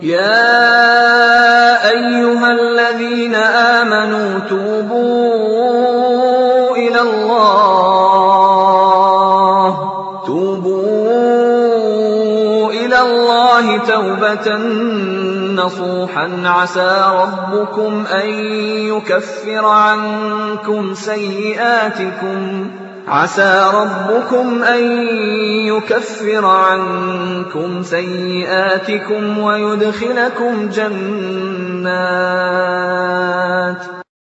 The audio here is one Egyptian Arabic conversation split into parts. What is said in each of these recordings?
يَا أَيُّهَا الَّذِينَ آمَنُوا تُوبُوا إِلَى اللَّهِ تَوْبَةً نَّصُوحًا عَسَىٰ رَبُّكُمْ أَن يُكَفِّرَ عَنكُمْ سَيِّئَاتِكُمْ وَيُدْخِلَكُمْ جَنَّاتٍ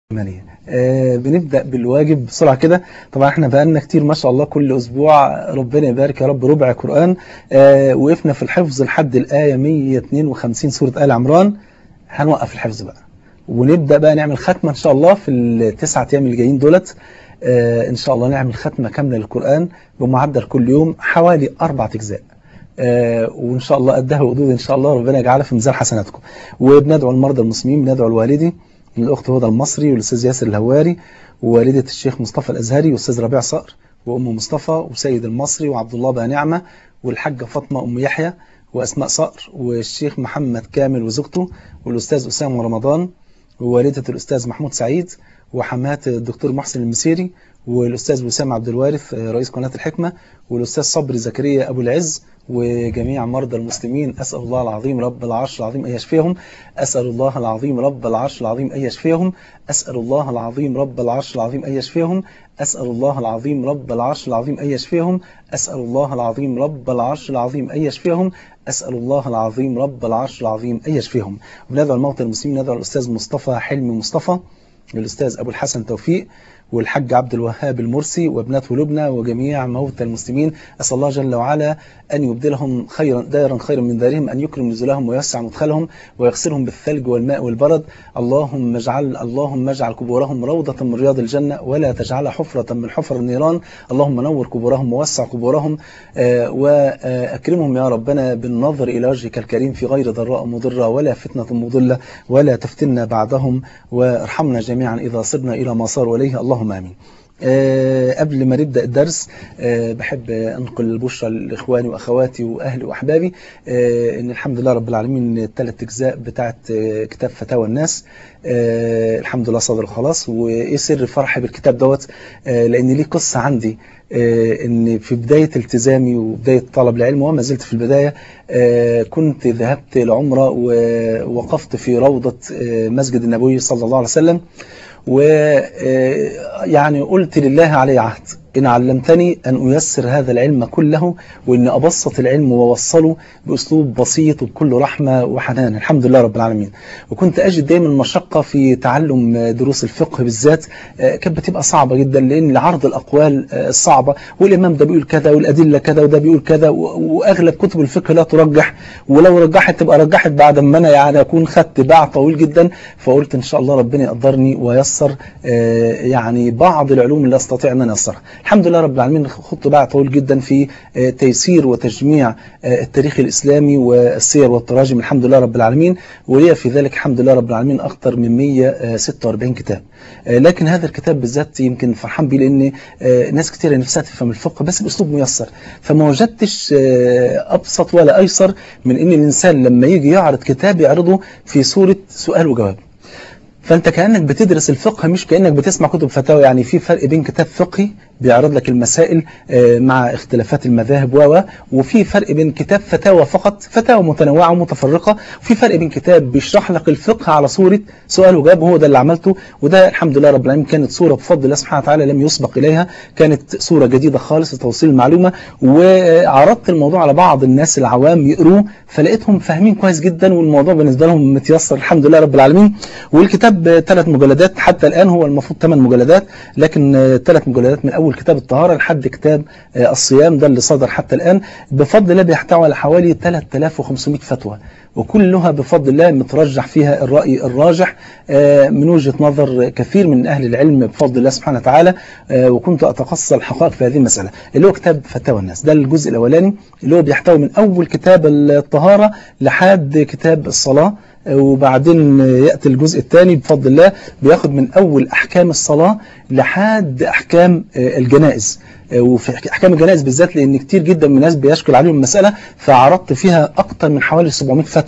آه بنبدأ بالواجب بسرعة كده طبعا احنا بقالنا كتير ما شاء الله كل أسبوع ربنا يبارك يا رب ربع قرآن آه وقفنا في الحفظ لحد الآية 152 سورة آل عمران هنوقف الحفظ بقى ونبدأ بقى نعمل ختمة إن شاء الله في التسعة أيام اللي جايين دولت آه إن شاء الله نعمل ختمة كاملة للقرآن بمعدل كل يوم حوالي أربع أجزاء آه وإن شاء الله قدها وقدود إن شاء الله ربنا يجعلها في ميزان حسناتكم وبندعو المرضى المسلمين بندعو الوالدي الأخت هدى المصري والأستاذ ياسر الهواري ووالدة الشيخ مصطفى الأزهري والأستاذ ربيع صقر وأم مصطفى وسيد المصري وعبد الله بقى نعمة والحاجة فاطمة أم يحيى وأسماء صقر والشيخ محمد كامل وزوجته والأستاذ أسامة رمضان ووالدة الأستاذ محمود سعيد وحمات الدكتور محسن المسيري والأستاذ وسام عبد الوارث رئيس قناة الحكمة والأستاذ صبري زكريا أبو العز وجميع مرضى المسلمين أسأل الله العظيم رب العرش العظيم أن يشفيهم أسأل الله العظيم رب العرش العظيم أن يشفيهم أسأل الله العظيم رب العرش العظيم أن يشفيهم أسأل الله العظيم رب العرش العظيم أن يشفيهم أسأل الله العظيم رب العرش العظيم أن يشفيهم أسأل الله العظيم رب العرش العظيم أن يشفيهم وندعو الموتى المسلمين ندعو الأستاذ مصطفى حلمي مصطفى الأستاذ أبو الحسن توفيق والحج عبد الوهاب المرسي وابنته لبنى وجميع موتى المسلمين أسأل الله جل وعلا أن يبدلهم خيرا دائرا خيرا من دارهم أن يكرم نزلهم ويوسع مدخلهم ويغسلهم بالثلج والماء والبرد اللهم اجعل اللهم اجعل قبورهم روضة من رياض الجنة ولا تجعلها حفرة من حفر النيران اللهم نور قبورهم ووسع قبورهم وأكرمهم يا ربنا بالنظر إلى وجهك الكريم في غير ضراء مضرة ولا فتنة مضلة ولا تفتنا بعدهم وارحمنا جميعا إذا صرنا إلى ما صاروا إليه اللهم آمين أه قبل ما نبدأ الدرس أه بحب أنقل البشرى لإخواني وأخواتي وأهلي وأحبابي أه إن الحمد لله رب العالمين الثلاث أجزاء بتاعت كتاب فتاوى الناس الحمد لله صدر خلاص وإيه سر فرحي بالكتاب دوت لأن ليه قصة عندي ان في بداية التزامي وبداية طلب العلم وما زلت في البداية كنت ذهبت العمرة ووقفت في روضة مسجد النبوي صلى الله عليه وسلم ويعني قلت لله علي عهد إن علمتني أن أيسر هذا العلم كله وإن أبسط العلم ووصله بأسلوب بسيط وبكل رحمة وحنان الحمد لله رب العالمين وكنت أجد دايما مشقة في تعلم دروس الفقه بالذات كانت بتبقى صعبة جدا لأن لعرض الأقوال الصعبة والإمام ده بيقول كذا والأدلة كذا وده بيقول كذا وأغلب كتب الفقه لا ترجح ولو رجحت تبقى رجحت بعد ما أنا يعني أكون خدت باع طويل جدا فقلت إن شاء الله ربنا يقدرني ويسر يعني بعض العلوم اللي أستطيع أن أنا أيسرها الحمد لله رب العالمين خدت باع طويل جدا في تيسير وتجميع التاريخ الإسلامي والسير والتراجم الحمد لله رب العالمين ولي في ذلك الحمد لله رب العالمين أكثر من 146 كتاب لكن هذا الكتاب بالذات يمكن فرحان بيه لأن ناس كتير نفسها تفهم الفقه بس بأسلوب ميسر فما وجدتش أبسط ولا أيسر من أن الإنسان لما يجي يعرض كتاب يعرضه في صورة سؤال وجواب فانت كأنك بتدرس الفقه مش كأنك بتسمع كتب فتاوى يعني في فرق بين كتاب فقهي بيعرض لك المسائل مع اختلافات المذاهب و وفي فرق بين كتاب فتاوى فقط فتاوى متنوعة ومتفرقة وفي فرق بين كتاب بيشرح لك الفقه على صورة سؤال وجواب هو ده اللي عملته وده الحمد لله رب العالمين كانت صورة بفضل الله سبحانه وتعالى لم يسبق إليها كانت صورة جديدة خالص لتوصيل المعلومة وعرضت الموضوع على بعض الناس العوام يقروه فلقيتهم فاهمين كويس جدا والموضوع بالنسبة لهم متيسر الحمد لله رب العالمين والكتاب ثلاث مجلدات حتى الآن هو المفروض ثمان مجلدات لكن ثلاث مجلدات من أول كتاب الطهارة لحد كتاب الصيام ده اللي صدر حتى الآن بفضل الله بيحتوي على حوالي 3500 فتوى وكلها بفضل الله مترجح فيها الرأي الراجح من وجهة نظر كثير من أهل العلم بفضل الله سبحانه وتعالى وكنت أتقصى الحقائق في هذه المسألة اللي هو كتاب فتاوى الناس ده الجزء الأولاني اللي هو بيحتوي من أول كتاب الطهارة لحد كتاب الصلاة وبعدين يأتي الجزء الثاني بفضل الله بياخد من أول أحكام الصلاة لحد أحكام الجنائز وفي أحكام الجنائز بالذات لأن كتير جدا من الناس بيشكل عليهم المسألة فعرضت فيها أكتر من حوالي 700 فتوى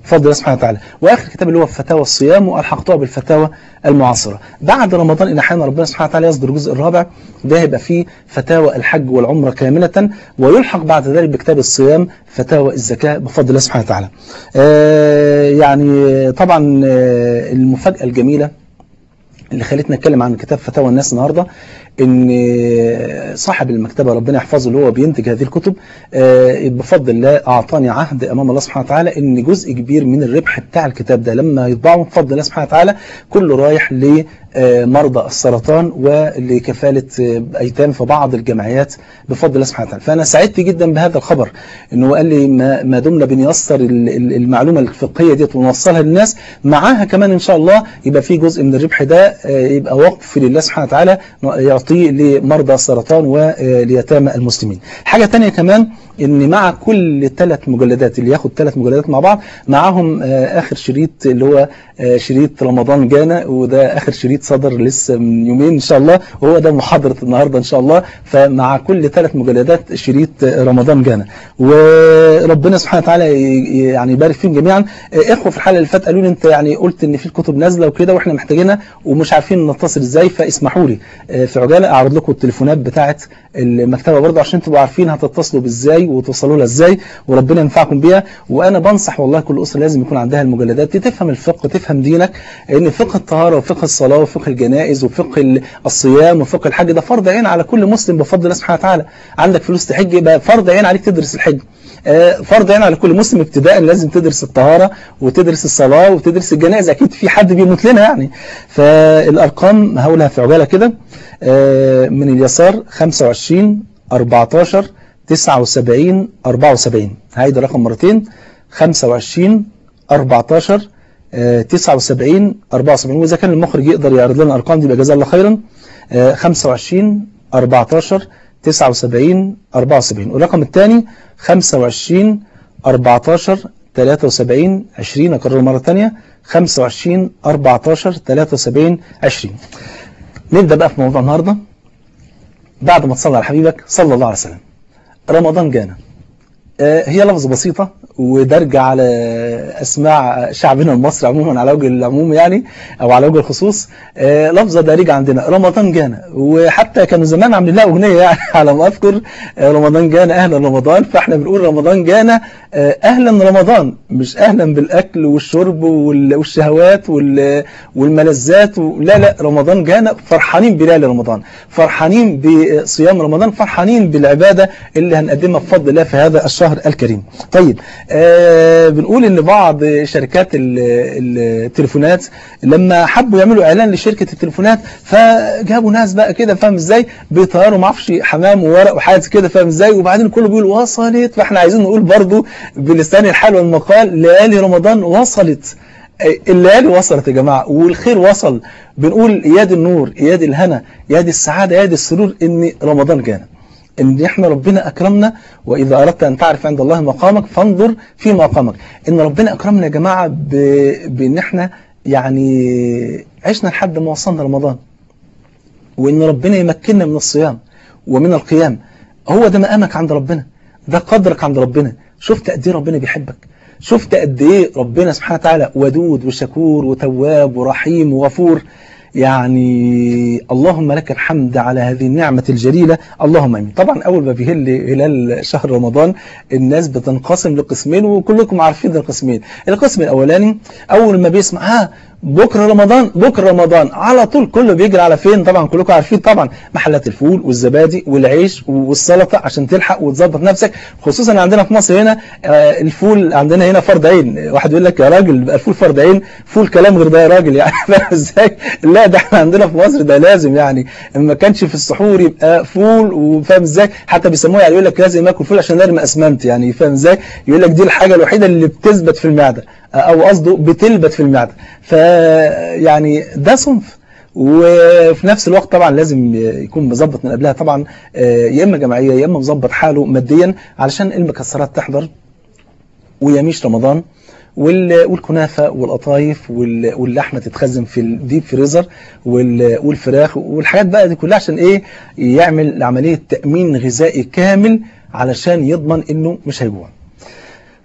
بفضل الله سبحانه وتعالى واخر كتاب اللي هو فتاوى الصيام والحقتها بالفتاوى المعاصره بعد رمضان ان احيانا ربنا سبحانه وتعالى يصدر الجزء الرابع ده هيبقى فيه فتاوى الحج والعمره كامله ويلحق بعد ذلك بكتاب الصيام فتاوى الزكاه بفضل الله سبحانه وتعالى آه يعني طبعا آه المفاجاه الجميله اللي خلتنا نتكلم عن كتاب فتاوى الناس النهارده ان صاحب المكتبه ربنا يحفظه اللي هو بينتج هذه الكتب بفضل الله اعطاني عهد امام الله سبحانه وتعالى ان جزء كبير من الربح بتاع الكتاب ده لما يطبعه بفضل الله سبحانه وتعالى كله رايح لمرضى السرطان ولكفاله ايتام في بعض الجمعيات بفضل الله سبحانه وتعالى فانا سعدت جدا بهذا الخبر انه قال لي ما دمنا بنيسر المعلومه الفقهيه ديت ونوصلها للناس معاها كمان ان شاء الله يبقى في جزء من الربح ده يبقى وقف لله سبحانه وتعالى يعطيه لمرضى السرطان وليتامى المسلمين حاجة تانية كمان ان مع كل ثلاث مجلدات اللي ياخد ثلاث مجلدات مع بعض معاهم اخر شريط اللي هو شريط رمضان جانا وده اخر شريط صدر لسه من يومين ان شاء الله وهو ده محاضرة النهاردة ان شاء الله فمع كل ثلاث مجلدات شريط رمضان جانا وربنا سبحانه وتعالى يعني يبارك فيهم جميعا اخوة في الحلقة اللي فاتت قالوا لي انت يعني قلت ان في الكتب نازلة وكده واحنا محتاجينها ومش عارفين نتصل ازاي فاسمحوا لي في عجالة اعرض لكم التليفونات بتاعه المكتبة برضه عشان تبقوا عارفين هتتصلوا بازاي وتوصلوا لها ازاي وربنا ينفعكم بيها وانا بنصح والله كل اسره لازم يكون عندها المجلدات دي تفهم الفقه تفهم دينك ان فقه الطهاره وفقه الصلاه وفقه الجنائز وفقه الصيام وفقه الحج ده فرض عين على كل مسلم بفضل الله سبحانه وتعالى عندك فلوس تحج يبقى فرض عين عليك تدرس الحج فرض عين على كل مسلم ابتداء لازم تدرس الطهارة وتدرس الصلاة وتدرس الجنائز أكيد في حد بيموت لنا يعني فالأرقام هقولها في عجالة كده من اليسار 25 14 79 74 هيدا الرقم مرتين 25 14 79 74 وإذا كان المخرج يقدر يعرض لنا الأرقام دي يبقى جزاه الله خيرا 25 14 79 74 والرقم الثاني 25 14 73 20 أكرره مرة ثانية 25 14 73 20 نبدأ بقى في موضوع النهاردة بعد ما تصلى على حبيبك صلى الله عليه وسلم رمضان جانا هي لفظة بسيطة ودرجة على أسماع شعبنا المصري عموما على وجه العموم يعني أو على وجه الخصوص لفظة دارجة عندنا رمضان جانا وحتى كانوا زمان عاملين لها أغنية يعني على ما أذكر رمضان جانا أهلا رمضان فإحنا بنقول رمضان جانا أهلا رمضان مش أهلا بالأكل والشرب والشهوات والملذات لا لا رمضان جانا فرحانين بليالي رمضان فرحانين بصيام رمضان فرحانين بالعبادة اللي هنقدمها بفضل الله في هذا الشهر الكريم طيب آه بنقول ان بعض شركات التليفونات لما حبوا يعملوا اعلان لشركة التليفونات فجابوا ناس بقى كده فاهم ازاي بيطيروا ما اعرفش حمام وورق وحاجات كده فاهم ازاي وبعدين كله بيقول وصلت فاحنا عايزين نقول برضو بلسان الحال والمقال ليالي رمضان وصلت الليالي وصلت يا جماعة والخير وصل بنقول اياد النور اياد الهنا اياد السعادة اياد السرور ان رمضان جانا ان احنا ربنا اكرمنا واذا اردت ان تعرف عند الله مقامك فانظر في مقامك ان ربنا اكرمنا يا جماعة ب... بان احنا يعني عشنا لحد ما وصلنا رمضان وان ربنا يمكننا من الصيام ومن القيام هو ده مقامك عند ربنا ده قدرك عند ربنا شفت قد ايه ربنا بيحبك شفت قد ايه ربنا سبحانه وتعالى ودود وشكور وتواب ورحيم وغفور يعني اللهم لك الحمد على هذه النعمة الجليلة اللهم امين طبعا اول ما بيهل هلال شهر رمضان الناس بتنقسم لقسمين وكلكم عارفين القسمين القسم الاولاني اول ما بيسمع ها بكره رمضان بكره رمضان على طول كله بيجري على فين طبعا كلكم عارفين طبعا محلات الفول والزبادي والعيش والسلطه عشان تلحق وتظبط نفسك خصوصا عندنا في مصر هنا الفول عندنا هنا فرض عين واحد يقول لك يا راجل الفول فرض عين فول كلام غير ده يا راجل يعني فاهم ازاي لا ده احنا عندنا في مصر ده لازم يعني ما كانش في السحور يبقى فول وفاهم ازاي حتى بيسموه يعني يقول لك لازم اكل فول عشان ارمي اسمنت يعني فاهم ازاي يقول لك دي الحاجه الوحيده اللي بتثبت في المعده او قصده بتلبت في المعده فيعني ده صنف وفي نفس الوقت طبعا لازم يكون مظبط من قبلها طبعا يا اما جمعيه يا اما مظبط حاله ماديا علشان المكسرات تحضر ويميش رمضان والكنافه والقطايف واللحمه تتخزن في الديب فريزر والفراخ والحاجات بقى دي كلها عشان ايه يعمل عمليه تامين غذائي كامل علشان يضمن انه مش هيجوع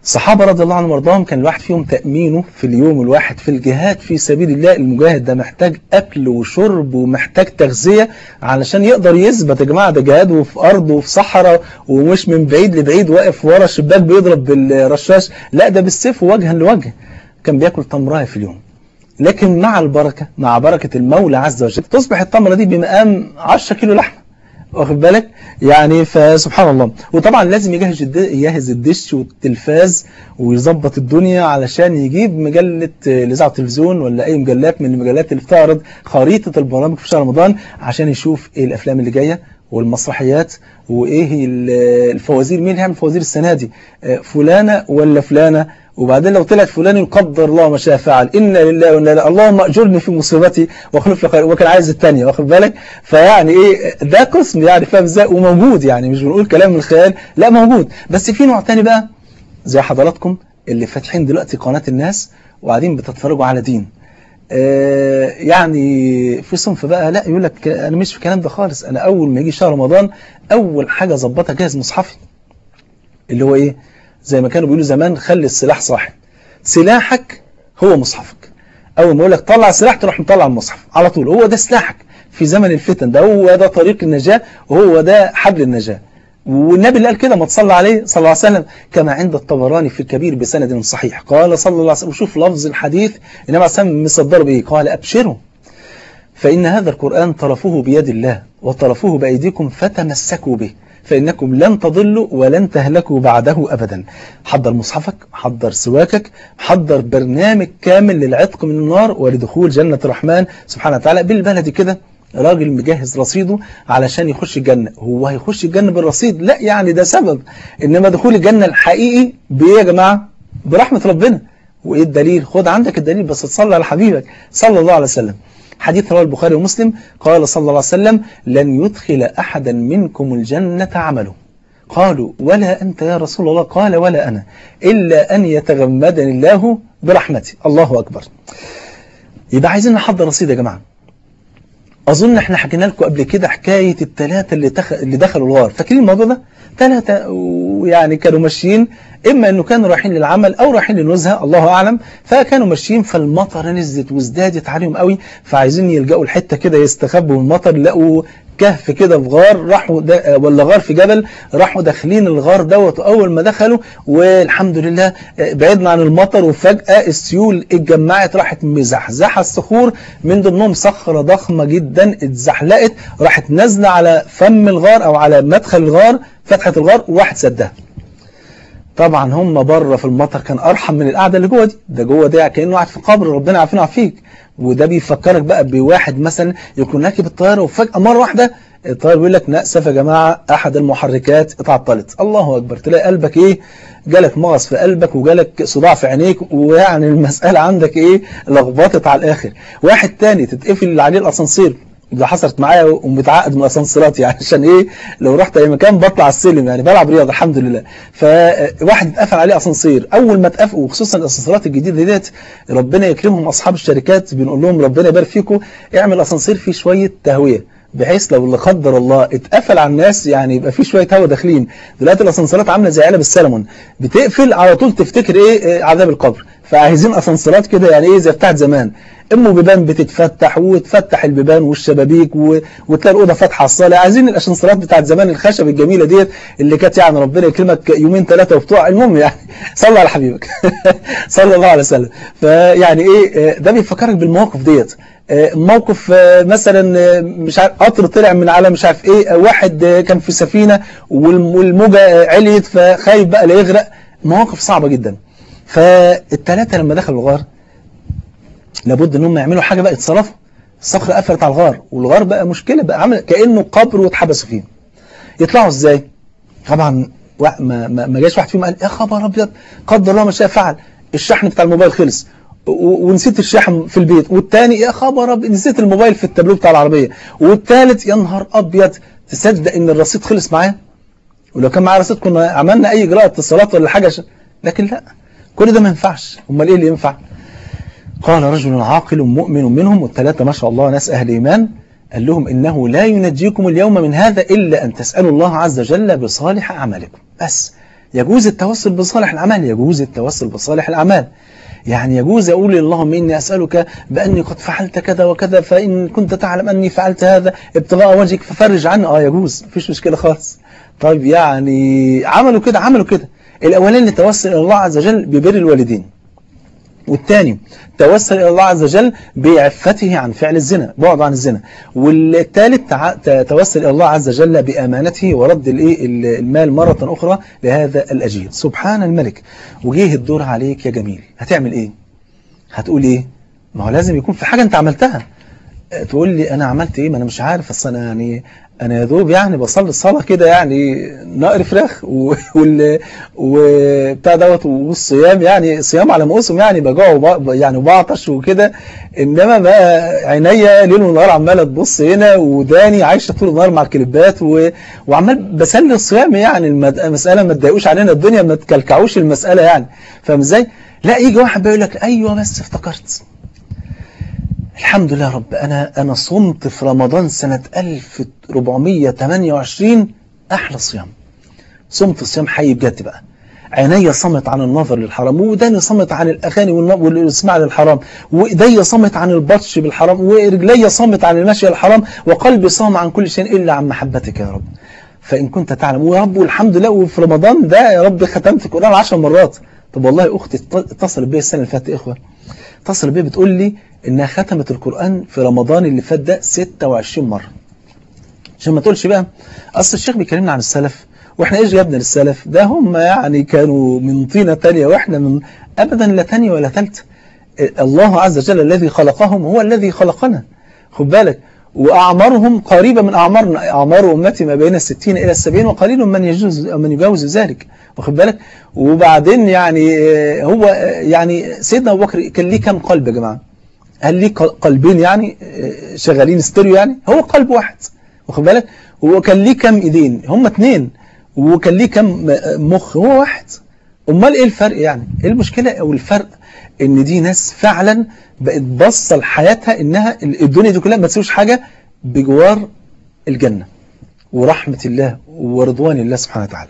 الصحابة رضي الله عنهم وارضاهم كان الواحد فيهم تأمينه في اليوم الواحد في الجهاد في سبيل الله المجاهد ده محتاج أكل وشرب ومحتاج تغذية علشان يقدر يثبت يا جماعة ده جهاد وفي أرض وفي صحراء ومش من بعيد لبعيد واقف ورا الشباك بيضرب بالرشاش لا ده بالسيف وجها لوجه كان بياكل تمراية في اليوم لكن مع البركة مع بركة المولى عز وجل تصبح التمرة دي بمقام 10 كيلو لحمة واخد بالك يعني فسبحان الله وطبعا لازم يجهز يجهز الدش والتلفاز ويظبط الدنيا علشان يجيب مجلة الاذاعه والتلفزيون ولا اي مجلات من المجلات اللي بتعرض خريطة البرامج في شهر رمضان عشان يشوف ايه الافلام اللي جايه والمسرحيات وايه الفوازير مين هيعمل فوازير السنه دي فلانه ولا فلانه وبعدين لو طلعت فلان يقدر الله ما شاء فعل إنا لله وإنا إليه اللهم أجرني في مصيبتي واخلف لي خير وكان عايز الثانيه واخد بالك فيعني إيه ده قسم يعني فاهم ازاي وموجود يعني مش بنقول كلام من الخيال لا موجود بس في نوع ثاني بقى زي حضراتكم اللي فاتحين دلوقتي قناة الناس وقاعدين بتتفرجوا على دين آه يعني في صنف بقى لا يقول لك انا مش في الكلام ده خالص انا اول ما يجي شهر رمضان اول حاجه ظبطها جهز مصحفي اللي هو ايه زي ما كانوا بيقولوا زمان خلي السلاح صاحب سلاحك هو مصحفك اول ما يقول لك طلع السلاح تروح مطلع المصحف على طول هو ده سلاحك في زمن الفتن ده هو ده طريق النجاة وهو ده حبل النجاة والنبي اللي قال كده ما تصلى عليه صلى الله عليه وسلم كما عند الطبراني في الكبير بسند صحيح قال صلى الله عليه وسلم وشوف لفظ الحديث النبي عليه السلام مصدره بايه قال ابشروا فإن هذا القرآن طرفه بيد الله وطرفه بأيديكم فتمسكوا به فإنكم لن تضلوا ولن تهلكوا بعده أبدا حضر مصحفك حضر سواكك حضر برنامج كامل للعتق من النار ولدخول جنة الرحمن سبحانه وتعالى بالبلدي كده راجل مجهز رصيده علشان يخش الجنة هو هيخش الجنة بالرصيد لا يعني ده سبب إنما دخول الجنة الحقيقي بإيه يا جماعة برحمة ربنا وإيه الدليل خد عندك الدليل بس تصلي على حبيبك صلى الله عليه وسلم حديث رواه البخاري ومسلم قال صلى الله عليه وسلم لن يدخل أحدا منكم الجنة عمله قالوا ولا أنت يا رسول الله قال ولا أنا إلا أن يتغمدني الله برحمته الله أكبر يبقى عايزين نحضر رصيد يا جماعة أظن احنا حكينا لكم قبل كده حكاية الثلاثة اللي, تخ... اللي دخلوا الغار فاكرين الموضوع ده؟ ثلاثة ويعني كانوا ماشيين إما أنه كانوا رايحين للعمل أو رايحين للنزهة الله أعلم فكانوا ماشيين فالمطر نزلت وازدادت عليهم قوي فعايزين يلجأوا الحتة كده يستخبوا من المطر لقوا كهف كده في غار راحوا ولا غار في جبل راحوا داخلين الغار دوت اول ما دخلوا والحمد لله بعدنا عن المطر وفجأة السيول اتجمعت راحت مزحزحة الصخور من ضمنهم صخرة ضخمة جدا اتزحلقت راحت نازلة على فم الغار او على مدخل الغار فتحة الغار وراحت سدها طبعا هم بره في المطر كان ارحم من القعده اللي جوه دي ده جوه ده كانه قاعد في قبر ربنا عارفين فيك وده بيفكرك بقى بواحد مثلا يكون راكب الطياره وفجاه مره واحده الطيار بيقول لك نأسف يا جماعه احد المحركات اتعطلت الله اكبر تلاقي قلبك ايه جالك مغص في قلبك وجالك صداع في عينيك ويعني المساله عندك ايه لخبطت على الاخر واحد تاني تتقفل عليه الاسانسير ده حصلت معايا ومتعقد من الاسانسيرات يعني عشان ايه لو رحت اي مكان بطلع السلم يعني بلعب رياضه الحمد لله فواحد اتقفل عليه اسانسير اول ما اتقفل وخصوصا الاسانسيرات الجديده ديت ربنا يكرمهم اصحاب الشركات بنقول لهم ربنا يبارك فيكم اعمل اسانسير فيه شويه تهويه بحيث لو لا قدر الله اتقفل على الناس يعني يبقى في شويه هوا داخلين دلوقتي الاسانسيرات عامله زي علب السلمون بتقفل على طول تفتكر ايه عذاب القبر فعايزين اسانسيرات كده يعني ايه زي بتاعت زمان ام بيبان بتتفتح وتفتح البيبان والشبابيك و... وتلاقي الاوضه فاتحه على الصاله عايزين الاسانسيرات بتاعت زمان الخشب الجميله ديت اللي كانت يعني ربنا يكرمك يومين ثلاثه وبتوع المهم يعني صلى على حبيبك صلى الله عليه وسلم فيعني ايه ده بيفكرك بالمواقف ديت موقف مثلا مش عارف قطر طلع من على مش عارف ايه واحد كان في سفينه والموجه عليت فخايف بقى لا يغرق مواقف صعبه جدا فالثلاثه لما دخلوا الغار لابد ان هم يعملوا حاجه بقى يتصرفوا الصخره قفلت على الغار والغار بقى مشكله بقى عامل كانه قبر واتحبسوا فيه يطلعوا ازاي طبعا ما ما جاش واحد فيهم قال يا خبر ابيض قدر الله ما شاء فعل الشحن بتاع الموبايل خلص ونسيت الشاحن في البيت والتاني يا خبر ابيض نسيت الموبايل في التابلو بتاع العربيه والتالت يا نهار ابيض تصدق ان الرصيد خلص معايا ولو كان معايا رصيد كنا عملنا اي اجراء اتصالات ولا حاجه ش... لكن لا كل ده ما ينفعش امال ايه اللي ينفع قال رجل عاقل مؤمن منهم والثلاثة ما شاء الله ناس أهل إيمان قال لهم إنه لا ينجيكم اليوم من هذا إلا أن تسألوا الله عز وجل بصالح أعمالكم بس يجوز التوسل بصالح الأعمال يجوز التوسل بصالح الأعمال يعني يجوز أقول اللهم إني أسألك بأني قد فعلت كذا وكذا فإن كنت تعلم أني فعلت هذا ابتغاء وجهك ففرج عني آه يجوز مفيش مشكلة خالص طيب يعني عملوا كده عملوا كده الأولاني توسل إلى الله عز وجل ببر الوالدين والثاني توسل إلى الله عز وجل بعفته عن فعل الزنا بعد عن الزنا والثالث توسل إلى الله عز وجل بأمانته ورد الإيه المال مرة أخرى لهذا الأجير سبحان الملك وجيه الدور عليك يا جميل هتعمل إيه هتقول إيه ما هو لازم يكون في حاجة أنت عملتها تقول لي أنا عملت إيه ما أنا مش عارف أصل أنا يعني أنا يا دوب يعني بصلي الصلاة كده يعني نقر فراخ وال وبتاع دوت والصيام يعني صيام على موسم يعني بجوع وب... يعني وبعطش وكده إنما بقى عينيا ليل ونهار عمالة تبص هنا وداني عايشة طول النهار مع الكليبات و... وعمال بسلي الصيام يعني المسألة ما تضايقوش علينا الدنيا ما تكلكعوش المسألة يعني فاهم ازاي؟ لا يجي واحد بيقول لك أيوه بس افتكرت الحمد لله رب أنا أنا صمت في رمضان سنة 1428 أحلى صيام صمت صيام حي بجد بقى عيني صمت عن النظر للحرام وداني صمت عن الأغاني والإسماع للحرام وإيدي صمت عن البطش بالحرام ورجلي صمت عن المشي للحرام وقلبي صام عن كل شيء إلا عن محبتك يا رب فإن كنت تعلم ويا رب والحمد لله وفي رمضان ده يا رب ختمت القرآن 10 مرات طب والله أختي اتصلت بيا السنة اللي فاتت يا إخوة اتصلت بيا بتقول لي إنها ختمت القرآن في رمضان اللي فات ده 26 مرة عشان ما تقولش بقى أصل الشيخ بيكلمنا عن السلف واحنا ايش جابنا للسلف ده هم يعني كانوا من طينة تانية واحنا من ابدا لا تانية ولا تالتة الله عز وجل الذي خلقهم هو الذي خلقنا خد بالك وأعمارهم قريبة من أعمارنا أعمار أمتي ما بين الستين إلى السبعين وقليل من يجوز من يجاوز ذلك واخد بالك وبعدين يعني هو يعني سيدنا أبو بكر كان ليه كم قلب يا جماعة هل ليه قلبين يعني شغالين ستيريو يعني هو قلب واحد واخد بالك وكان ليه كم ايدين هم اثنين وكان ليه كم مخ هو واحد امال ايه الفرق يعني ايه المشكله او الفرق ان دي ناس فعلا بقت باصه لحياتها انها الدنيا دي كلها ما تسويش حاجه بجوار الجنه ورحمه الله ورضوان الله سبحانه وتعالى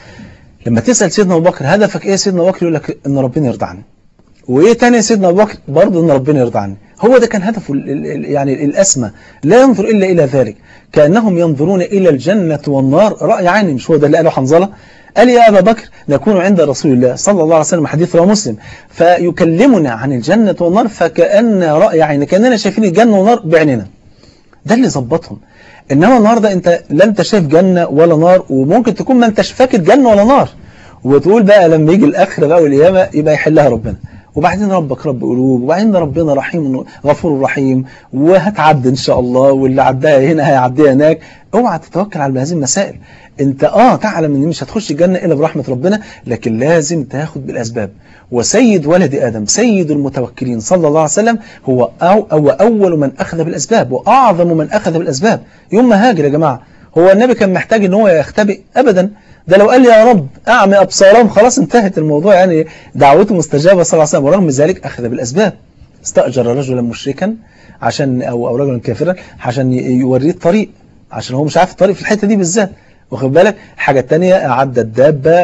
لما تسال سيدنا ابو بكر هدفك ايه سيدنا ابو بكر يقول لك ان ربنا يرضى عني وايه تاني يا سيدنا ابو بكر برضه ان ربنا يرضى عني هو ده كان هدفه يعني الاسمى لا ينظر الا الى ذلك كانهم ينظرون الى الجنه والنار راي عيني مش هو ده اللي قاله حنظله قال يا ابا بكر نكون عند رسول الله صلى الله عليه وسلم حديث رواه مسلم فيكلمنا عن الجنه والنار فكان راي عيني كاننا شايفين الجنه والنار بعيننا ده اللي ظبطهم انما النهارده انت لا انت شايف جنه ولا نار وممكن تكون ما انتش فاكر جنه ولا نار وتقول بقى لما يجي الاخره بقى والقيامه يبقى يحلها ربنا وبعدين ربك رب قلوب وبعدين ربنا رحيم غفور رحيم وهتعدي ان شاء الله واللي عداها هنا هيعديها هناك اوعى تتوكل على هذه المسائل انت اه تعلم ان مش هتخش الجنه الا برحمه ربنا لكن لازم تاخد بالاسباب وسيد ولد ادم سيد المتوكلين صلى الله عليه وسلم هو أو, أو اول من اخذ بالاسباب واعظم من اخذ بالاسباب يوم ما هاجر يا جماعه هو النبي كان محتاج ان هو يختبئ ابدا ده لو قال لي يا رب أعمي أبصارهم خلاص انتهت الموضوع يعني دعوته مستجابة صلى الله عليه وسلم ورغم ذلك أخذ بالأسباب استأجر رجلا مشركا عشان أو, أو رجلا كافرا عشان يوريه الطريق عشان هو مش عارف الطريق في الحتة دي بالذات واخد بالك الحاجة التانية أعد الدابة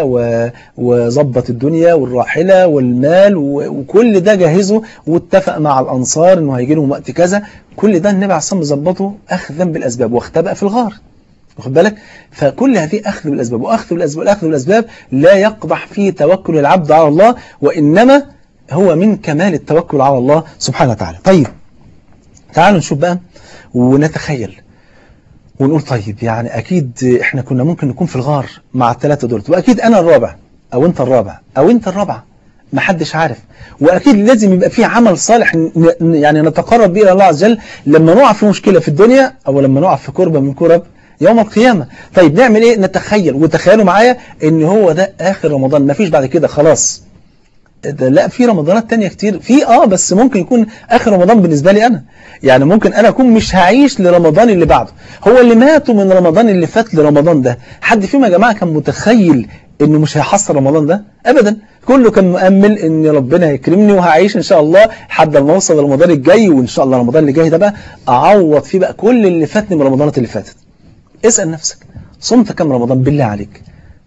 وظبط الدنيا والراحلة والمال وكل ده جهزه واتفق مع الأنصار إنه هيجي لهم وقت كذا كل ده النبي عليه الصلاة والسلام ظبطه أخذا بالأسباب واختبأ في الغار واخد بالك فكل هذه أخذ بالأسباب وأخذ بالأسباب والأخذ بالأسباب لا يقضح فيه توكل العبد على الله وإنما هو من كمال التوكل على الله سبحانه وتعالى طيب تعالوا نشوف بقى ونتخيل ونقول طيب يعني أكيد إحنا كنا ممكن نكون في الغار مع الثلاثة دول وأكيد أنا الرابع أو أنت الرابع أو أنت الرابعة ما حدش عارف وأكيد لازم يبقى في عمل صالح يعني نتقرب به إلى الله عز وجل لما نقع في مشكلة في الدنيا أو لما نقع في كربة من كرب يوم القيامة طيب نعمل ايه نتخيل وتخيلوا معايا ان هو ده اخر رمضان ما فيش بعد كده خلاص ده لا في رمضانات تانية كتير في اه بس ممكن يكون اخر رمضان بالنسبة لي انا يعني ممكن انا اكون مش هعيش لرمضان اللي بعده هو اللي ماتوا من رمضان اللي فات لرمضان ده حد فيهم يا جماعة كان متخيل انه مش هيحصل رمضان ده ابدا كله كان مؤمل ان ربنا هيكرمني وهعيش ان شاء الله لحد ما اوصل رمضان الجاي وان شاء الله رمضان اللي جاي ده بقى اعوض فيه بقى كل اللي فاتني من رمضانات اللي فاتت اسأل نفسك صمت كم رمضان بالله عليك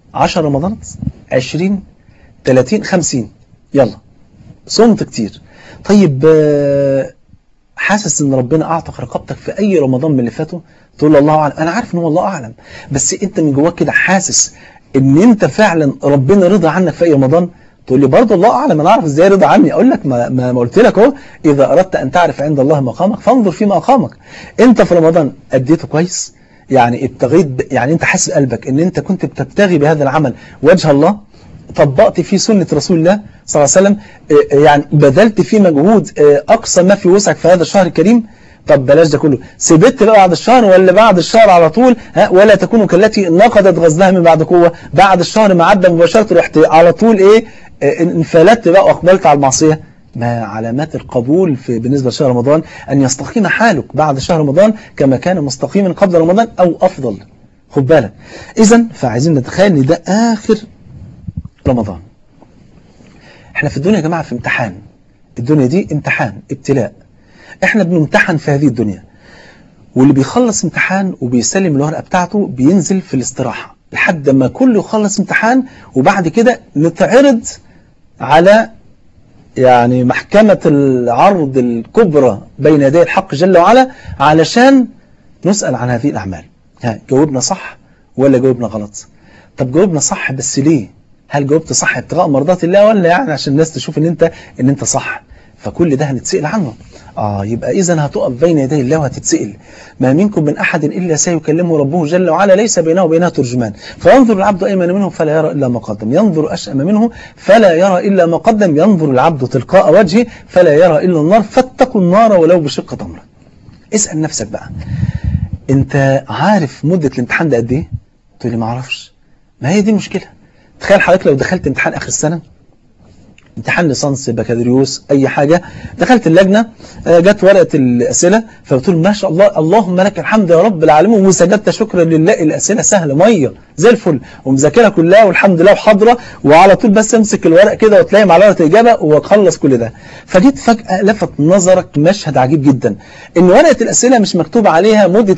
10 رمضانات 20 30 50 يلا صمت كتير طيب آه، حاسس ان ربنا اعتق رقبتك في اي رمضان من اللي فاتوا تقول له الله اعلم انا عارف ان هو الله اعلم بس انت من جواك كده حاسس ان انت فعلا ربنا رضى عنك في اي رمضان تقول لي برضه الله اعلم انا اعرف ازاي رضى عني اقول لك ما, ما, ما قلت لك اهو اذا اردت ان تعرف عند الله مقامك فانظر فيما اقامك انت في رمضان اديته كويس يعني ابتغيت ب- يعني انت حاسس قلبك ان انت كنت بتبتغي بهذا العمل وجه الله طبقت فيه سنة رسول الله صلى الله عليه وسلم آه، يعني بذلت فيه مجهود آه، أقصى ما في وسعك في هذا الشهر الكريم طب بلاش ده كله سبت بقى بعد الشهر ولا بعد الشهر على طول ها ولا تكونوا كالتي نقضت غزلها من بعد قوة بعد الشهر ما عدى مباشرة رحت على طول ايه آه، انفلت بقى واقبلت على المعصية ما علامات القبول في بالنسبة لشهر رمضان أن يستقيم حالك بعد شهر رمضان كما كان مستقيما قبل رمضان أو أفضل خد بالك إذا فعايزين نتخيل ان ده آخر رمضان احنا في الدنيا يا جماعة في امتحان الدنيا دي امتحان ابتلاء احنا بنمتحن في هذه الدنيا واللي بيخلص امتحان وبيسلم الورقة بتاعته بينزل في الاستراحة لحد ما كله يخلص امتحان وبعد كده نتعرض على يعني محكمة العرض الكبرى بين يدي الحق جل وعلا علشان نسأل عن هذه الأعمال ها جاوبنا صح ولا جاوبنا غلط طب جاوبنا صح بس ليه هل جاوبت صح ابتغاء مرضات الله ولا يعني عشان الناس تشوف ان انت ان انت صح فكل ده هنتسأل عنه اه يبقى اذا هتقف بين يدي الله وهتتسأل ما منكم من احد الا سيكلمه ربه جل وعلا ليس بينه وبينها ترجمان فينظر العبد ايمن منه فلا يرى الا ما قدم ينظر اشأم منه فلا يرى الا ما قدم ينظر العبد تلقاء وجهه فلا يرى الا النار فاتقوا النار ولو بشق تمره اسأل نفسك بقى انت عارف مدة الامتحان ده قد ايه تقول لي ما اعرفش ما هي دي المشكلة تخيل حضرتك لو دخلت امتحان اخر السنة امتحان ليسانس بكالوريوس اي حاجة دخلت اللجنة آه، جت ورقة الاسئلة فبتقول ما شاء الله اللهم لك الحمد يا رب العالمين وسجدت شكرا لله الاسئلة سهلة مية زي الفل ومذاكرها كلها والحمد لله وحاضرة وعلى طول بس امسك الورق كده وتلاقي مع ورقة الاجابة وتخلص كل ده فجيت فجأة لفت نظرك مشهد عجيب جدا ان ورقة الاسئلة مش مكتوب عليها مدة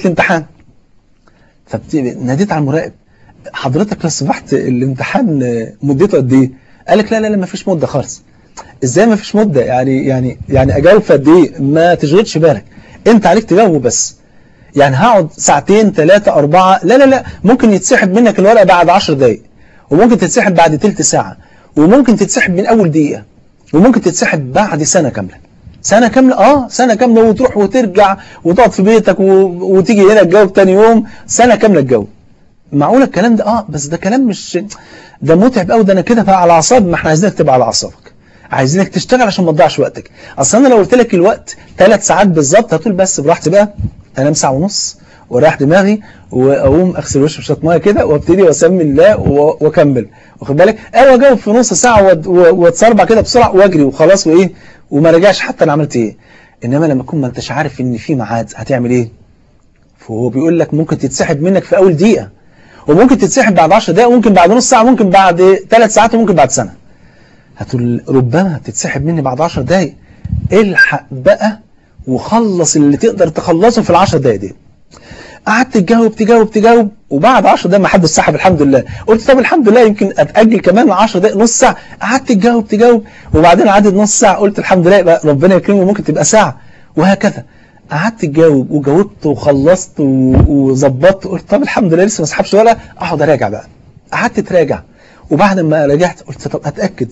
الامتحان فناديت على المراقب حضرتك لو سمحت الامتحان مدته قد ايه قال لك لا لا لا ما فيش مده خالص ازاي ما فيش مده يعني يعني يعني اجاوب في قد ايه ما تشغلش بالك انت عليك تجاوبه بس يعني هقعد ساعتين ثلاثة أربعة لا لا لا ممكن يتسحب منك الورقة بعد 10 دقايق وممكن تتسحب بعد تلت ساعة وممكن تتسحب من أول دقيقة وممكن تتسحب بعد سنة كاملة سنة كاملة اه سنة كاملة وتروح وترجع وتقعد في بيتك و... وتيجي هنا تجاوب تاني يوم سنة كاملة تجاوب معقول الكلام ده اه بس ده كلام مش ده متعب قوي ده انا كده بقى على اعصاب ما احنا عايزينك تبقى على اعصابك عايزينك تشتغل عشان ما تضيعش وقتك اصل انا لو قلت لك الوقت ثلاث ساعات بالظبط هتقول بس براحتي بقى انام ساعه ونص ورايح دماغي واقوم اغسل وشي بشويه ميه كده وابتدي واسمي الله و- واكمل واخد بالك او اجاوب في نص ساعه وات- واتسربع كده بسرعه واجري وخلاص وايه وما راجعش حتى انا عملت ايه انما لما تكون ما انتش عارف ان في ميعاد هتعمل ايه فهو بيقول لك ممكن تتسحب منك في اول دقيقه وممكن تتسحب بعد 10 دقائق وممكن بعد نص ساعه ممكن بعد ثلاث ساعات وممكن بعد سنه هتقول ربما تتسحب مني بعد 10 دقائق الحق بقى وخلص اللي تقدر تخلصه في ال 10 دقائق دي قعدت تجاوب تجاوب تجاوب وبعد 10 دقايق ما حدش سحب الحمد لله قلت طب الحمد لله يمكن اتاجل كمان 10 دقايق نص ساعه قعدت تجاوب تجاوب وبعدين عدت نص ساعه قلت الحمد لله يبقى ربنا يكرمه ممكن تبقى ساعه وهكذا قعدت تجاوب وجاوبت وخلصت و- وظبطت قلت طب الحمد لله لسه ما اسحبش ولا اقعد اراجع بقى قعدت تراجع وبعد ما راجعت قلت طب اتاكد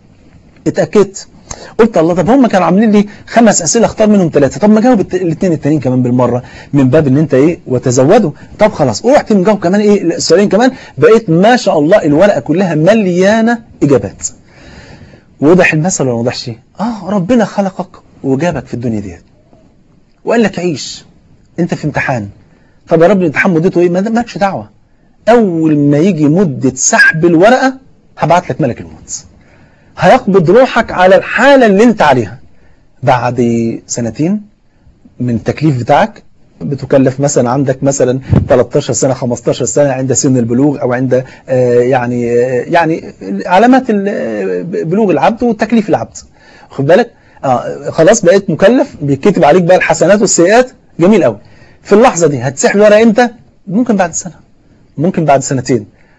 اتاكدت قلت الله طب هم كانوا عاملين لي خمس اسئله اختار منهم ثلاثه طب ما جاوب الاثنين التانيين كمان بالمره من باب ان انت ايه وتزودوا طب خلاص ورحت مجاوب كمان ايه السؤالين كمان بقيت ما شاء الله الورقه كلها مليانه اجابات وضح المثل ولا ما وضحش اه ربنا خلقك وجابك في الدنيا ديت وقال لك عيش انت في امتحان طب يا رب الامتحان مدته ايه ما ده مالكش دعوه اول ما يجي مده سحب الورقه هبعت لك ملك الموت هيقبض روحك على الحالة اللي انت عليها بعد سنتين من التكليف بتاعك بتكلف مثلا عندك مثلا 13 سنة 15 سنة عند سن البلوغ او عند آه، يعني آه، يعني علامات ال- بلوغ العبد وتكليف العبد خد بالك آه خلاص بقيت مكلف بيتكتب عليك بقى الحسنات والسيئات جميل قوي في اللحظة دي هتسحب الورقة امتى ممكن بعد سنة ممكن بعد سنتين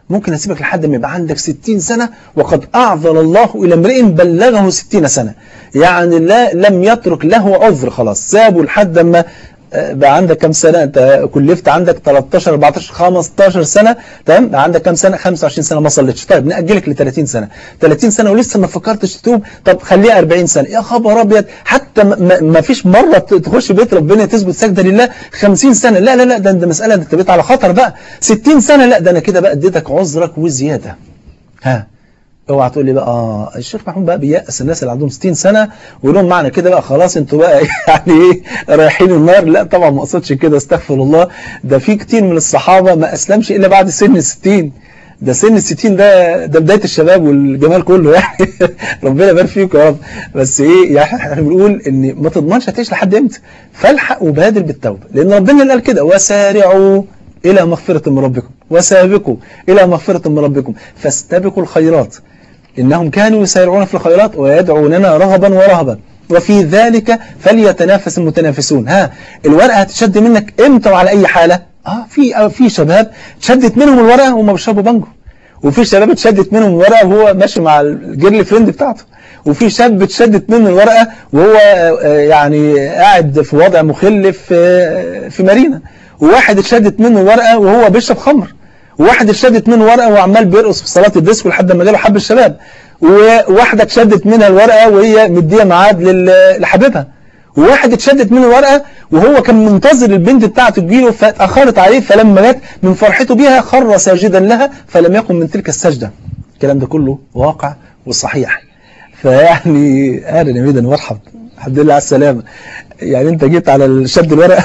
ممكن اسيبك لحد ما يبقى عندك 60 سنة وقد اعذر الله الى امرئ بلغه 60 سنة يعني لا لم يترك له عذر خلاص سابه لحد ما بقى عندك كام سنة انت كلفت عندك 13 14 15 سنة تمام بقى عندك كام سنة 25 سنة ما صليتش طيب نأجلك ل 30 سنة 30 سنة ولسه ما فكرتش تتوب طب خليها 40 سنة يا خبر ابيض حتى ما فيش مرة تخش بيت ربنا تثبت سجدة لله 50 سنة لا لا لا ده انت مسألة انت بقيت على خطر بقى 60 سنة لا ده انا كده بقى اديتك عذرك وزيادة ها اوعى تقول لي بقى اه الشيخ محمود بقى بيأس الناس اللي عندهم 60 سنه ويقول لهم معنى كده بقى خلاص انتوا بقى يعني ايه رايحين النار لا طبعا ما اقصدش كده استغفر الله ده في كتير من الصحابه ما اسلمش الا بعد سن ال 60 ده سن ال 60 ده ده بدايه الشباب والجمال كله يعني ربنا يبارك فيكم يا رب بس ايه يعني احنا بنقول ان ما تضمنش هتعيش لحد امتى فالحق وبادر بالتوبه لان ربنا اللي قال كده وسارعوا الى مغفره من ربكم وسابقوا الى مغفره من ربكم فاستبقوا الخيرات إنهم كانوا يسارعون في الخيرات ويدعوننا رغبا ورهبا وفي ذلك فليتنافس المتنافسون ها الورقة هتشد منك امتى وعلى أي حالة اه في في شباب شدت منهم الورقة وهم بيشربوا بانجو وفي شباب اتشدت منهم الورقة وهو ماشي مع الجيرل فريند بتاعته وفي شاب اتشدت منه الورقة وهو يعني قاعد في وضع مخل في في مارينا وواحد اتشدت منه الورقة وهو بيشرب خمر وواحد اتشدت منه ورقة وعمال بيرقص في صلاة الديسكو لحد ما جاله حب الشباب وواحدة اتشدت منها الورقة وهي مدية ميعاد لحبيبها وواحد اتشدت منه الورقة وهو كان منتظر البنت بتاعته تجيله فاتأخرت عليه فلما جت من فرحته بيها خر ساجدا لها فلم يقم من تلك السجدة الكلام ده كله واقع وصحيح فيعني اهلا يا ميدان مرحب الحمد لله على السلامة يعني انت جيت على شد الورقة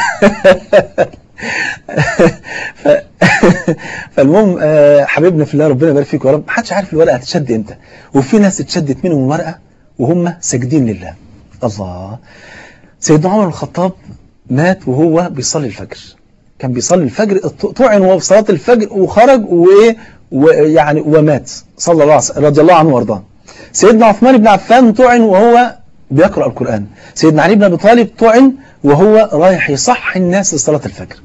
ف... فالمهم حبيبنا في الله ربنا يبارك فيك يا رب محدش عارف الورقه هتشد امتى وفي ناس اتشدت منهم الورقه وهم ساجدين لله الله سيدنا عمر بن الخطاب مات وهو بيصلي الفجر كان بيصلي الفجر طعن وهو في صلاه الفجر وخرج وايه ويعني ومات صلى الله عليه وسلم رضي الله عنه وارضاه سيدنا عثمان بن عفان طعن وهو بيقرأ القرآن سيدنا علي بن أبي طالب طعن وهو رايح يصحي الناس لصلاة الفجر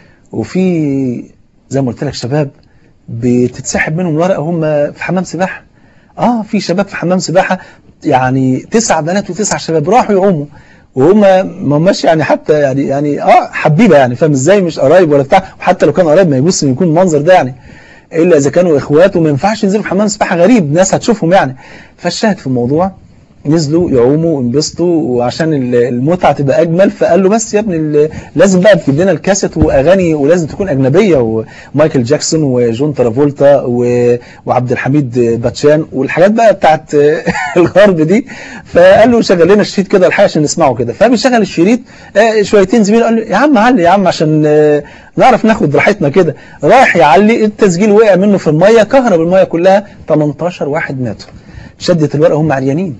وفي زي ما قلت لك شباب بتتسحب منهم ورقة هم في حمام سباحة اه في شباب في حمام سباحة يعني تسع بنات وتسع شباب راحوا يعوموا وهم ما هماش يعني حتى يعني يعني اه حبيبه يعني فاهم ازاي مش قرايب ولا بتاع وحتى لو كانوا قرايب ما يبص يكون المنظر ده يعني الا اذا كانوا اخوات وما ينفعش ينزلوا في حمام سباحه غريب ناس هتشوفهم يعني فالشاهد في الموضوع نزلوا يعوموا وانبسطوا وعشان المتعة تبقى أجمل فقال له بس يا ابني لازم بقى تجيب لنا الكاسيت وأغاني ولازم تكون أجنبية ومايكل جاكسون وجون ترافولتا وعبد الحميد باتشان والحاجات بقى بتاعت الغرب دي فقال له شغل لنا الشريط كده الحقيقة عشان نسمعه كده فبيشغل الشريط شويتين زميله قال له يا عم علي يا عم عشان نعرف ناخد راحتنا كده رايح يعلي التسجيل وقع منه في المية كهرب المية كلها 18 واحد ماتوا شدت الورقة هم عريانين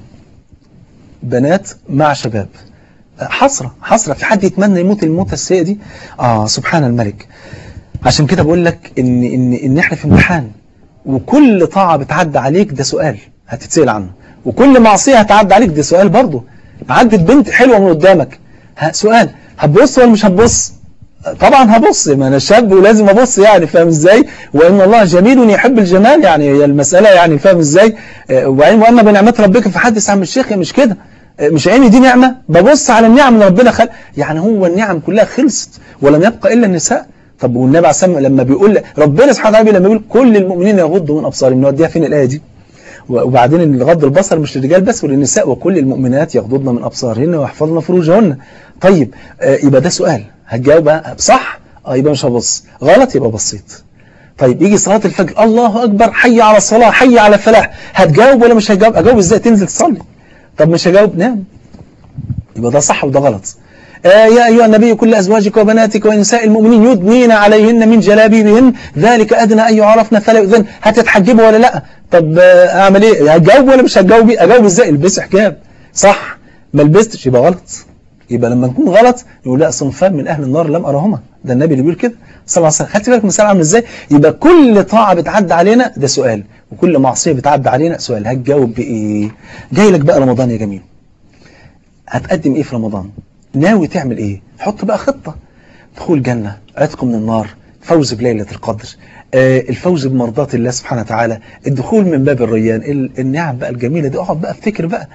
بنات مع شباب حسرة حسرة في حد يتمنى يموت الموتة السيئة دي آه سبحان الملك عشان كده بقول لك إن, إن, إن إحنا في امتحان وكل طاعة بتعدى عليك ده سؤال هتتسأل عنه وكل معصية هتعدى عليك ده سؤال برضه عدت بنت حلوة من قدامك ها سؤال هتبص ولا مش هتبص طبعا هبص ما انا شاب ولازم ابص يعني فاهم ازاي وان الله جميل يحب الجمال يعني هي المسألة يعني فاهم ازاي وبعدين واما بنعمات ربك فحدث عن الشيخ مش كده مش عيني دي نعمة ببص على النعم اللي ربنا خلق يعني هو النعم كلها خلصت ولم يبقى إلا النساء طب والنبي عليه الصلاه لما بيقول ربنا سبحانه وتعالى لما بيقول كل المؤمنين يغضوا من أبصارهم نوديها فين الآية دي وبعدين غض البصر مش للرجال بس وللنساء وكل المؤمنات يغضضن من أبصارهن ويحفظن فروجهن طيب آه يبقى ده سؤال هتجاوب صح اه يبقى مش هبص غلط يبقى بصيت طيب يجي صلاة الفجر الله أكبر حي على الصلاة حي على الفلاح هتجاوب ولا مش هتجاوب أجاوب إزاي تنزل تصلي طب مش هجاوب نعم يبقى ده صح وده غلط آه يا أيها النبي كل أزواجك وبناتك ونساء المؤمنين يدنين عليهن من جلابيبهن ذلك أدنى أن يعرفن فلا يؤذن هتتحجبوا ولا لا طب آه أعمل إيه هتجاوب ولا مش هتجاوب أجاوب إزاي البس حجاب صح ما لبستش يبقى غلط يبقى لما نكون غلط نقول لا صنفان من أهل النار لم أرهما ده النبي اللي بيقول كده صلى الله عليه وسلم خدت بالك مثال عامل إزاي يبقى كل طاعة بتعدي علينا ده سؤال وكل معصية بتعدي علينا سؤال هتجاوب بإيه جاي لك بقى رمضان يا جميل هتقدم إيه في رمضان ناوي تعمل إيه حط بقى خطة دخول جنة عتق من النار فوز بليلة القدر الفوز بمرضات الله سبحانه وتعالى الدخول من باب الريان النعم بقى الجميلة دي اقعد بقى افتكر بقى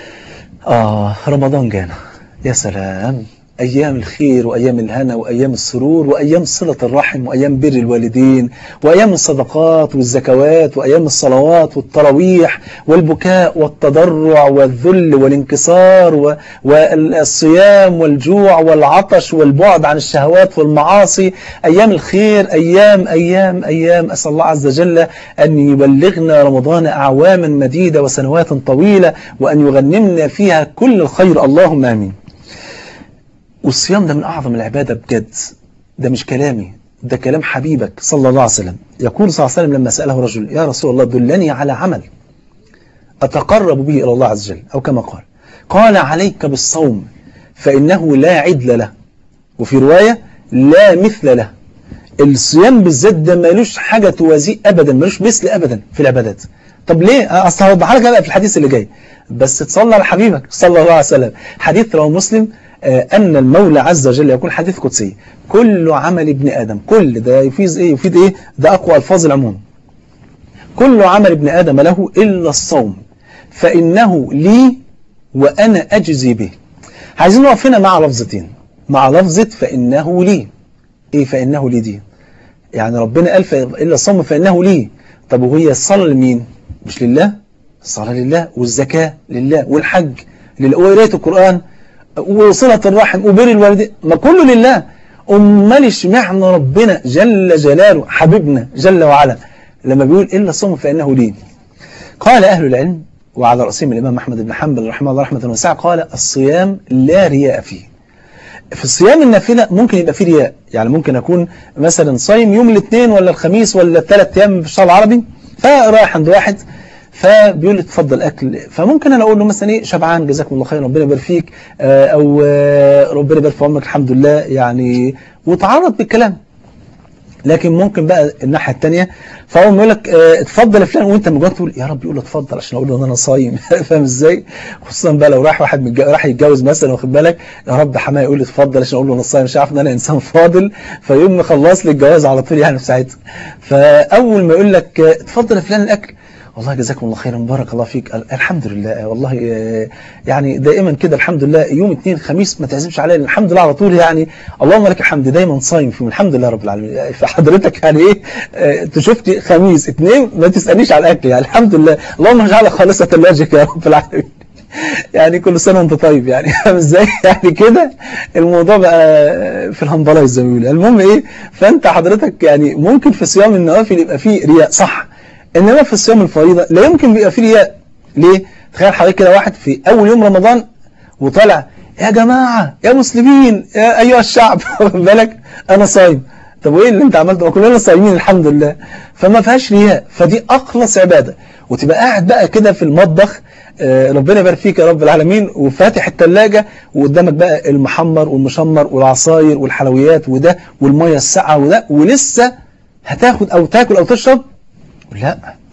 آه رمضان جانا يا سلام أيام الخير وأيام الهنا وأيام السرور وأيام صلة الرحم وأيام بر الوالدين وأيام الصدقات والزكوات وأيام الصلوات والتراويح والبكاء والتضرع والذل والانكسار والصيام والجوع والعطش والبعد عن الشهوات والمعاصي أيام الخير أيام أيام أيام أسأل الله عز وجل أن يبلغنا رمضان أعواما مديدة وسنوات طويلة وأن يغنمنا فيها كل الخير اللهم آمين والصيام ده من أعظم العبادة بجد ده مش كلامي ده كلام حبيبك صلى الله عليه وسلم يقول صلى الله عليه وسلم لما سأله رجل يا رسول الله دلني على عمل أتقرب به إلى الله عز وجل أو كما قال قال عليك بالصوم فإنه لا عدل له وفي رواية لا مثل له الصيام بالذات ده ملوش حاجة توازيه أبدا ملوش مثل أبدا في العبادات طب ليه أصل هوضح لك بقى في الحديث اللي جاي بس تصلى على حبيبك صلى الله عليه وسلم حديث رواه مسلم أن المولى عز وجل يقول حديث قدسي كل عمل ابن آدم كل ده يفيد إيه يفيد إيه ده أقوى ألفاظ العموم كل عمل ابن آدم له إلا الصوم فإنه لي وأنا أجزي به عايزين نقف هنا مع لفظتين مع لفظة فإنه لي إيه فإنه لي دي يعني ربنا قال إلا الصوم فإنه لي طب وهي الصلاة لمين مش لله الصلاة لله والزكاة لله والحج لله وقراية القرآن وصلة الرحم وبر الوالدين ما كله لله امال اشمعنى ربنا جل جلاله حبيبنا جل وعلا لما بيقول إلا الصوم فإنه لي قال أهل العلم وعلى رأسهم الإمام أحمد بن حنبل رحمه الله رحمة واسعة قال الصيام لا رياء فيه في الصيام النافلة ممكن يبقى فيه رياء يعني ممكن أكون مثلا صايم يوم الاثنين ولا الخميس ولا الثلاث أيام في الشهر العربي فرايح عند واحد فبيقول لي اتفضل اكل فممكن انا اقول له مثلا ايه شبعان جزاكم الله خير ربنا يبارك فيك او ربنا يبارك في عمرك الحمد لله يعني وتعرض بالكلام لكن ممكن بقى الناحيه الثانيه فهو يقول لك اتفضل يا فلان وانت من جواك تقول يا رب يقول له اتفضل عشان اقول له ان انا صايم فاهم ازاي خصوصا بقى لو راح واحد متج... راح يتجوز مثلا واخد بالك يا رب حمايه يقول لي اتفضل عشان اقول له انا صايم مش عارف ان انا انسان فاضل فيقوم مخلص لي الجواز على طول يعني في ساعتها فاول ما يقول لك اتفضل يا فلان الاكل والله جزاكم الله خيرا بارك الله فيك الحمد لله والله يعني دائما كده الحمد لله يوم اثنين خميس ما تعزمش عليا الحمد لله على طول يعني اللهم لك الحمد دايما صايم فيهم الحمد لله رب العالمين فحضرتك يعني ايه تشوفتي خميس اثنين ما تسالنيش على الاكل يعني الحمد لله اللهم اجعلها خالصه لوجهك يا رب العالمين يعني كل سنه وانت طيب يعني فاهم ازاي يعني كده الموضوع بقى في الهمبلايز زي ما بيقولوا المهم ايه فانت حضرتك يعني ممكن في صيام النوافل يبقى فيه رياء صح انما في الصيام الفريضه لا يمكن بيبقى فيه رياء ليه تخيل حضرتك كده واحد في اول يوم رمضان وطالع يا جماعه يا مسلمين يا ايها الشعب واخد بالك انا صايم طب وايه اللي انت عملته ما كلنا صايمين الحمد لله فما فيهاش رياء فدي اخلص عباده وتبقى قاعد بقى كده في المطبخ ربنا يبارك فيك يا رب العالمين وفاتح الثلاجه وقدامك بقى المحمر والمشمر والعصاير والحلويات وده والميه الساقعه وده ولسه هتاخد او تاكل او تشرب لا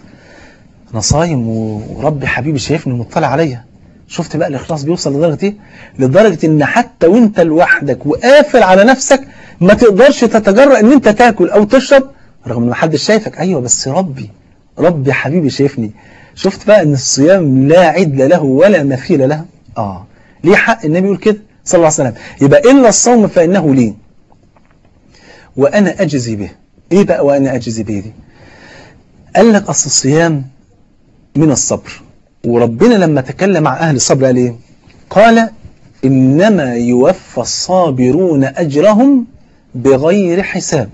انا صايم وربي حبيبي شايفني ومطلع عليا شفت بقى الاخلاص بيوصل لدرجه ايه لدرجه ان حتى وانت لوحدك وقافل على نفسك ما تقدرش تتجرأ ان انت تاكل او تشرب رغم ان ما حدش شايفك ايوه بس ربي ربي حبيبي شايفني شفت بقى ان الصيام لا عدل له ولا مثيل له اه ليه حق النبي يقول كده صلى الله عليه وسلم يبقى الا الصوم فانه لي وانا اجزي به ايه بقى وانا اجزي به دي قال لك أصل الصيام من الصبر وربنا لما تكلم مع أهل الصبر قال إيه قال إنما يوفى الصابرون أجرهم بغير حساب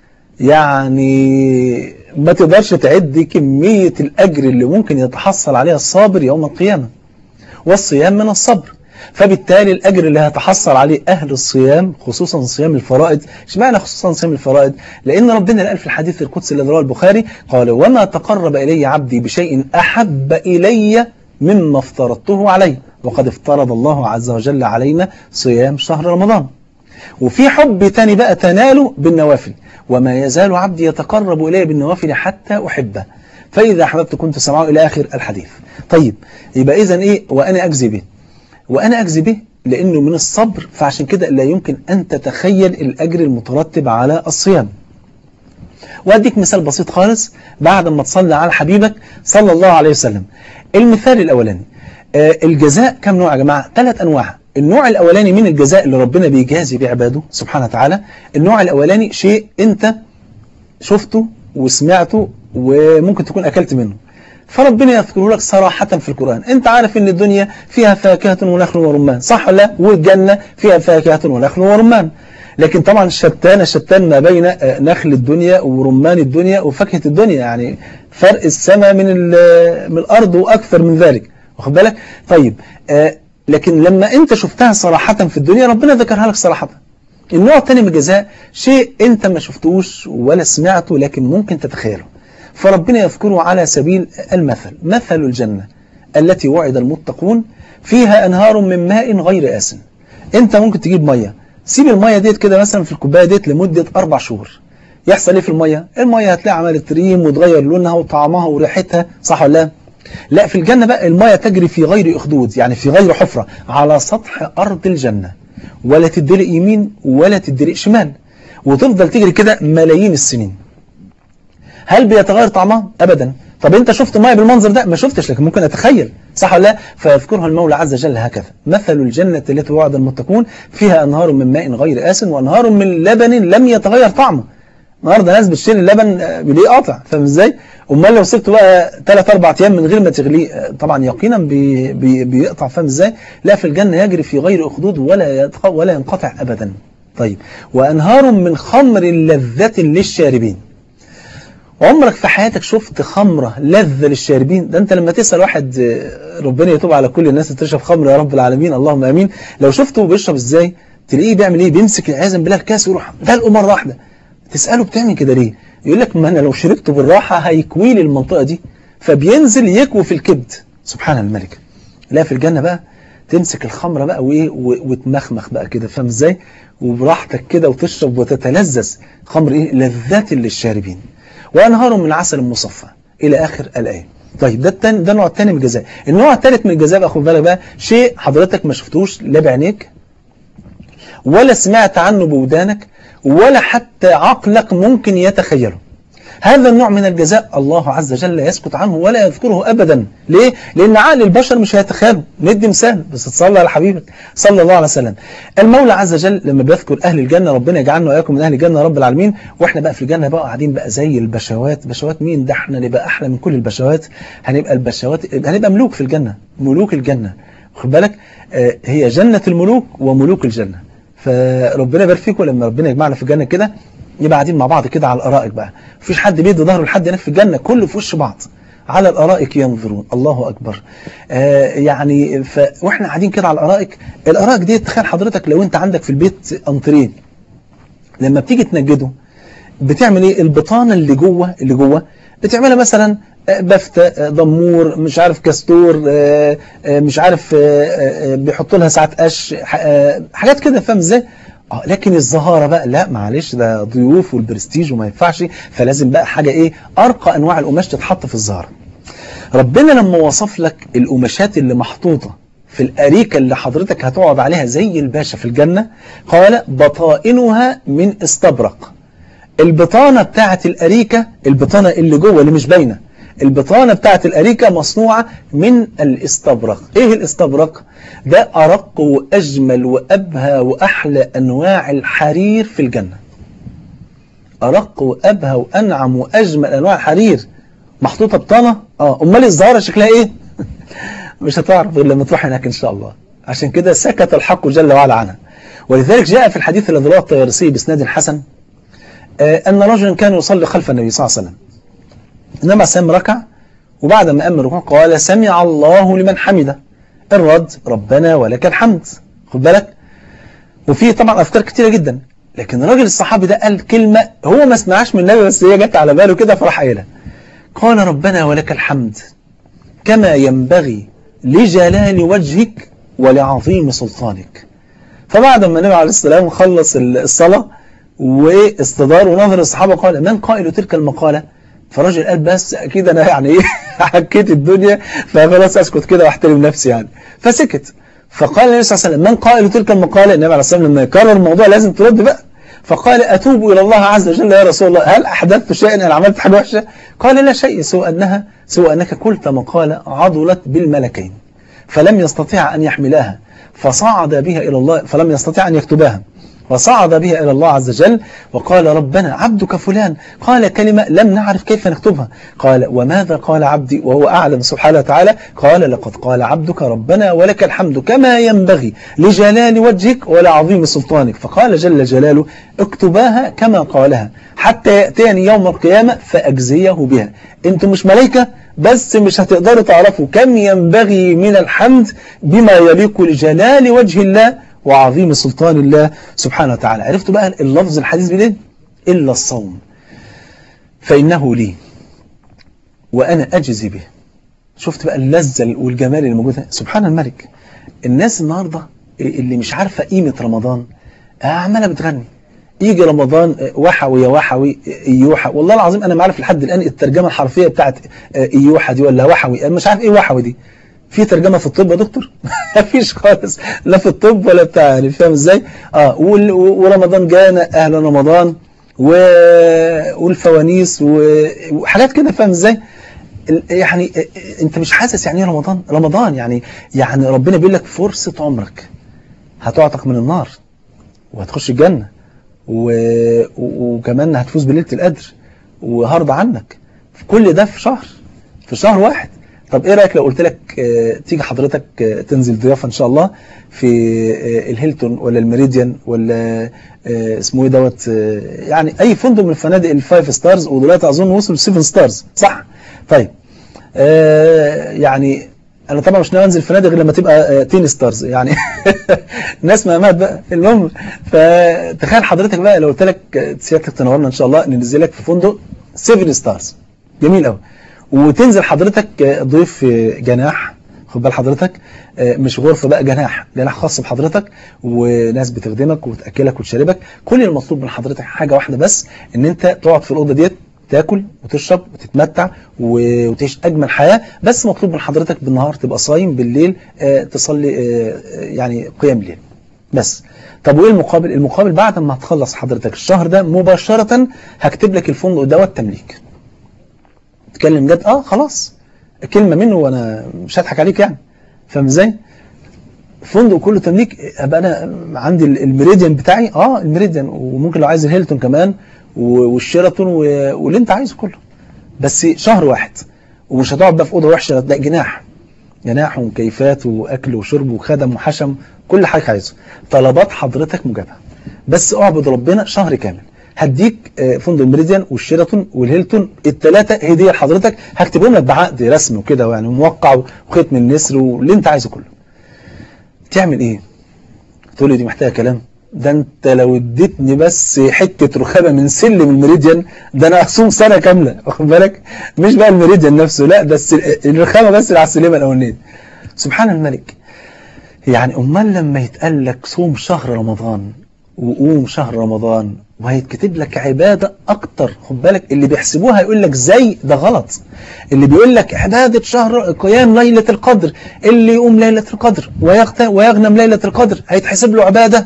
يعني ما تقدرش تعد كمية الأجر اللي ممكن يتحصل عليها الصابر يوم القيامة والصيام من الصبر فبالتالي الأجر اللي هتحصل عليه أهل الصيام خصوصا صيام الفرائض اشمعنى خصوصا صيام الفرائض لأن ربنا قال في الحديث القدسي الذي رواه البخاري قال وما تقرب إلي عبدي بشيء أحب إلي مما افترضته عليه وقد افترض الله عز وجل علينا صيام شهر رمضان وفي حب تاني بقى تناله بالنوافل وما يزال عبدي يتقرب إلي بالنوافل حتى أحبه فإذا أحببت كنت سمعه إلى آخر الحديث طيب يبقى إذا إيه وأنا أجزي به وأنا أجزي به لأنه من الصبر فعشان كده لا يمكن أن تتخيل الأجر المترتب على الصيام وأديك مثال بسيط خالص بعد ما تصلي على حبيبك صلى الله عليه وسلم المثال الأولاني آه الجزاء كم نوع يا جماعة ثلاث أنواع النوع الأولاني من الجزاء اللي ربنا بيجازي بعباده سبحانه وتعالى النوع الأولاني شيء أنت شفته وسمعته وممكن تكون أكلت منه فربنا يذكره لك صراحة في القرآن انت عارف ان الدنيا فيها فاكهة ونخل ورمان صح ولا لا والجنة فيها فاكهة ونخل ورمان لكن طبعا شتان شتان ما بين نخل الدنيا ورمان الدنيا وفاكهة الدنيا يعني فرق السماء من من الأرض وأكثر من ذلك واخد بالك طيب آه لكن لما انت شفتها صراحة في الدنيا ربنا ذكرها لك صراحة النوع الثاني من الجزاء شيء انت ما شفتوش ولا سمعته لكن ممكن تتخيله فربنا يذكره على سبيل المثل مثل الجنة التي وعد المتقون فيها أنهار من ماء غير آسن انت ممكن تجيب مية سيب المية ديت كده مثلا في الكوباية ديت لمدة أربع شهور يحصل ايه في المية المية هتلاقي عملت ريم وتغير لونها وطعمها وريحتها صح ولا لا لا في الجنة بقى المية تجري في غير أخدود يعني في غير حفرة على سطح أرض الجنة ولا تدلق يمين ولا تدلق شمال وتفضل تجري كده ملايين السنين هل بيتغير طعمها ابدا طب انت شفت ميه بالمنظر ده ما شفتش لكن ممكن اتخيل صح ولا لا فيذكرها المولى عز وجل هكذا مثل الجنة التي وعد المتقون فيها انهار من ماء غير آسن وانهار من لبن لم يتغير طعمه النهارده ناس بتشتري اللبن بليه قاطع فاهم ازاي امال لو سبته بقى 3 4 ايام من غير ما تغليه طبعا يقينا بي بي بيقطع فاهم ازاي لا في الجنه يجري في غير اخدود ولا ولا ينقطع ابدا طيب وانهار من خمر لذة للشاربين عمرك في حياتك شفت خمرة لذة للشاربين ده انت لما تسأل واحد ربنا يتوب على كل الناس تشرب خمر يا رب العالمين اللهم امين لو شفته بيشرب ازاي تلاقيه بيعمل ايه بيمسك عياذا بالله الكاس ويروح دلقه مرة واحدة تسأله بتعمل كده ليه يقول لك ما انا لو شربته بالراحة هيكوي لي المنطقة دي فبينزل يكوي في الكبد سبحان الملك لا في الجنة بقى تمسك الخمرة بقى وايه وتمخمخ بقى كده فاهم ازاي وبراحتك كده وتشرب وتتلذذ خمر ايه لذة للشاربين وأنهار من عسل مصفى إلى آخر الآية طيب ده التاني ده النوع الثاني من الجزاء النوع الثالث من الجزاء بقى خد بالك بقى شيء حضرتك ما شفتوش لا بعينيك ولا سمعت عنه بودانك ولا حتى عقلك ممكن يتخيله هذا النوع من الجزاء الله عز وجل يسكت عنه ولا يذكره أبدا ليه؟ لأن عقل البشر مش هيتخيله ندي مثال بس تصلي على حبيبك صلى الله عليه وسلم المولى عز وجل لما بيذكر أهل الجنة ربنا يجعلنا وإياكم من أهل الجنة رب العالمين وإحنا بقى في الجنة بقى قاعدين بقى زي البشوات بشوات مين ده إحنا نبقى أحلى من كل البشوات هنبقى البشوات هنبقى ملوك في الجنة ملوك الجنة خد بالك آه هي جنة الملوك وملوك الجنة فربنا يبارك فيكم لما ربنا يجمعنا في الجنة كده يبقى قاعدين مع بعض كده على الارائك بقى مفيش حد بيدي ظهره لحد هناك في الجنه كله في وش بعض على الارائك ينظرون الله اكبر آه يعني ف... واحنا قاعدين كده على الارائك الارائك دي تخيل حضرتك لو انت عندك في البيت انتريه لما بتيجي تنجده بتعمل ايه البطانه اللي جوه اللي جوه بتعملها مثلا بفتة ضمور مش عارف كاستور مش عارف بيحطوا لها ساعات قش حاجات كده فاهم ازاي اه لكن الزهارة بقى لا معلش ده ضيوف والبرستيج وما ينفعش فلازم بقى حاجة ايه ارقى انواع القماش تتحط في الزهرة ربنا لما وصف لك القماشات اللي محطوطة في الأريكة اللي حضرتك هتقعد عليها زي الباشا في الجنة قال بطائنها من استبرق البطانة بتاعة الأريكة البطانة اللي جوه اللي مش باينة البطانة بتاعة الأريكة مصنوعة من الاستبرق ايه الاستبرق ده أرق وأجمل وأبهى وأحلى أنواع الحرير في الجنة أرق وأبهى وأنعم وأجمل أنواع الحرير محطوطة بطانة اه أمال الزهرة شكلها ايه مش هتعرف غير لما تروح هناك إن شاء الله عشان كده سكت الحق جل وعلا عنها ولذلك جاء في الحديث الذي رواه الطيارسي باسناد حسن آه أن رجلا كان يصلي خلف النبي صلى الله عليه وسلم إنما سام ركع وبعد ما أمر الركوع قال سمع الله لمن حمده الرد ربنا ولك الحمد خد بالك وفي طبعا أفكار كتيرة جدا لكن الراجل الصحابي ده قال كلمة هو ما سمعهاش من النبي بس هي جت على باله كده فراح قايلها قال ربنا ولك الحمد كما ينبغي لجلال وجهك ولعظيم سلطانك فبعد ما النبي عليه السلام خلص الصلاة واستدار ونظر الصحابة قال من قائل تلك المقالة فالراجل قال بس اكيد انا يعني ايه حكيت الدنيا فخلاص اسكت كده واحترم نفسي يعني فسكت فقال النبي صلى الله عليه وسلم من قائل تلك المقاله النبي عليه الصلاه والسلام لما يكرر الموضوع لازم ترد بقى فقال أتوب إلى الله عز وجل يا رسول الله هل أحدثت شيئا أنا عملت حاجة وحشة قال لا شيء سوى أنها سوى أنك قلت مقالة عضلت بالملكين فلم يستطيع أن يحملها فصعد بها إلى الله فلم يستطيع أن يكتبها وصعد بها إلى الله عز وجل وقال ربنا عبدك فلان قال كلمة لم نعرف كيف نكتبها قال وماذا قال عبدي وهو أعلم سبحانه وتعالى قال لقد قال عبدك ربنا ولك الحمد كما ينبغي لجلال وجهك ولعظيم سلطانك فقال جل جلاله اكتباها كما قالها حتى يأتيني يوم القيامة فأجزيه بها انتم مش ملائكة بس مش هتقدروا تعرفوا كم ينبغي من الحمد بما يليق لجلال وجه الله وعظيم سلطان الله سبحانه وتعالى عرفتوا بقى اللفظ الحديث بليه إلا الصوم فإنه لي وأنا أجزي به شفت بقى اللذة والجمال اللي موجودة سبحان الملك الناس النهاردة اللي مش عارفة قيمة رمضان عمالة بتغني يجي رمضان وحوي يا وحوي ايوحى والله العظيم انا ما عارف لحد الان الترجمه الحرفيه بتاعت ايوحى دي ولا وحوي انا مش عارف ايه وحوي دي في ترجمة في الطب يا دكتور مفيش خالص لا في الطب ولا بتاع يعني فاهم ازاي اه ورمضان جانا اهلا رمضان و... والفوانيس وحاجات كده فاهم ازاي يعني انت مش حاسس يعني ايه رمضان رمضان يعني يعني ربنا بيقول لك فرصة عمرك هتعتق من النار وهتخش الجنة و... وكمان هتفوز بليلة القدر وهرضى عنك كل ده في شهر في شهر واحد طب ايه رايك لو قلت لك اه تيجي حضرتك اه تنزل ضيافه ان شاء الله في اه الهيلتون ولا الميريديان ولا اسمه ايه دوت يعني اي فندق من الفنادق الفايف ستارز ودلوقتي اظن وصل 7 ستارز صح طيب يعني انا طبعا مش ناوي انزل فنادق غير لما تبقى 10 ستارز يعني ناس مهمات بقى المهم فتخيل حضرتك بقى لو قلت لك سيادتك تنورنا ان شاء الله ننزلك في فندق 7 ستارز جميل قوي وتنزل حضرتك ضيف في جناح خد بال حضرتك مش غرفة بقى جناح جناح خاص بحضرتك وناس بتخدمك وتأكلك وتشربك كل المطلوب من حضرتك حاجة واحدة بس ان انت تقعد في الأوضة ديت تاكل وتشرب وتتمتع وتعيش أجمل حياة بس مطلوب من حضرتك بالنهار تبقى صايم بالليل تصلي يعني قيام الليل بس طب وايه المقابل المقابل بعد ما هتخلص حضرتك الشهر ده مباشرة هكتب لك الفندق دوت تمليك تتكلم جد اه خلاص كلمة منه وانا مش هضحك عليك يعني فاهم ازاي فندق كله تمليك ابقى انا عندي الميريديان بتاعي اه الميريديان وممكن لو عايز الهيلتون كمان والشيراتون واللي انت عايزه كله بس شهر واحد ومش هتقعد بقى في اوضه وحشه لا جناح جناح ومكيفات واكل وشرب وخدم وحشم كل حاجه عايزه طلبات حضرتك مجابه بس اعبد ربنا شهر كامل هديك فندق الميريديان والشيراتون والهيلتون الثلاثه هديه لحضرتك هكتبهم لك بعقد رسمي وكده يعني موقع وختم النسر واللي انت عايزه كله تعمل ايه تقول لي دي محتاجه كلام ده انت لو اديتني بس حته رخامه من سلم الميريديان ده انا اصوم سنه كامله واخد بالك مش بقى الميريديان نفسه لا ده الرخامه بس اللي على السلمه الاولانيه سبحان الملك يعني امال لما يتقال لك صوم شهر رمضان وقوم شهر رمضان وهيتكتب لك عبادة أكتر خد بالك اللي بيحسبوها يقول لك زي ده غلط اللي بيقول لك عبادة شهر قيام ليلة القدر اللي يقوم ليلة القدر ويغنم ليلة القدر هيتحسب له عبادة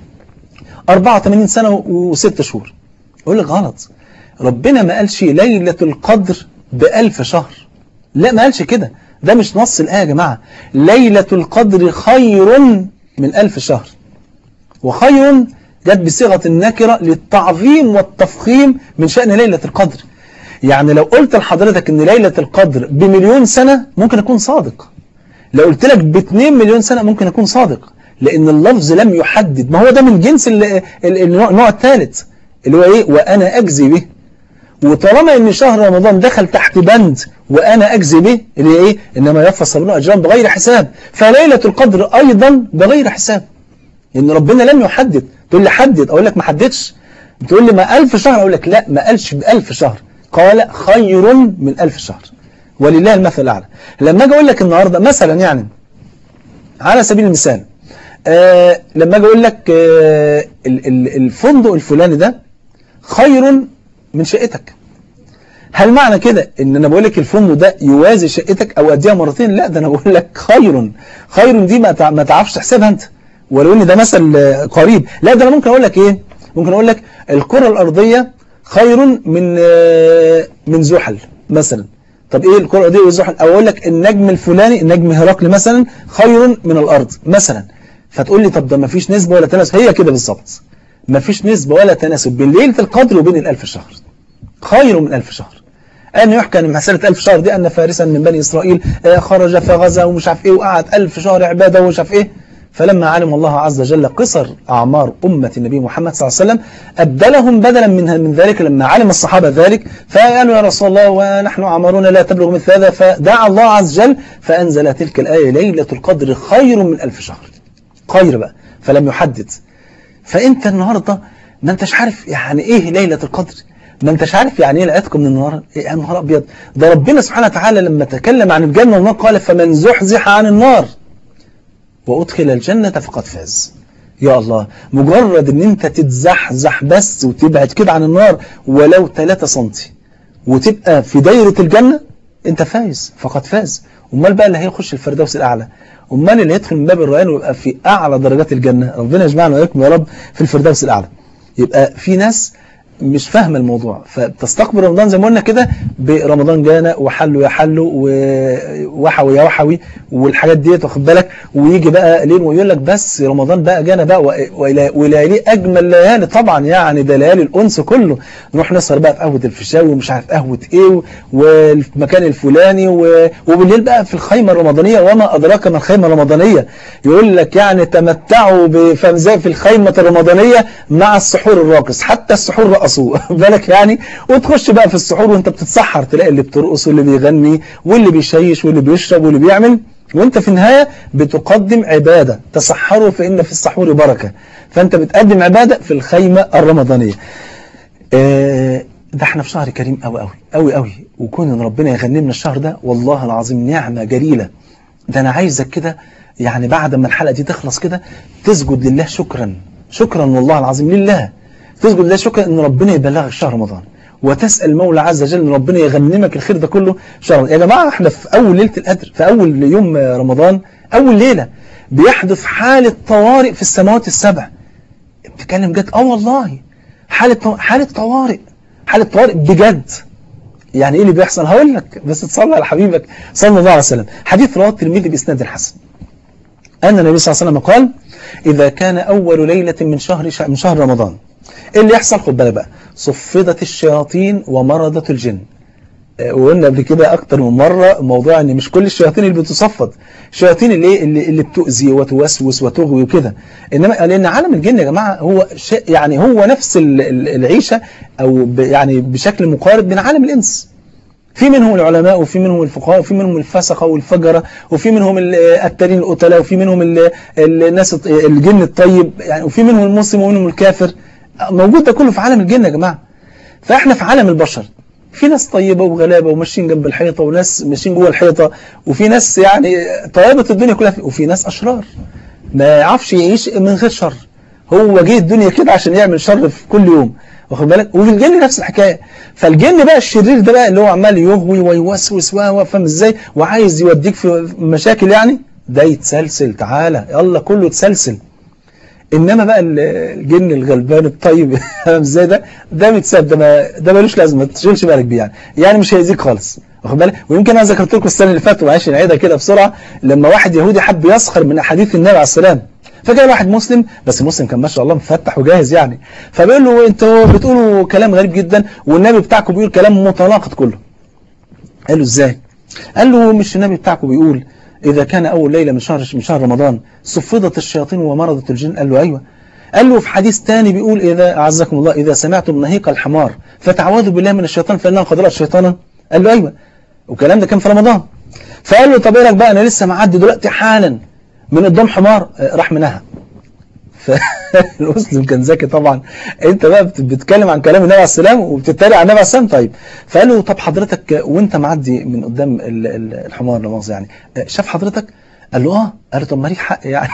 84 سنة وست شهور يقول لك غلط ربنا ما قالش ليلة القدر بألف شهر لا ما قالش كده ده مش نص الآية يا جماعة ليلة القدر خير من ألف شهر وخير جت بصيغة النكرة للتعظيم والتفخيم من شأن ليلة القدر يعني لو قلت لحضرتك ان ليلة القدر بمليون سنة ممكن أكون صادق لو قلت لك باتنين مليون سنة ممكن أكون صادق لأن اللفظ لم يحدد ما هو ده من جنس النوع الثالث اللي هو إيه وأنا أجزي به وطالما ان شهر رمضان دخل تحت بند وانا اجزي به اللي ايه انما يوفى الصابرون اجرهم بغير حساب فليله القدر ايضا بغير حساب ان ربنا لم يحدد تقول لي حدد اقول لك ما حددش بتقول لي ما ألف شهر اقول لك لا ما قالش بألف شهر قال خير من ألف شهر ولله المثل الاعلى لما اجي اقول لك النهارده مثلا يعني على سبيل المثال آه لما اجي اقول لك آه الفندق الفلاني ده خير من شقتك هل معنى كده ان انا بقول لك الفندق ده يوازي شقتك او اديها مرتين لا ده انا بقول لك خير خير دي ما تعرفش تحسبها انت ولو ان ده مثل قريب لا ده انا ممكن اقول لك ايه ممكن اقول لك الكره الارضيه خير من من زحل مثلا طب ايه الكره الارضيه والزحل او اقول لك النجم الفلاني النجم هرقل مثلا خير من الارض مثلا فتقول لي طب ده ما فيش نسبه ولا تناسب هي كده بالظبط ما فيش نسبه ولا تناسب بين ليله القدر وبين الالف شهر خير من ألف شهر أن يحكى أن مسألة ألف شهر دي أن فارسا من بني إسرائيل خرج فغزا ومش عارف إيه وقعد ألف شهر عبادة ومش عارف إيه فلما علم الله عز وجل قصر أعمار أمة النبي محمد صلى الله عليه وسلم أبدلهم بدلا من من ذلك لما علم الصحابة ذلك فقالوا يا رسول الله ونحن أعمارنا لا تبلغ مثل هذا فدعا الله عز وجل فأنزل تلك الآية ليلة القدر خير من ألف شهر خير بقى فلم يحدد فأنت النهاردة ما أنتش عارف يعني إيه ليلة القدر ما انتش عارف يعني ايه لقيتكم من النار ايه يا نهار ابيض ده ربنا سبحانه وتعالى لما تكلم عن الجنه والنار قال فمن زحزح عن النار وادخل الجنه فقد فاز يا الله مجرد ان انت تتزحزح بس وتبعد كده عن النار ولو 3 سم وتبقى في دايره الجنه انت فايز فقد فاز امال بقى اللي هيخش الفردوس الاعلى امال اللي يدخل من باب الريان ويبقى في اعلى درجات الجنه ربنا يجمعنا واياكم يا رب في الفردوس الاعلى يبقى في ناس مش فاهمه الموضوع فبتستقبل رمضان زي ما قلنا كده برمضان جانا وحلو يا حلو ووحوي يا وحوي والحاجات ديت واخد بالك ويجي بقى ليل ويقول لك بس رمضان بقى جانا بقى وليالي اجمل ليالي طبعا يعني ده ليالي الانس كله نروح نسهر بقى في قهوه الفيشاوي ومش عارف قهوه ايه والمكان الفلاني وبالليل بقى في الخيمه الرمضانيه وما ادراك ما الخيمه الرمضانيه يقول لك يعني تمتعوا بفهم زي في الخيمه الرمضانيه مع السحور الراقص حتى السحور رقصوا بالك يعني وتخش بقى في السحور وانت بتتسحر تلاقي اللي بترقص واللي بيغني واللي بيشيش واللي بيشرب واللي بيعمل وانت في النهاية بتقدم عبادة تسحروا فإن في السحور بركة فانت بتقدم عبادة في الخيمة الرمضانية اه ده احنا في شهر كريم قوي قوي قوي قوي وكون ان ربنا يغنمنا الشهر ده والله العظيم نعمة جليلة ده انا عايزك كده يعني بعد ما الحلقة دي تخلص كده تسجد لله شكرا شكرا والله العظيم لله تسجد لله شكرا ان ربنا يبلغك شهر رمضان وتسأل المولى عز وجل ان ربنا يغنمك الخير ده كله شهر يا جماعة احنا في اول ليلة القدر في اول يوم رمضان اول ليلة بيحدث حالة طوارئ في السماوات السبع بتتكلم جد اه والله حالة حالة طوارئ حالة طوارئ بجد يعني ايه اللي بيحصل هقول لك بس تصلي على حبيبك صلى الله عليه وسلم حديث رواه الترمذي باسناد الحسن ان النبي صلى الله عليه وسلم قال اذا كان اول ليلة من شهر من شهر رمضان ايه اللي يحصل خد بالك بقى صفدت الشياطين ومرضت الجن وقلنا قبل كده اكتر من مرة موضوع ان مش كل الشياطين اللي بتصفد الشياطين اللي اللي, اللي بتؤذي وتوسوس وتغوي وكده انما لان عالم الجن يا جماعه هو شيء يعني هو نفس العيشه او يعني بشكل مقارب من عالم الانس في منهم العلماء وفي منهم الفقهاء وفي منهم الفسقه والفجره وفي منهم التالين القتلاء وفي منهم الناس الجن الطيب يعني وفي منهم المسلم ومنهم الكافر موجود ده كله في عالم الجن يا جماعه فاحنا في عالم البشر في ناس طيبة وغلابة وماشيين جنب الحيطة وناس ماشيين جوه الحيطة وفي ناس يعني طيبة الدنيا كلها فيه وفي ناس أشرار ما يعرفش يعيش من غير شر هو جه الدنيا كده عشان يعمل شر في كل يوم واخد بالك وفي الجن نفس الحكاية فالجن بقى الشرير ده بقى اللي هو عمال يغوي ويوسوس وفاهم ازاي وعايز يوديك في مشاكل يعني ده يتسلسل تعالى يلا كله يتسلسل انما بقى الجن الغلبان الطيب فاهم ازاي ده ده متساب ده ما ده ملوش لازمه ما تشغلش بالك بيه يعني يعني مش هيأذيك خالص واخد بالك ويمكن انا ذكرت لكم السنه اللي فاتت وعايش نعيدها كده بسرعه لما واحد يهودي حب يسخر من احاديث النبي عليه السلام فجاء واحد مسلم بس مسلم كان ما شاء الله مفتح وجاهز يعني فبيقول له انتوا بتقولوا كلام غريب جدا والنبي بتاعكم بيقول كلام متناقض كله قال له ازاي قال له مش النبي بتاعكم بيقول إذا كان أول ليلة من شهر من شهر رمضان صفدت الشياطين ومرضت الجن قال له أيوة قال له في حديث تاني بيقول إذا أعزكم الله إذا سمعتم نهيق الحمار فتعوذوا بالله من الشيطان فإنه قد رأى شيطانا قال له أيوة والكلام ده كان في رمضان فقال له طب إيه لك بقى أنا لسه معدي دلوقتي حالا من قدام حمار راح منها فالمسلم كان ذكي طبعا انت بقى بتتكلم عن كلام النبي عليه السلام وبتتريق على النبي عليه السلام طيب فقال له طب حضرتك وانت معدي من قدام الحمار لا مؤاخذه يعني شاف حضرتك قال له اه قال له طب ما ليك حق يعني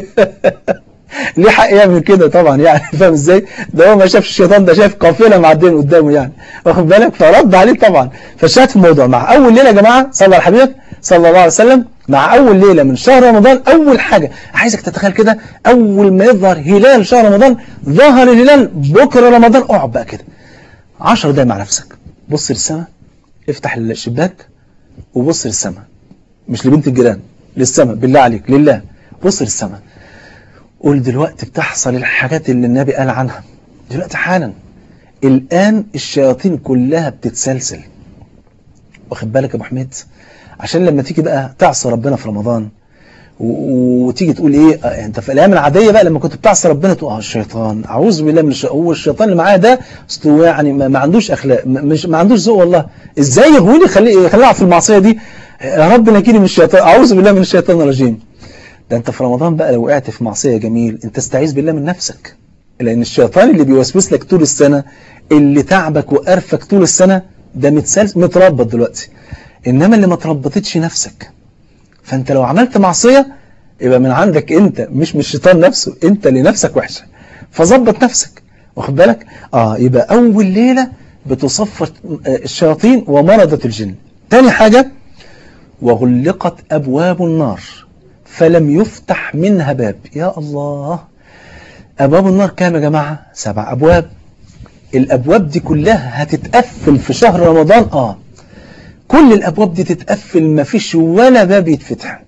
ليه حق يعمل كده طبعا يعني فاهم ازاي ده هو ما شافش الشيطان ده شاف قافله معديه قدامه يعني واخد بالك فرد عليه طبعا فشات في الموضوع مع اول ليله يا جماعه صلى على حبيبك صلى الله عليه وسلم مع اول ليله من شهر رمضان اول حاجه عايزك تتخيل كده اول ما يظهر هلال شهر رمضان ظهر الهلال بكره رمضان اقعد بقى كده 10 دقايق مع نفسك بص للسماء افتح الشباك وبص للسماء مش لبنت الجيران للسماء بالله عليك لله بص للسماء قول دلوقتي بتحصل الحاجات اللي النبي قال عنها دلوقتي حالا الآن الشياطين كلها بتتسلسل واخد بالك يا ابو حميد عشان لما تيجي بقى تعصي ربنا في رمضان و- وتيجي تقول ايه آه، انت في الايام العاديه بقى لما كنت بتعصي ربنا تقول اه الشيطان اعوذ بالله من الشيطان هو الشيطان اللي معايا ده أصله يعني ما, ما عندوش اخلاق ما- مش ما عندوش ذوق والله ازاي يغويني خليه يخليني أقع في المعصيه دي يا رب نجيني من الشيطان اعوذ بالله من الشيطان الرجيم ده انت في رمضان بقى لو وقعت في معصيه جميل انت استعيذ بالله من نفسك لان الشيطان اللي بيوسوس لك طول السنه اللي تعبك وقرفك طول السنه ده متسلس متربط دلوقتي انما اللي ما تربطتش نفسك فانت لو عملت معصيه يبقى من عندك انت مش من الشيطان نفسه انت اللي نفسك وحشه فظبط نفسك واخد بالك اه يبقى اول ليله بتصفر آه، الشياطين ومرضة الجن تاني حاجه وغلقت ابواب النار فلم يفتح منها باب يا الله ابواب النار كام يا جماعه سبع ابواب الابواب دي كلها هتتقفل في شهر رمضان اه كل الابواب دي تتقفل مفيش ولا باب يتفتح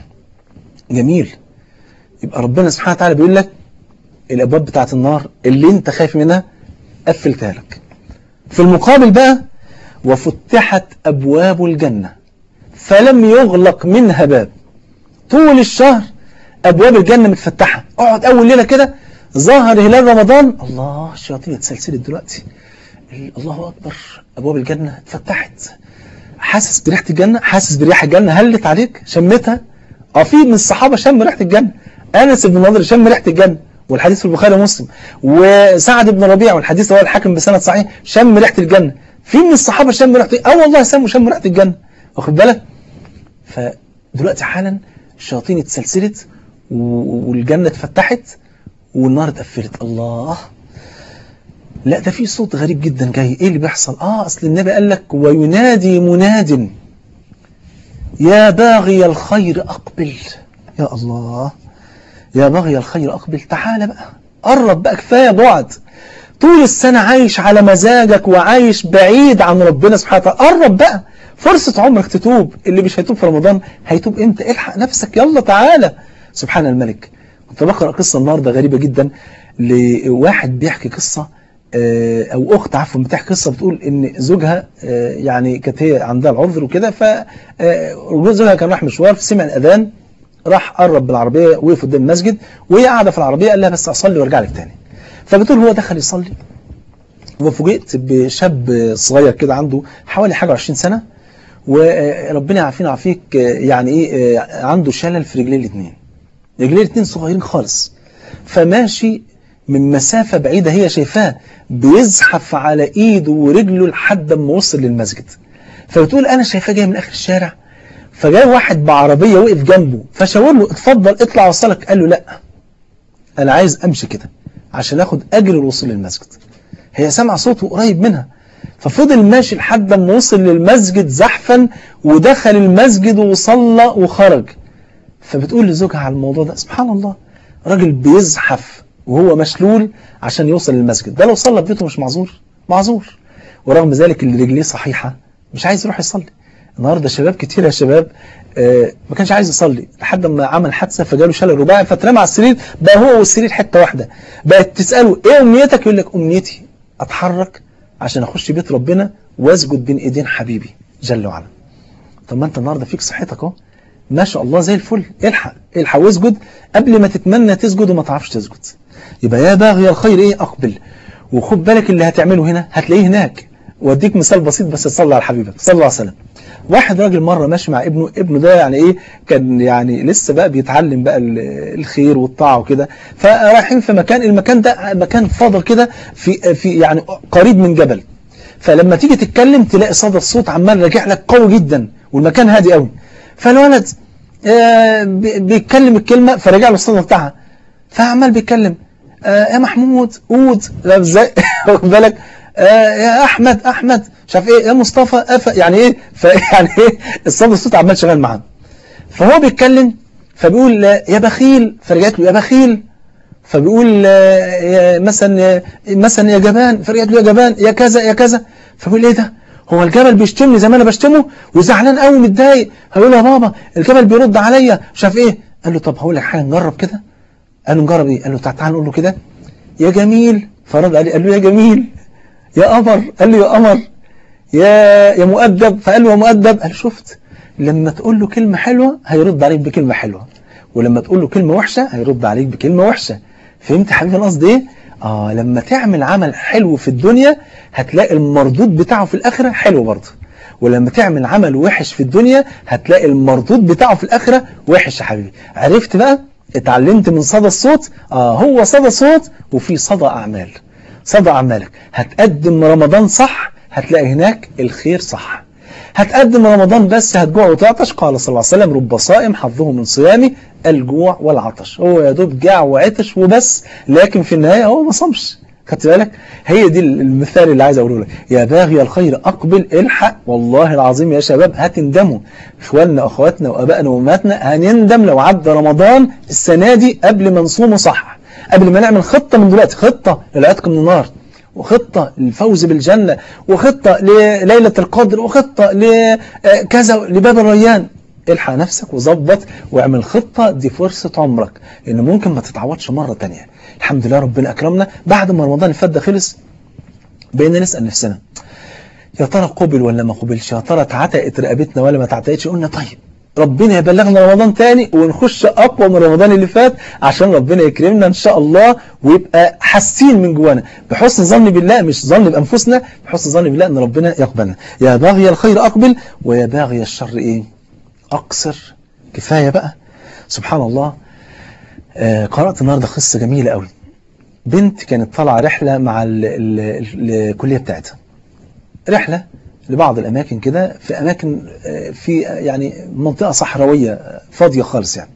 جميل يبقى ربنا سبحانه وتعالى بيقول لك الابواب بتاعت النار اللي انت خايف منها قفلتها لك في المقابل بقى وفتحت ابواب الجنه فلم يغلق منها باب طول الشهر ابواب الجنه متفتحه اقعد اول ليله كده ظهر هلال رمضان الله الشياطين اتسلسلت دلوقتي الله اكبر ابواب الجنه اتفتحت حاسس بريحه الجنه حاسس بريحه الجنه هلت عليك شمتها اه في من الصحابه شم ريحه الجنه انس بن نضر شم ريحه الجنه والحديث في البخاري ومسلم وسعد بن ربيع والحديث هو الحاكم بسند صحيح شم ريحه الجنه في من الصحابه شم ريحه اه والله سموا شم ريحه الجنه واخد بالك فدلوقتي حالا الشياطين اتسلسلت و- والجنه اتفتحت والنار اتقفلت الله لا ده في صوت غريب جدا جاي ايه اللي بيحصل اه اصل النبي قال لك وينادي مناد يا باغي الخير اقبل يا الله يا باغي الخير اقبل تعالى بقى قرب بقى كفايه بعد طول السنه عايش على مزاجك وعايش بعيد عن ربنا سبحانه وتعالى قرب بقى فرصه عمرك تتوب اللي مش هيتوب في رمضان هيتوب امتى الحق نفسك يلا تعالى سبحان الملك كنت بقرا قصه النهارده غريبه جدا لواحد بيحكي قصه آه، او اخت عفوا بتحكي قصه بتقول ان زوجها آه، يعني كانت هي عندها العذر وكده ف آه، زوجها كان راح مشوار فسمع الاذان راح قرب بالعربيه وقف قدام المسجد وهي قاعده في العربيه قال لها بس اصلي وارجع لك تاني فبتقول هو دخل يصلي وفوجئت بشاب صغير كده عنده حوالي حاجه 20 سنه وربنا يعافينا ويعافيك آه، يعني ايه آه، عنده شلل في رجليه الاثنين رجليه الاثنين صغيرين خالص فماشي من مسافة بعيدة هي شايفاه بيزحف على ايده ورجله لحد ما وصل للمسجد فبتقول انا شايفاه جاي من اخر الشارع فجاء واحد بعربية وقف جنبه فشاور له اتفضل اطلع وصلك قال له لا انا عايز امشي كده عشان اخد اجر الوصول للمسجد هي سمع صوته قريب منها ففضل ماشي لحد ما وصل للمسجد زحفا ودخل المسجد وصلى وخرج فبتقول لزوجها على الموضوع ده سبحان الله راجل بيزحف وهو مشلول عشان يوصل للمسجد ده لو صلى في بيته مش معذور معذور ورغم ذلك اللي رجليه صحيحة مش عايز يروح يصلي النهارده شباب كتير يا شباب آه، ما كانش عايز يصلي لحد ما عمل حادثه فجاله شلل رباعي فاترمى على السرير بقى هو والسرير حته واحده بقت تساله ايه امنيتك يقول لك امنيتي اتحرك عشان اخش بيت ربنا واسجد بين ايدين حبيبي جل وعلا طب ما انت النهارده فيك صحتك اهو ما شاء الله زي الفل الحق الحق واسجد قبل ما تتمنى تسجد وما تعرفش تسجد يبقى يا باغي الخير ايه اقبل وخد بالك اللي هتعمله هنا هتلاقيه هناك واديك مثال بسيط بس تصلي على حبيبك صلى الله عليه وسلم واحد راجل مره ماشي مع ابنه ابنه ده يعني ايه كان يعني لسه بقى بيتعلم بقى ال- الخير والطاعه وكده فرايحين في مكان المكان ده مكان فاضل كده في في يعني قريب من جبل فلما تيجي تتكلم تلاقي صدى الصوت عمال راجع لك قوي جدا والمكان هادي قوي فالولد آه، بي- بيتكلم الكلمه فرجع له الصدى بتاعها فعمال بيتكلم آه، يا محمود قود لا ازاي واخد بالك آه، يا احمد احمد مش عارف ايه يا مصطفى أف... يعني ايه فيعني ايه الصدى الصوت عمال شغال معاه فهو بيتكلم فبيقول يا بخيل فرجعت له يا بخيل فبيقول مثلا مثلا يا جبان فرجعت له يا جبان يا كذا يا كذا فبيقول ايه ده هو الجبل بيشتمني زي ما انا بشتمه وزعلان قوي متضايق هيقول يا بابا الجبل بيرد عليا مش عارف ايه قال له طب هقول لك حاجه نجرب كده قال له نجرب ايه قال له تعال نقول له كده يا جميل فرد عليه قال له يا جميل يا قمر قال له يا قمر يا يا مؤدب فقال له يا مؤدب قال شفت لما تقول له كلمة حلوة هيرد عليك بكلمة حلوة ولما تقول له كلمة وحشة هيرد عليك بكلمة وحشة فهمت يا حبيبي القصد ايه اه لما تعمل عمل حلو في الدنيا هتلاقي المردود بتاعه في الآخرة حلو برضه ولما تعمل عمل وحش في الدنيا هتلاقي المردود بتاعه في الآخرة وحش يا حبيبي عرفت بقى اتعلمت من صدى الصوت اه هو صدى صوت وفي صدى أعمال صدى أعمالك هتقدم رمضان صح هتلاقي هناك الخير صح هتقدم رمضان بس هتجوع وتعطش قال صلى الله عليه وسلم رب صائم حظه من صيامه الجوع والعطش هو يا دوب جاع وعطش وبس لكن في النهاية هو ما صامش خدت بالك هي دي المثال اللي عايز اقوله لك يا باغي الخير اقبل الحق والله العظيم يا شباب هتندموا اخواننا واخواتنا وابائنا وامهاتنا هنندم لو عدى رمضان السنه دي قبل ما نصومه صح قبل ما نعمل خطه من دلوقتي خطه للعتق من النار وخطة للفوز بالجنة وخطة لليلة القدر وخطة لكذا لباب الريان الحق نفسك وظبط واعمل خطة دي فرصة عمرك لأن ممكن ما تتعوضش مرة تانية الحمد لله ربنا أكرمنا بعد ما رمضان اللي فات ده خلص بقينا نسأل نفسنا يا ترى قبل ولا ما قبلش يا ترى اتعتقت رقبتنا ولا ما اتعتقتش قلنا طيب ربنا يبلغنا رمضان تاني ونخش أقوى من رمضان اللي فات عشان ربنا يكرمنا إن شاء الله ويبقى حاسين من جوانا بحسن ظن بالله مش ظن بأنفسنا بحسن ظن بالله إن ربنا يقبلنا يا باغي الخير أقبل ويا باغي الشر إيه أقصر كفاية بقى سبحان الله آه قرأت النهاردة قصة جميلة قوي بنت كانت طالعة رحلة مع ال ال الكلية بتاعتها رحلة لبعض الأماكن كده في أماكن في يعني منطقة صحراوية فاضية خالص يعني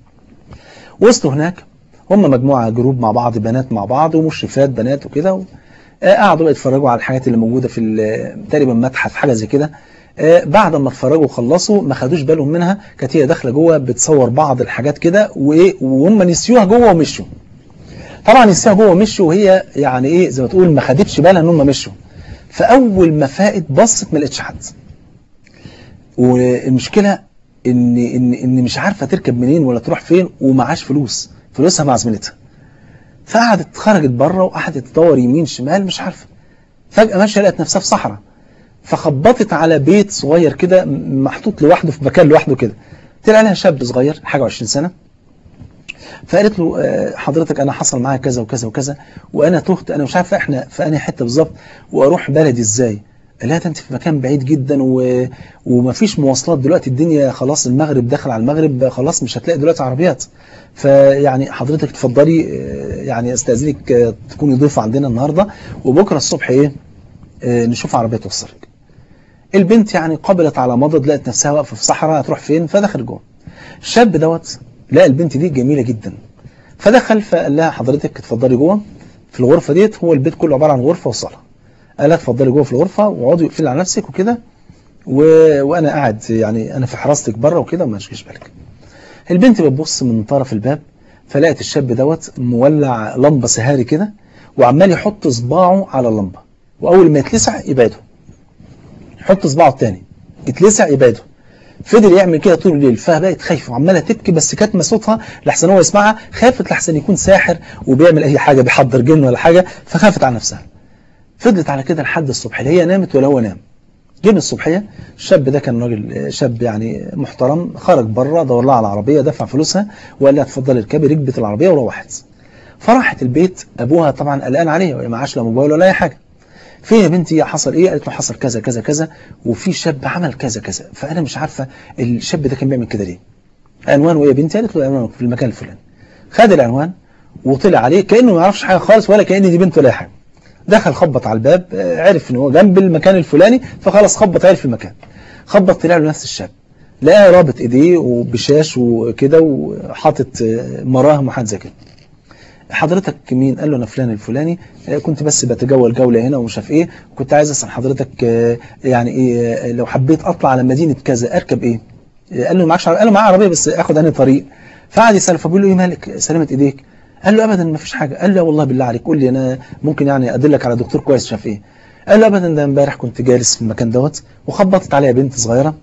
وصلوا هناك هم مجموعة جروب مع بعض بنات مع بعض ومشرفات بنات وكده قعدوا يتفرجوا على الحاجات اللي موجودة في تقريبا متحف حاجة زي كده بعد ما اتفرجوا وخلصوا ما خدوش بالهم منها كانت هي داخله جوه بتصور بعض الحاجات كده وايه وهم نسيوها جوه ومشوا طبعا نسيوها جوه ومشوا وهي يعني ايه زي ما تقول ما خدتش بالها ان هم مشوا فاول ما فاقت بصت ما لقتش حد والمشكله ان ان ان مش عارفه تركب منين ولا تروح فين ومعاش فلوس فلوسها مع زميلتها فقعدت خرجت بره وقعدت تدور يمين شمال مش عارفه فجاه ماشيه لقت نفسها في صحراء فخبطت على بيت صغير كده محطوط لوحده في مكان لوحده كده طلع لها شاب صغير حاجه 20 سنه فقالت له حضرتك انا حصل معايا كذا وكذا وكذا وانا تهت انا مش عارفه احنا في انهي حته بالظبط واروح بلدي ازاي قال لها ده انت في مكان بعيد جدا و... ومفيش مواصلات دلوقتي الدنيا خلاص المغرب داخل على المغرب خلاص مش هتلاقي دلوقتي عربيات فيعني حضرتك تفضلي يعني استاذنك تكوني ضيفه عندنا النهارده وبكره الصبح ايه نشوف عربيه توصلك البنت يعني قبلت على مضض لقت نفسها واقفه في صحراء هتروح فين فدخل جوه الشاب دوت لقى البنت دي جميله جدا فدخل فقال لها حضرتك اتفضلي جوه في الغرفه ديت هو البيت كله عباره عن غرفه وصاله قال لها اتفضلي جوه في الغرفه واقعدي اقفلي على نفسك وكده و... وانا قاعد يعني انا في حراستك بره وكده وما تشغليش بالك البنت بتبص من طرف الباب فلقت الشاب دوت مولع لمبه سهاري كده وعمال يحط صباعه على اللمبه واول ما يتلسع يبعده يحط صباعه الثاني يتلسع يبعده فضل يعمل كده طول الليل فبقت خايفه وعماله تبكي بس كاتمه صوتها لحسن هو يسمعها خافت لحسن يكون ساحر وبيعمل اي حاجه بيحضر جن ولا حاجه فخافت على نفسها فضلت على كده لحد الصبح هي نامت ولا هو نام جينا الصبحيه الشاب ده كان راجل شاب يعني محترم خرج بره دور لها على عربيه دفع فلوسها وقال لها اتفضلي اركبي ركبت العربيه وروحت فراحت البيت ابوها طبعا قلقان عليها وهي معاش لا موبايل ولا اي حاجه فين يا بنتي حصل ايه قالت له حصل كذا كذا كذا وفي شاب عمل كذا كذا فانا مش عارفه الشاب ده كان بيعمل كده ليه عنوان وايه يا بنتي قالت له عنوانك في المكان الفلاني خد العنوان وطلع عليه كانه ما يعرفش حاجه خالص ولا كان دي بنت ولا حاجه دخل خبط على الباب عرف ان هو جنب المكان الفلاني فخلاص خبط عرف المكان خبط طلع له نفس الشاب لقاه رابط ايديه وبشاش وكده وحاطط مراهم وحاجات زي كده حضرتك مين قال له انا فلان الفلاني كنت بس بتجول جولة هنا ومش عارف ايه وكنت عايز اسال حضرتك يعني ايه لو حبيت اطلع على مدينة كذا اركب ايه قال له معكش عربيه قال له معاه عربيه بس اخد انهي طريق فقعد يساله فبيقول له ايه مالك سلامه ايديك قال له ابدا ما فيش حاجه قال له والله بالله عليك قول لي انا ممكن يعني ادلك على دكتور كويس شاف ايه قال له ابدا ده امبارح كنت جالس في المكان دوت وخبطت عليا بنت صغيره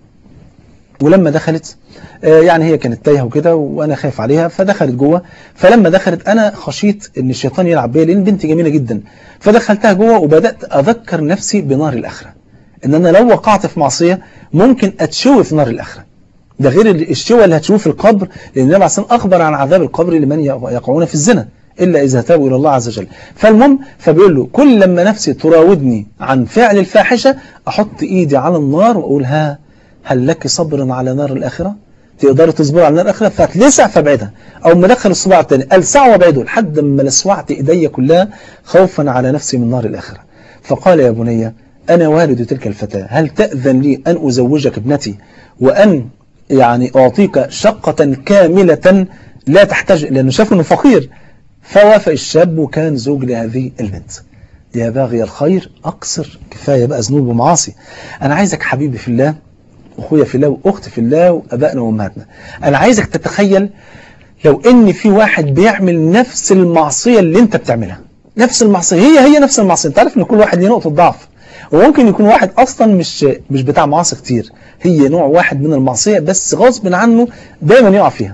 ولما دخلت يعني هي كانت تايهه وكده وانا خايف عليها فدخلت جوه فلما دخلت انا خشيت ان الشيطان يلعب بيا لان بنتي جميله جدا فدخلتها جوه وبدات اذكر نفسي بنار الاخره ان انا لو وقعت في معصيه ممكن اتشوي في نار الاخره ده غير الشوى اللي هتشوفه في القبر لان النبي عليه اخبر عن عذاب القبر لمن يقعون في الزنا الا اذا تابوا الى الله عز وجل فالمهم فبيقول له كل لما نفسي تراودني عن فعل الفاحشه احط ايدي على النار واقول ها هل لك صبر على نار الآخرة تقدر تصبر على نار الآخرة فتلسع فابعدها أو مدخل الصباع الثاني ألسع وابعده لحد ما لسوعت إيدي كلها خوفا على نفسي من نار الآخرة فقال يا بني أنا والد تلك الفتاة هل تأذن لي أن أزوجك ابنتي وأن يعني أعطيك شقة كاملة لا تحتاج لأنه شاف أنه فقير فوافق الشاب وكان زوج لهذه البنت يا باغي الخير أقصر كفاية بقى ذنوب ومعاصي أنا عايزك حبيبي في الله أخويا في الله وأختي في الله وأبائنا وأمهاتنا أنا عايزك تتخيل لو إن في واحد بيعمل نفس المعصية اللي أنت بتعملها نفس المعصية هي هي نفس المعصية أنت عارف إن كل واحد ليه نقطة ضعف وممكن يكون واحد أصلا مش مش بتاع معاصي كتير هي نوع واحد من المعصية بس غصب عنه دايما يقع فيها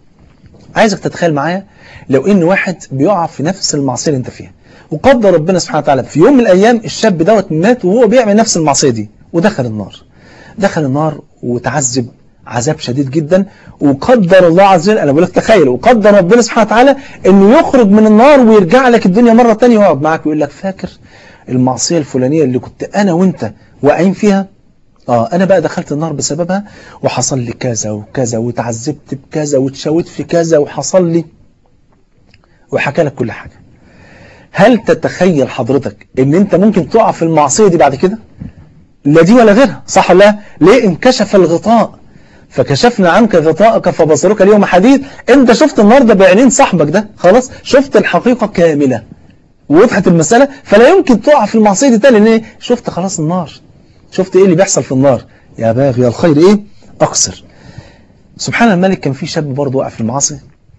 عايزك تتخيل معايا لو إن واحد بيقع في نفس المعصية اللي أنت فيها وقدر ربنا سبحانه وتعالى في يوم من الأيام الشاب دوت مات وهو بيعمل نفس المعصية دي ودخل النار دخل النار وتعذب عذاب شديد جدا وقدر الله عز وجل انا بقول لك تخيل وقدر ربنا سبحانه وتعالى انه يخرج من النار ويرجع لك الدنيا مره ثانيه ويقعد معاك ويقول لك فاكر المعصيه الفلانيه اللي كنت انا وانت واقعين فيها اه انا بقى دخلت النار بسببها وحصل لي كذا وكذا وتعذبت بكذا واتشويت في كذا وحصل لي وحكى لك كل حاجه هل تتخيل حضرتك ان انت ممكن تقع في المعصيه دي بعد كده لا دي ولا غيرها صح ولا ليه انكشف الغطاء فكشفنا عنك غطاءك فبصرك اليوم حديد انت شفت النهارده بعينين صاحبك ده خلاص شفت الحقيقة كاملة ووضحت المسألة فلا يمكن تقع في المعصية دي تاني لان شفت خلاص النار شفت ايه اللي بيحصل في النار يا باغي الخير ايه اقصر سبحان الملك كان في شاب برضه وقع في المعاصي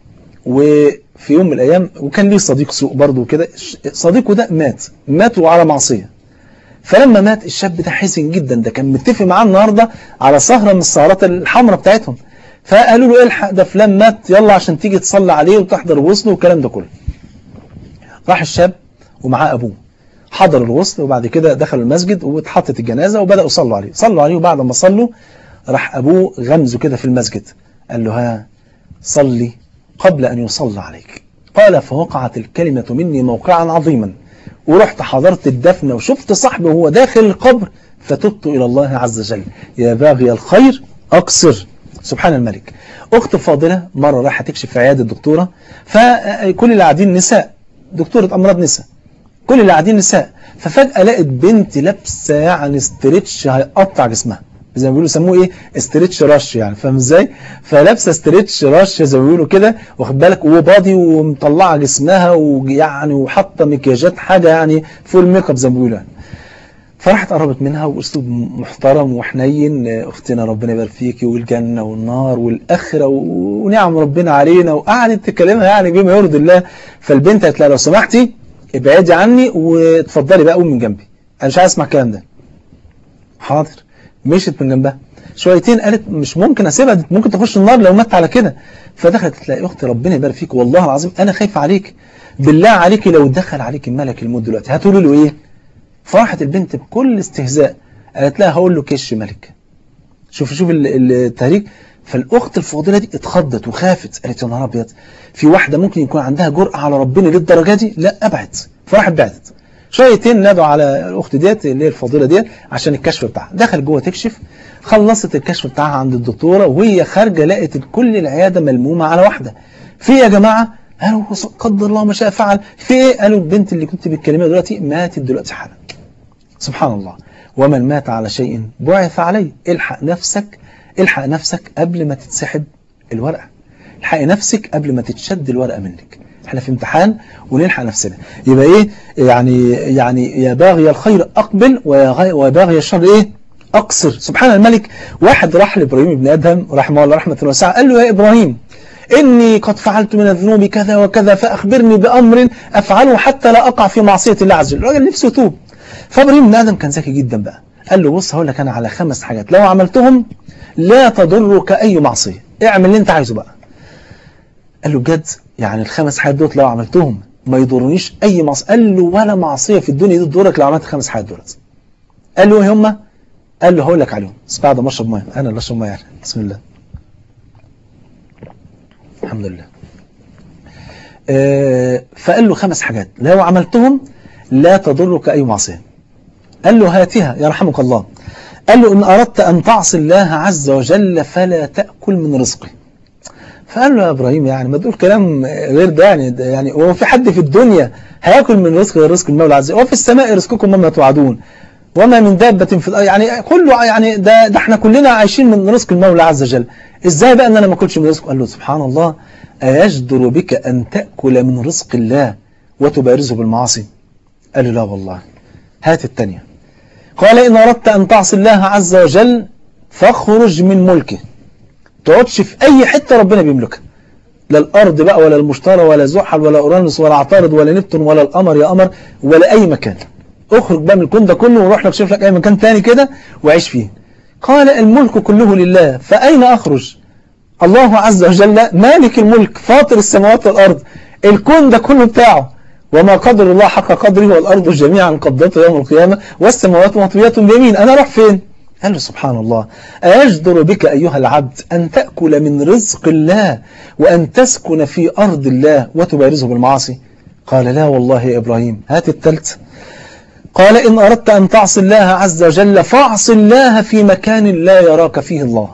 وفي يوم من الايام وكان ليه صديق سوء برضه كده صديقه ده مات مات وعلى معصيه فلما مات الشاب ده حزن جدا ده كان متفق معاه النهارده على سهرة من السهرات الحمراء بتاعتهم فقالوا له الحق ده فلان مات يلا عشان تيجي تصلي عليه وتحضر الغسل والكلام ده كله راح الشاب ومعاه ابوه حضر الغسل وبعد كده دخلوا المسجد واتحطت الجنازه وبداوا يصلوا عليه صلوا عليه وبعد ما صلوا راح ابوه غمزه كده في المسجد قال له ها صلي قبل ان يصلى عليك قال فوقعت الكلمه مني موقعا عظيما ورحت حضرت الدفن وشفت صاحبي وهو داخل القبر فتبت إلى الله عز وجل يا باغي الخير أقصر سبحان الملك أخت فاضلة مرة رايحة تكشف في عيادة الدكتورة فكل اللي قاعدين نساء دكتورة أمراض نساء كل اللي قاعدين نساء ففجأة لقت بنت لابسة يعني استريتش هيقطع جسمها زي ما بيقولوا سموه ايه استريتش رش يعني فاهم ازاي فلابسه استريتش رش زي ما بيقولوا كده واخد بالك وبادي ومطلعه جسمها ويعني وحاطه مكياجات حاجه يعني فول ميك اب زي ما بيقولوا يعني. فراحت قربت منها واسلوب محترم وحنين اختنا ربنا يبارك فيكي والجنه والنار والاخره ونعم ربنا علينا وقعدت تكلمها يعني بما يرضي الله فالبنت قالت لها لو سمحتي ابعدي عني واتفضلي بقى قومي من جنبي انا مش عايز اسمع الكلام ده حاضر مشيت من جنبها شويتين قالت مش ممكن اسيبها دي ممكن تخش النار لو مت على كده فدخلت تلاقي اختي ربنا يبارك فيك والله العظيم انا خايفه عليك بالله عليك لو دخل عليك الملك الموت دلوقتي هتقولي له ايه فرحت البنت بكل استهزاء قالت لها هقول له كش ملك شوف شوف التهريج فالاخت الفاضله دي اتخضت وخافت قالت يا نهار ابيض في واحده ممكن يكون عندها جرأه على ربنا للدرجه دي لا ابعد فراحت بعدت شويتين نادوا على الاخت ديت اللي هي الفاضله ديت عشان الكشف بتاعها دخل جوه تكشف خلصت الكشف بتاعها عند الدكتوره وهي خارجه لقت كل العياده ملمومه على واحده في يا جماعه قالوا قدر الله ما شاء فعل في ايه قالوا البنت اللي كنت بتكلمها دلوقتي ماتت دلوقتي حالا سبحان الله ومن مات على شيء بعث عليه الحق نفسك الحق نفسك قبل ما تتسحب الورقه الحق نفسك قبل ما تتشد الورقه منك احنا في امتحان ونلحق نفسنا يبقى ايه يعني يعني يا باغي الخير اقبل ويا باغي الشر ايه أقصر سبحان الملك واحد راح لإبراهيم بن أدهم رحمه الله رحمة واسعة قال له يا إبراهيم إني قد فعلت من الذنوب كذا وكذا فأخبرني بأمر أفعله حتى لا أقع في معصية الله عز وجل الراجل نفسه يتوب فإبراهيم بن آدم كان ذكي جدا بقى قال له بص هقول لك أنا على خمس حاجات لو عملتهم لا تضرك أي معصية اعمل اللي أنت عايزه بقى قال له بجد يعني الخمس حاجات دول لو عملتهم ما يضرنيش أي معصية قال له ولا معصية في الدنيا دي تضرك لو عملت الخمس حاجات دولت قال له ايه هم قال له هقول لك عليهم بس بعد ما اشرب ميه انا اللي اشرب ميه يعني بسم الله الحمد لله آه فقال له خمس حاجات لو عملتهم لا تضرك اي معصيه قال له هاتها يرحمك الله قال له ان اردت ان تعصي الله عز وجل فلا تاكل من رزقه فقال له يا ابراهيم يعني ما تقول كلام غير ده يعني ده يعني هو في حد في الدنيا هياكل من رزق غير رزق المولى عز وجل وفي السماء رزقكم مما توعدون وما من دابة في الأرض يعني كله يعني ده, ده احنا كلنا عايشين من رزق المولى عز وجل ازاي بقى ان انا ما اكلش من رزقه قال له سبحان الله ايجدر بك ان تأكل من رزق الله وتبارزه بالمعاصي قال له لا والله هات الثانيه قال ان اردت ان تعصي الله عز وجل فاخرج من ملكه تقعدش في اي حتة ربنا بيملكها لا الارض بقى ولا المشتري ولا زحل ولا اورانوس ولا عطارد ولا نبتون ولا القمر يا قمر ولا اي مكان اخرج بقى من الكون ده كله وروح لك شوف لك اي مكان تاني كده وعيش فيه قال الملك كله لله فأين أخرج الله عز وجل مالك الملك فاطر السماوات والأرض الكون ده كله بتاعه وما قدر الله حق قدره والأرض جميعا قبضته يوم القيامة والسماوات مطويات بيمين أنا أروح فين قال له سبحان الله أيجدر بك أيها العبد أن تأكل من رزق الله وأن تسكن في أرض الله وتبارزه بالمعاصي قال لا والله يا إبراهيم هات التالت قال إن أردت أن تعصي الله عز وجل فاعص الله في مكان لا يراك فيه الله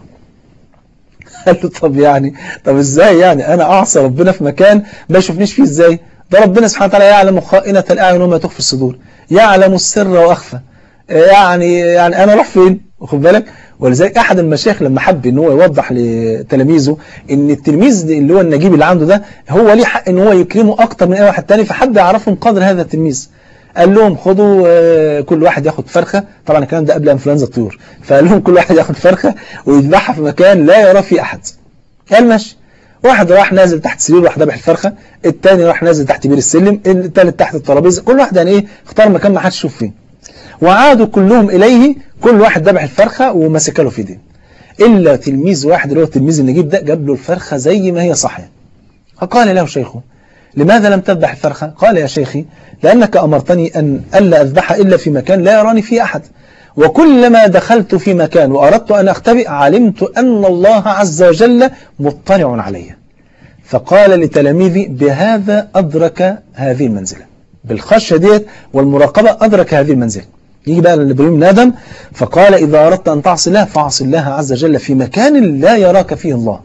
قال له طب يعني طب ازاي يعني أنا أعصى ربنا في مكان ما يشوفنيش فيه ازاي ده ربنا سبحانه وتعالى يعلم خائنة الأعين وما تخفي الصدور يعلم السر وأخفى يعني يعني أنا أروح فين واخد بالك ولذلك أحد المشايخ لما حب ان هو يوضح لتلاميذه ان التلميذ اللي هو النجيب اللي عنده ده هو ليه حق ان هو يكرمه أكتر من أي واحد تاني فحب يعرفهم قدر هذا التلميذ قال لهم خدوا كل واحد ياخد فرخة طبعا الكلام ده قبل انفلونزا الطيور فقال لهم كل واحد ياخد فرخة ويذبحها في مكان لا يرى فيه أحد قال ماشي واحد راح نازل تحت سرير راح ذبح الفرخة الثاني راح نازل تحت بير السلم الثالث تحت الترابيزه كل واحد يعني ايه اختار مكان ما حدش يشوف فيه وعادوا كلهم إليه كل واحد ذبح الفرخة ومسك له في ايديه إلا تلميذ واحد اللي هو التلميذ النجيب ده جاب له الفرخة زي ما هي صحية فقال له شيخه لماذا لم تذبح الفرخة قال يا شيخي لأنك أمرتني أن ألا أذبح إلا في مكان لا يراني فيه أحد وكلما دخلت في مكان وأردت أن أختبئ علمت أن الله عز وجل مطلع علي فقال لتلاميذي بهذا أدرك هذه المنزلة بالخشية ديت والمراقبة أدرك هذه المنزلة يجي بقى لإبراهيم بن آدم فقال إذا أردت أن تعصي الله فاعصي الله عز وجل في مكان لا يراك فيه الله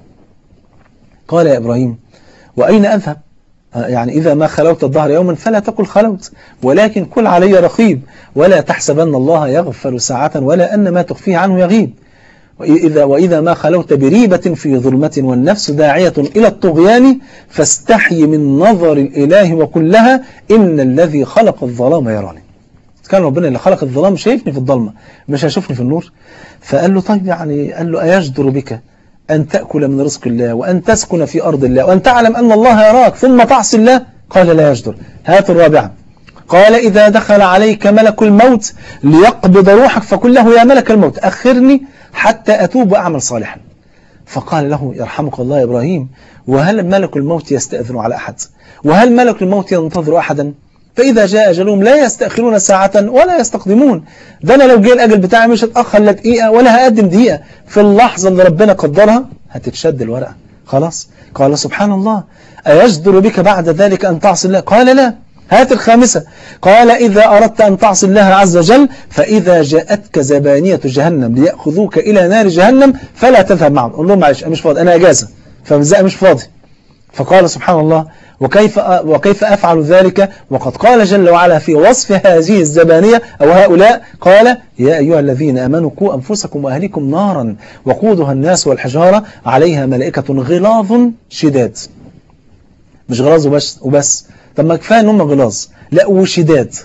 قال يا إبراهيم وأين أذهب يعني إذا ما خلوت الظهر يوما فلا تقل خلوت ولكن كل علي رقيب ولا تحسبن الله يغفل ساعة ولا أن ما تخفيه عنه يغيب وإذا, وإذا ما خلوت بريبة في ظلمة والنفس داعية إلى الطغيان فاستحي من نظر الإله وقل لها إن الذي خلق الظلام يراني كان ربنا اللي خلق الظلام شايفني في الظلمة مش هيشوفني في النور فقال له طيب يعني قال له أيجدر بك أن تأكل من رزق الله وأن تسكن في أرض الله وأن تعلم أن الله يراك ثم تعصي الله قال لا يجدر هات الرابعة قال إذا دخل عليك ملك الموت ليقبض روحك فقل له يا ملك الموت أخرني حتى أتوب وأعمل صالحا فقال له يرحمك الله يا إبراهيم وهل ملك الموت يستأذن على أحد وهل ملك الموت ينتظر أحدا فإذا جاء أجلهم لا يستأخرون ساعة ولا يستقدمون ده أنا لو جاء الأجل بتاعي مش هتأخر لا دقيقة ولا هقدم دقيقة في اللحظة اللي ربنا قدرها هتتشد الورقة خلاص قال سبحان الله أيجدر بك بعد ذلك أن تعصي الله قال لا هات الخامسة قال إذا أردت أن تعصي الله عز وجل فإذا جاءتك زبانية جهنم ليأخذوك إلى نار جهنم فلا تذهب معهم قول لهم معلش أنا مش فاضي أنا أجازة فمزاء مش فاضي فقال سبحان الله وكيف وكيف أفعل ذلك وقد قال جل وعلا في وصف هذه الزبانية أو هؤلاء قال يا أيها الذين أمنوا قوا أنفسكم وأهليكم نارا وقودها الناس والحجارة عليها ملائكة غلاظ شداد مش غلاظ وبس, وبس طب ما كفايه ان هم غلاظ لا وشداد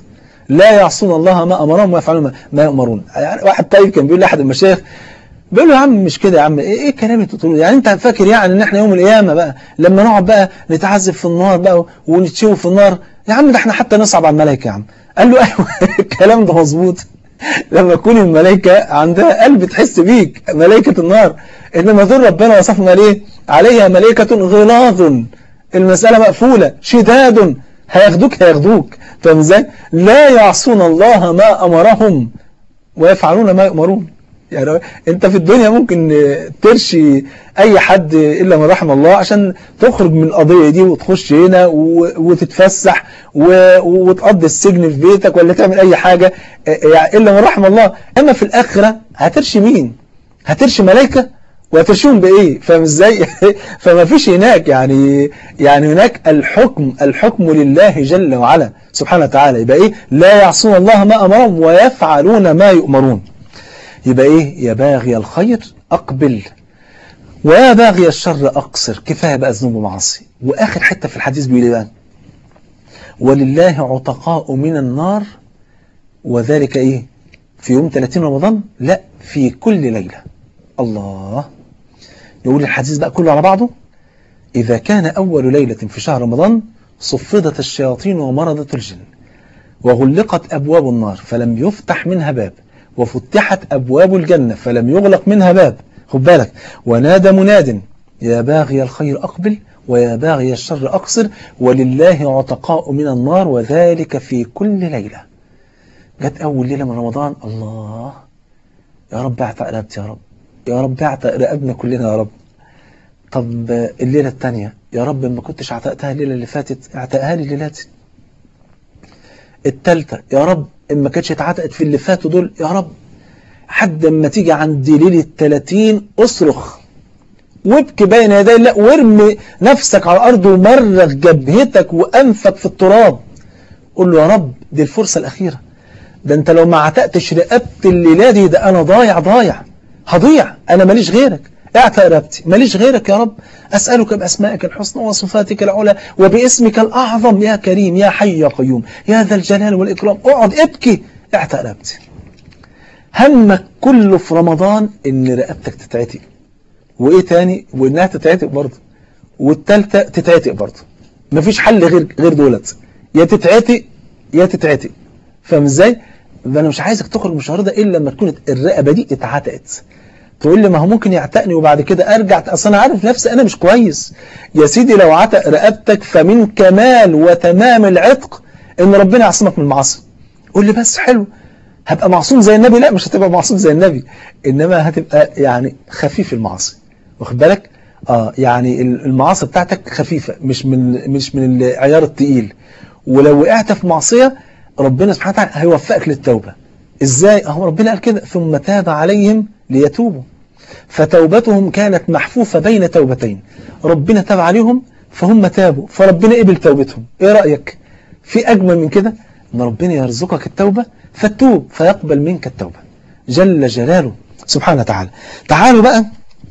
لا يعصون الله ما امرهم ويفعلون ما, ما يؤمرون يعني واحد طيب كان بيقول لاحد المشايخ بيقول له يا عم مش كده يا عم ايه, إيه الكلام اللي بتقوله يعني انت فاكر يعني ان احنا يوم القيامه بقى لما نقعد بقى نتعذب في النار بقى ونتشوي في النار يا عم ده احنا حتى نصعب على الملائكه يا عم قال له ايوه الكلام ده مظبوط لما تكون الملائكه عندها قلب تحس بيك ملائكه النار انما دول ربنا وصفنا ليه عليها ملائكه غلاظ المساله مقفوله شداد هياخدوك هياخدوك فاهم ازاي لا يعصون الله ما امرهم ويفعلون ما يؤمرون يعني انت في الدنيا ممكن ترشي اي حد الا من رحم الله عشان تخرج من القضيه دي وتخش هنا وتتفسح وتقضي السجن في بيتك ولا تعمل اي حاجه يعني الا من رحم الله اما في الاخره هترشي مين هترشي ملائكه وهترشيهم بايه فاهم ازاي فما فيش هناك يعني يعني هناك الحكم الحكم لله جل وعلا سبحانه وتعالى يبقى ايه لا يعصون الله ما امرهم ويفعلون ما يؤمرون يبقى ايه يا باغي الخير اقبل ويا باغي الشر اقصر كفايه بقى ذنوب ومعاصي واخر حته في الحديث بيقول ايه بقى ولله عتقاء من النار وذلك ايه في يوم 30 رمضان لا في كل ليله الله يقول الحديث بقى كله على بعضه اذا كان اول ليله في شهر رمضان صفدت الشياطين ومرضت الجن وغلقت ابواب النار فلم يفتح منها باب وفتحت أبواب الجنة فلم يغلق منها باب خد بالك ونادى مناد يا باغي الخير أقبل ويا باغي الشر أقصر ولله عتقاء من النار وذلك في كل ليلة جت أول ليلة من رمضان الله يا رب اعتق رقبتي يا رب يا رب اعتق رقبنا كلنا يا رب طب الليلة الثانية يا رب ما كنتش اعتقتها الليلة اللي فاتت اعتقها لي الليلة الثالثة يا رب إن ما كانتش اتعتقت في اللي فاتوا دول يا رب حد ما تيجي عند ليلة 30 اصرخ وابكي بين يدي الله وارمي نفسك على الأرض ومرغ جبهتك وأنفك في التراب قول له يا رب دي الفرصة الأخيرة ده أنت لو ما عتقتش رقبت الليلة دي ده أنا ضايع ضايع هضيع أنا ماليش غيرك اعتق رقبتي ماليش غيرك يا رب أسألك بأسمائك الحسنى وصفاتك العلى وباسمك الأعظم يا كريم يا حي يا قيوم يا ذا الجلال والإكرام اقعد ابكي اعتق رقبتي همك كله في رمضان ان رقبتك تتعتق وايه تاني وانها تتعتق برضه والتالتة تتعتق برضه مفيش حل غير غير دولت يا تتعتق يا تتعتق فاهم ازاي انا مش عايزك تخرج من الشهر ده الا لما تكون الرقبه دي اتعتقت تقول لي ما هو ممكن يعتقني وبعد كده ارجع اصل انا عارف نفسي انا مش كويس يا سيدي لو عتق رقبتك فمن كمال وتمام العتق ان ربنا يعصمك من المعاصي قول لي بس حلو هبقى معصوم زي النبي لا مش هتبقى معصوم زي النبي انما هتبقى يعني خفيف المعاصي واخد بالك اه يعني المعاصي بتاعتك خفيفه مش من مش من العيار التقيل ولو وقعت في معصيه ربنا سبحانه وتعالى هيوفقك للتوبه ازاي اهو ربنا قال كده ثم تاب عليهم ليتوبوا فتوبتهم كانت محفوفه بين توبتين ربنا تاب عليهم فهم تابوا فربنا قبل توبتهم ايه رايك في اجمل من كده ان ربنا يرزقك التوبه فتوب فيقبل منك التوبة جل جلاله سبحانه وتعالى تعالوا بقى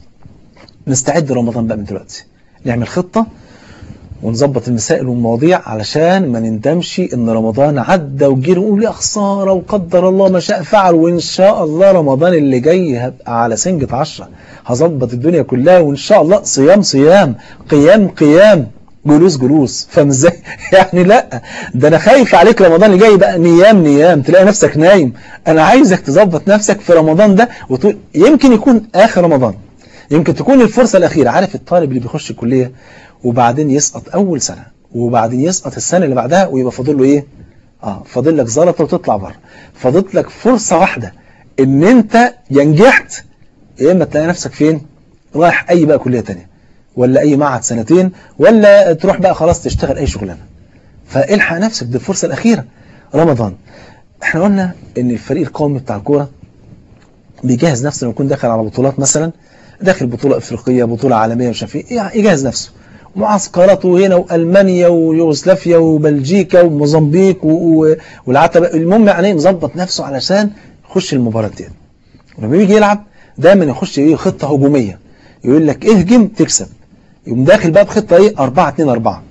نستعد رمضان بقى من دلوقتي نعمل خطة ونظبط المسائل والمواضيع علشان ما نندمش ان رمضان عدى وجري ونقول يا خساره وقدر الله ما شاء فعل وان شاء الله رمضان اللي جاي هبقى على سنجة عشرة هظبط الدنيا كلها وان شاء الله صيام صيام قيام قيام جلوس جلوس فاهم ازاي يعني لا ده انا خايف عليك رمضان اللي جاي بقى نيام نيام تلاقي نفسك نايم انا عايزك تظبط نفسك في رمضان ده وتقول يمكن يكون اخر رمضان يمكن تكون الفرصه الاخيره عارف الطالب اللي بيخش الكليه وبعدين يسقط اول سنه وبعدين يسقط السنه اللي بعدها ويبقى فاضل له ايه اه فاضل لك زلطه وتطلع بره فاضلت لك فرصه واحده ان انت يا نجحت يا اما تلاقي نفسك فين رايح اي بقى كليه ثانيه ولا اي معهد سنتين ولا تروح بقى خلاص تشتغل اي شغلانه فالحق نفسك دي الفرصه الاخيره رمضان احنا قلنا ان الفريق القومي بتاع الكوره بيجهز نفسه لما يكون داخل على بطولات مثلا داخل بطوله افريقيه بطوله عالميه مش عارف ايه يجهز نفسه معسكراته هنا والمانيا ويوغوسلافيا وبلجيكا وموزمبيق والعتبه المهم يعني مظبط نفسه علشان يخش المباراه دي ولما يجي يلعب دايما يخش ايه خطه هجوميه يقول لك اهجم تكسب يقوم داخل بقى بخطه ايه 4 2 4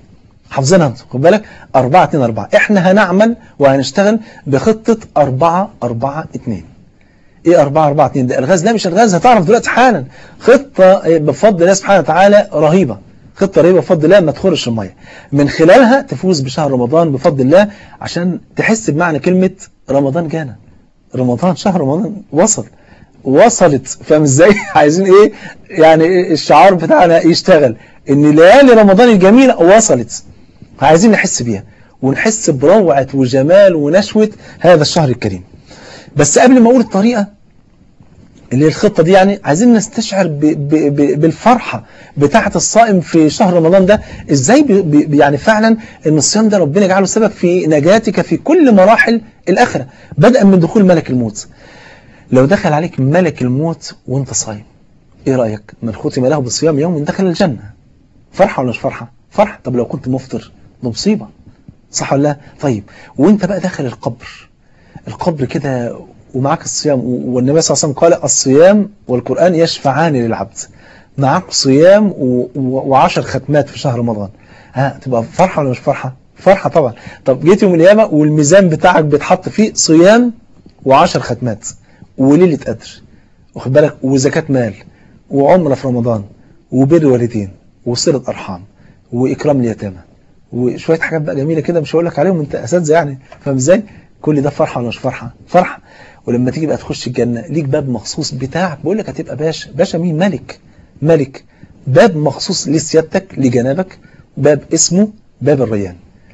حافظينها انتوا خد بالك 4 2 4 احنا هنعمل وهنشتغل بخطه 4 4 2 ايه 4 4 2 ده الغاز لا مش الغاز هتعرف دلوقتي حالا خطه بفضل الله سبحانه وتعالى رهيبه خطه رهيبه بفضل الله ما تخرش الميه من خلالها تفوز بشهر رمضان بفضل الله عشان تحس بمعنى كلمه رمضان جانا رمضان شهر رمضان وصل وصلت فاهم ازاي عايزين ايه يعني الشعار بتاعنا يشتغل ان ليالي رمضان الجميله وصلت عايزين نحس بيها ونحس بروعه وجمال ونشوه هذا الشهر الكريم بس قبل ما اقول الطريقه اللي هي الخطه دي يعني عايزين نستشعر ب ب ب بالفرحه بتاعه الصائم في شهر رمضان ده ازاي ب ب يعني فعلا ان الصيام ده ربنا يجعله سبب في نجاتك في كل مراحل الاخره بدءا من دخول ملك الموت لو دخل عليك ملك الموت وانت صايم ايه رايك من ختم له بالصيام يوم دخل الجنه فرحه ولا مش فرحه فرحه طب لو كنت مفطر ده مصيبه صح ولا لا طيب وانت بقى داخل القبر القبر كده ومعاك الصيام والنبي صلى الله عليه وسلم قال الصيام والقرآن يشفعان للعبد معاك صيام وعشر ختمات في شهر رمضان ها تبقى فرحة ولا مش فرحة فرحة طبعا طب جيت يوم القيامة والميزان بتاعك بيتحط فيه صيام وعشر ختمات وليلة قدر واخد بالك وزكاة مال وعمرة في رمضان وبر والدين وصلة أرحام وإكرام اليتامى وشوية حاجات بقى جميلة كده مش هقول لك عليهم انت أساتذة يعني فاهم ازاي؟ كل ده فرحة ولا مش فرحة؟ فرحة ولما تيجي بقى تخش الجنة ليك باب مخصوص بتاعك بقول لك هتبقى باشا باشا مين ملك ملك باب مخصوص لسيادتك لجنابك باب اسمه باب الريان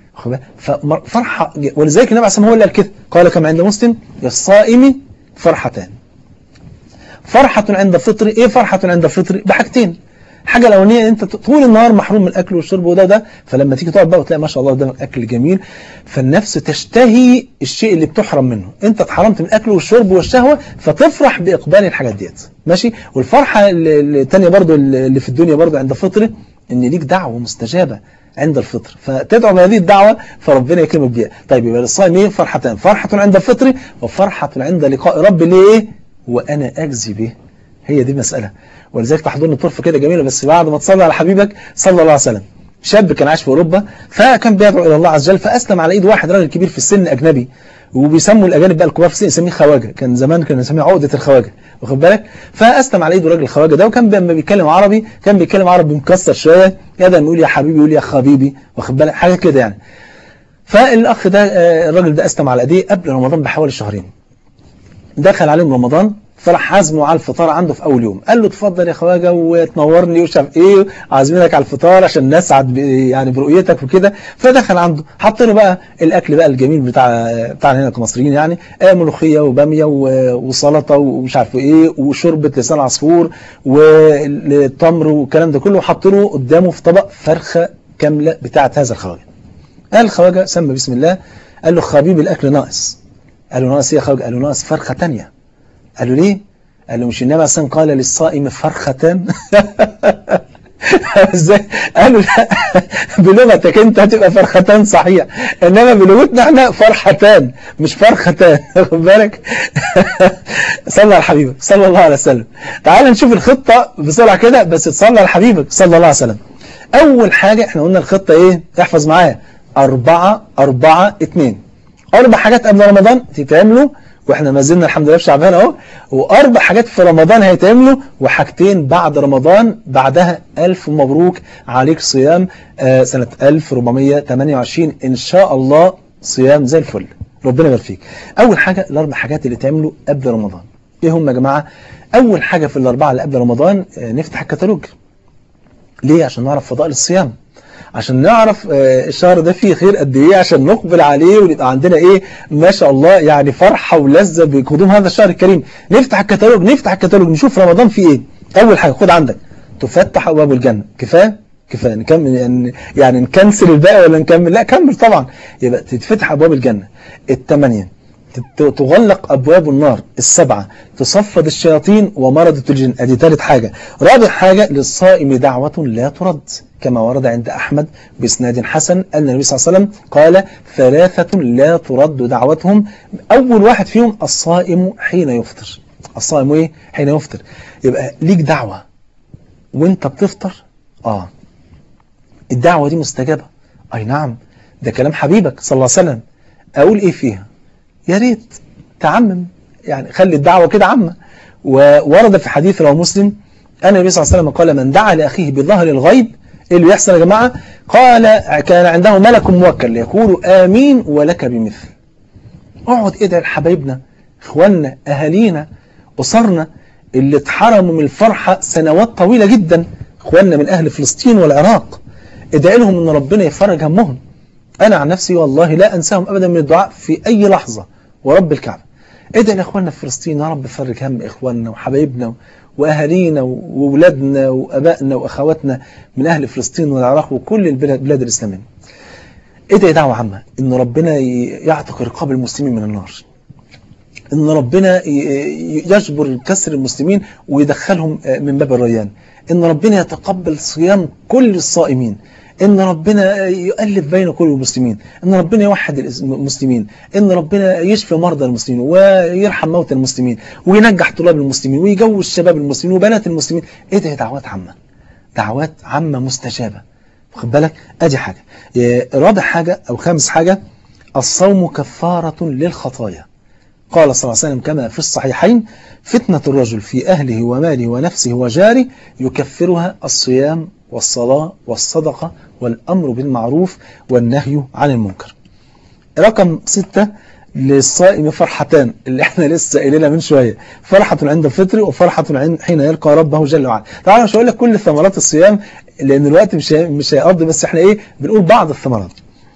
ففرحة ولذلك النبي عليه الصلاة هو اللي قال كده قال كما عند مسلم للصائم فرحتان فرحة عند الفطر ايه فرحة عند الفطر بحاجتين حاجة الأولانية انت طول النهار محروم من الأكل والشرب وده ده فلما تيجي تقعد بقى وتلاقي ما شاء الله قدامك أكل جميل فالنفس تشتهي الشيء اللي بتحرم منه انت اتحرمت من الأكل والشرب والشهوة فتفرح بإقبال الحاجات ديت ماشي والفرحة الثانية برضو اللي في الدنيا برضو عند الفطر ان ليك دعوة مستجابة عند الفطر فتدعو بهذه الدعوة فربنا يكرمك بيها طيب يبقى للصائم ايه فرحتان فرحة عند الفطر وفرحة عند لقاء رب ليه وأنا أجزي به هي دي مسألة ولذلك تحضرني طرفة كده جميلة بس بعد ما تصلي على حبيبك صلى الله عليه وسلم شاب كان عايش في أوروبا فكان بيدعو إلى الله عز وجل فأسلم على إيد واحد راجل كبير في السن أجنبي وبيسموا الأجانب بقى الكبار في السن يسميه خواجة كان زمان كان يسميه عقدة الخواجة واخد بالك فأسلم على إيده راجل الخواجة ده وكان لما بيتكلم عربي كان بيتكلم عربي مكسر شوية يقدر يقول يا حبيبي يقول يا خبيبي واخد بالك حاجة كده يعني فالأخ ده الراجل ده أسلم على إيديه قبل رمضان بحوالي شهرين دخل عليهم رمضان فراح عزمه على الفطار عنده في اول يوم قال له اتفضل يا خواجه وتنورني ومش عارف ايه عازمينك على الفطار عشان نسعد يعني برؤيتك وكده فدخل عنده حط له بقى الاكل بقى الجميل بتاع بتاعنا هنا كمصريين يعني آه ملوخيه وباميه وسلطه ومش عارف ايه وشوربه لسان عصفور والتمر والكلام ده كله حط له قدامه في طبق فرخه كامله بتاعه هذا الخواجه قال الخواجه سمى بسم الله قال له خبيب الاكل ناقص قال له ناقص ايه يا خواجه قال له ناقص فرخه ثانيه قالوا ليه قال له مش النبي عليه قال للصائم فرختان ازاي قالوا لا بلغتك انت هتبقى فرختان صحيح انما بلغتنا احنا فرحتان مش فرختان واخد بالك صلى على حبيبك صلى الله عليه وسلم تعال نشوف الخطه بسرعه كده بس تصلي على حبيبك صلى الله عليه وسلم اول حاجه احنا قلنا الخطه ايه احفظ معايا أربعة أربعة اتنين أربع حاجات قبل رمضان تتعملوا واحنا ما زلنا الحمد لله في شعبان اهو واربع حاجات في رمضان هيتعملوا وحاجتين بعد رمضان بعدها الف مبروك عليك صيام آه سنة 1428 ان شاء الله صيام زي الفل ربنا يبارك فيك اول حاجة الاربع حاجات اللي تعملوا قبل رمضان ايه هم يا جماعة اول حاجة في الاربعة اللي قبل رمضان آه نفتح الكتالوج ليه عشان نعرف فضائل الصيام عشان نعرف الشهر ده فيه خير قد ايه عشان نقبل عليه ونبقى عندنا ايه ما شاء الله يعني فرحة ولذة بقدوم هذا الشهر الكريم نفتح الكتالوج نفتح الكتالوج نشوف رمضان فيه ايه اول حاجة خد عندك تفتح ابواب الجنة كفايه كفايه نكمل يعني, يعني نكنسل الباقي ولا نكمل لا كمل طبعا يبقى تتفتح ابواب الجنة الثمانية تغلق أبواب النار السبعة تصفد الشياطين ومرضة الجن ادي ثالث حاجة رابع حاجة للصائم دعوة لا ترد كما ورد عند أحمد بإسناد حسن أن النبي صلى الله عليه وسلم قال ثلاثة لا ترد دعوتهم أول واحد فيهم الصائم حين يفطر الصائم إيه؟ حين يفطر يبقى ليك دعوة وانت بتفطر آه الدعوة دي مستجابة أي نعم ده كلام حبيبك صلى الله عليه وسلم أقول إيه فيها يا ريت تعمم يعني خلي الدعوة كده عامة وورد في حديث رواه مسلم أن النبي صلى الله عليه وسلم قال من دعا لأخيه بظهر الغيب إيه اللي يحصل يا جماعة قال كان عنده ملك موكل يقول آمين ولك بمثل اقعد ادعي لحبايبنا اخواننا اهالينا اسرنا اللي اتحرموا من الفرحة سنوات طويلة جدا اخواننا من اهل فلسطين والعراق ادعي لهم ان ربنا يفرج همهم انا عن نفسي والله لا انساهم ابدا من الدعاء في اي لحظة ورب الكعبة ادعي لاخواننا في فلسطين يا رب فرج هم اخواننا وحبايبنا واهالينا واولادنا وابائنا واخواتنا من اهل فلسطين والعراق وكل البلاد الاسلاميه ادعي دعوة عامة ان ربنا يعتق رقاب المسلمين من النار ان ربنا يجبر كسر المسلمين ويدخلهم من باب الريان ان ربنا يتقبل صيام كل الصائمين ان ربنا يؤلف بين كل المسلمين ان ربنا يوحد المسلمين ان ربنا يشفي مرضى المسلمين ويرحم موتى المسلمين وينجح طلاب المسلمين ويجوز شباب المسلمين وبنات المسلمين ادعي دعوات عامة دعوات عامة مستجابة واخد بالك ادي حاجة رابع حاجة او خامس حاجة الصوم كفارة للخطايا قال صلى الله عليه وسلم كما في الصحيحين فتنة الرجل في أهله وماله ونفسه وجاره يكفرها الصيام والصلاة والصدقة والأمر بالمعروف والنهي عن المنكر رقم ستة للصائم فرحتان اللي احنا لسه قايلينها من شوية فرحة عند الفطر وفرحة عند حين يلقى ربه جل وعلا طبعا مش هقول لك كل ثمرات الصيام لان الوقت مش مش هيقضي بس احنا ايه بنقول بعض الثمرات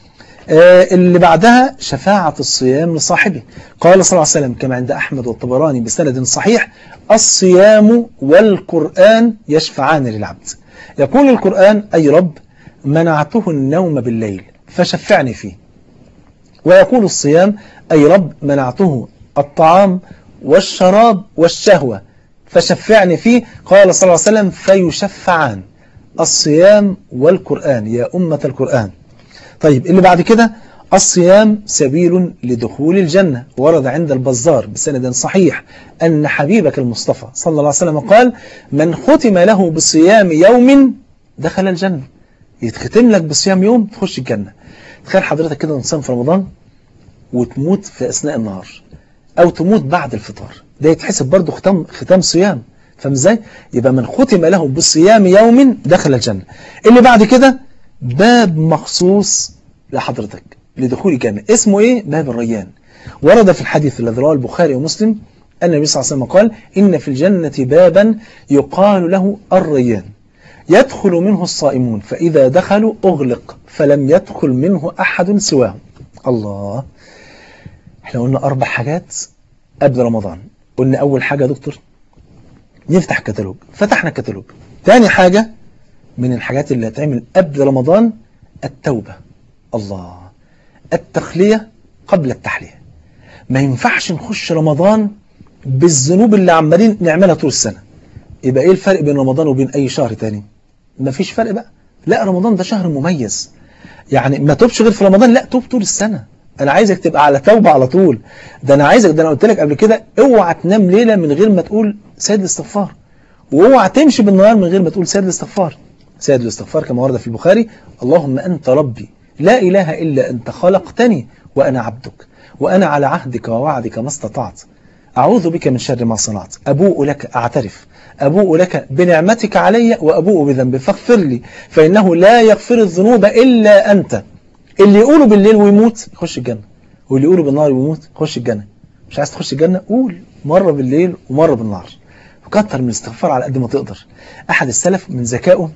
آه اللي بعدها شفاعة الصيام لصاحبه قال صلى الله عليه وسلم كما عند أحمد والطبراني بسند صحيح الصيام والقرآن يشفعان للعبد يقول القرآن أي رب منعته النوم بالليل فشفعني فيه ويقول الصيام أي رب منعته الطعام والشراب والشهوة فشفعني فيه قال صلى الله عليه وسلم فيشفعان الصيام والقرآن يا أمة القرآن طيب اللي بعد كده الصيام سبيل لدخول الجنة ورد عند البزار بسند صحيح أن حبيبك المصطفى صلى الله عليه وسلم قال من ختم له بصيام يوم دخل الجنة يتختم لك بصيام يوم تخش الجنة تخيل حضرتك كده نصام في رمضان وتموت في أثناء النهار أو تموت بعد الفطار ده يتحسب برضه ختام, ختام صيام فاهم ازاي؟ يبقى من ختم له بصيام يوم دخل الجنة اللي بعد كده باب مخصوص لحضرتك لدخول الجنة اسمه ايه؟ باب الريان ورد في الحديث الذي رواه البخاري ومسلم أن النبي صلى الله عليه وسلم قال إن في الجنة بابا يقال له الريان يدخل منه الصائمون فإذا دخلوا أغلق فلم يدخل منه أحد سواهم الله احنا قلنا أربع حاجات قبل رمضان قلنا أول حاجة يا دكتور نفتح كتالوج فتحنا كتالوج تاني حاجة من الحاجات اللي هتعمل قبل رمضان التوبة الله التخلية قبل التحلية ما ينفعش نخش رمضان بالذنوب اللي عمالين نعملها طول السنة يبقى ايه الفرق بين رمضان وبين اي شهر تاني مفيش فرق بقى لا رمضان ده شهر مميز يعني ما توبش غير في رمضان لا توب طول السنة انا عايزك تبقى على توبة على طول ده انا عايزك ده انا قلت لك قبل كده اوعى تنام ليلة من غير ما تقول سيد الاستغفار واوعى تمشي بالنهار من غير ما تقول سيد الاستغفار سيد الاستغفار كما ورد في البخاري اللهم أنت ربي لا إله إلا أنت خلقتني وأنا عبدك وأنا على عهدك ووعدك ما استطعت أعوذ بك من شر ما صنعت أبوء لك أعترف أبوء لك بنعمتك علي وأبوء بذنبي فاغفر لي فإنه لا يغفر الذنوب إلا أنت اللي يقوله بالليل ويموت يخش الجنة واللي يقوله بالنهار ويموت يخش الجنة مش عايز تخش الجنة قول مرة بالليل ومرة بالنهار وكتر من الاستغفار على قد ما تقدر أحد السلف من ذكائه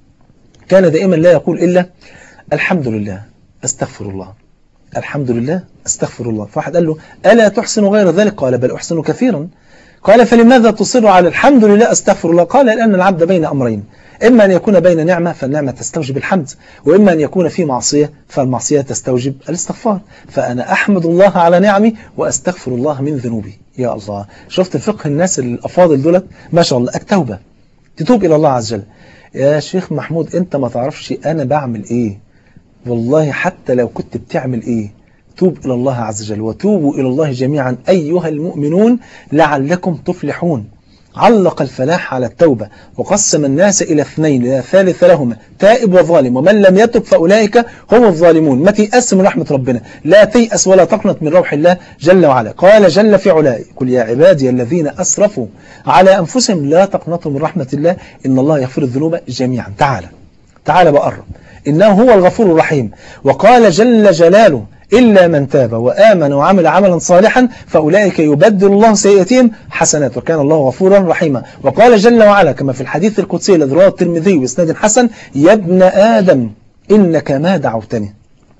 كان دائما لا يقول إلا الحمد لله أستغفر الله الحمد لله أستغفر الله فواحد قال له ألا تحسن غير ذلك قال بل أحسن كثيرا قال فلماذا تصر على الحمد لله أستغفر الله قال لأن العبد بين أمرين إما أن يكون بين نعمة فالنعمة تستوجب الحمد وإما أن يكون في معصية فالمعصية تستوجب الاستغفار فأنا أحمد الله على نعمي وأستغفر الله من ذنوبي يا الله شفت فقه الناس الأفاضل دولت ما شاء الله التوبة تتوب إلى الله عز وجل يا شيخ محمود أنت ما تعرفش أنا بعمل إيه والله حتى لو كنت بتعمل إيه توب إلى الله عز وجل وتوبوا إلى الله جميعا أيها المؤمنون لعلكم تفلحون علق الفلاح على التوبة وقسم الناس إلى اثنين لا ثالث لهما تائب وظالم ومن لم يتب فأولئك هم الظالمون ما تيأس من رحمة ربنا لا تيأس ولا تقنط من روح الله جل وعلا قال جل في علاه قل يا عبادي الذين أسرفوا على أنفسهم لا تقنطوا من رحمة الله إن الله يغفر الذنوب جميعا تعالى تعالى بقرب إنه هو الغفور الرحيم وقال جل جلاله إلا من تاب وآمن وعمل عملا صالحا فأولئك يبدل الله سيئاتهم حسنات وكان الله غفورا رحيما وقال جل وعلا كما في الحديث القدسي الذي رواه الترمذي بإسناد حسن يا ابن آدم إنك ما دعوتني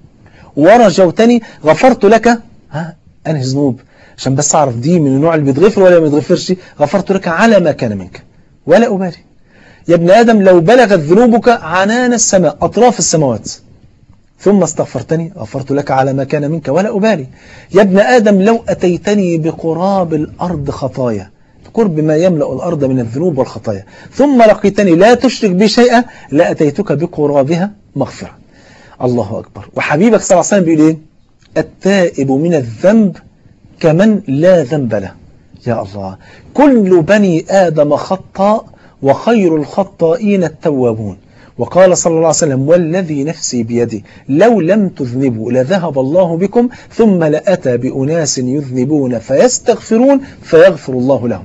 ورجوتني غفرت لك ها أنهي ذنوب عشان بس أعرف دي من النوع اللي بيتغفر ولا ما بيتغفرش غفرت لك على ما كان منك ولا أبالي يا ابن آدم لو بلغت ذنوبك عنان السماء أطراف السماوات ثم استغفرتني غفرت لك على ما كان منك ولا أبالي يا ابن آدم لو أتيتني بقراب الأرض خطايا قرب ما يملأ الأرض من الذنوب والخطايا ثم لقيتني لا تشرك بي شيئا لأتيتك بقرابها مغفرة الله أكبر وحبيبك صلى الله عليه وسلم بيقول إيه التائب من الذنب كمن لا ذنب له يا الله كل بني آدم خطاء وخير الخطائين التوابون وقال صلى الله عليه وسلم والذي نفسي بيده لو لم تذنبوا لذهب الله بكم ثم لأتى بأناس يذنبون فيستغفرون فيغفر الله لهم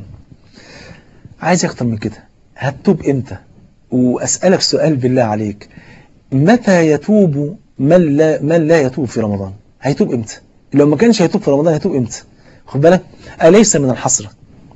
عايز أكتر من كده هتوب إمتى وأسألك سؤال بالله عليك متى يتوب من لا, من لا يتوب في رمضان هيتوب إمتى لو ما كانش هيتوب في رمضان هيتوب إمتى خد بالك أليس من الحسرة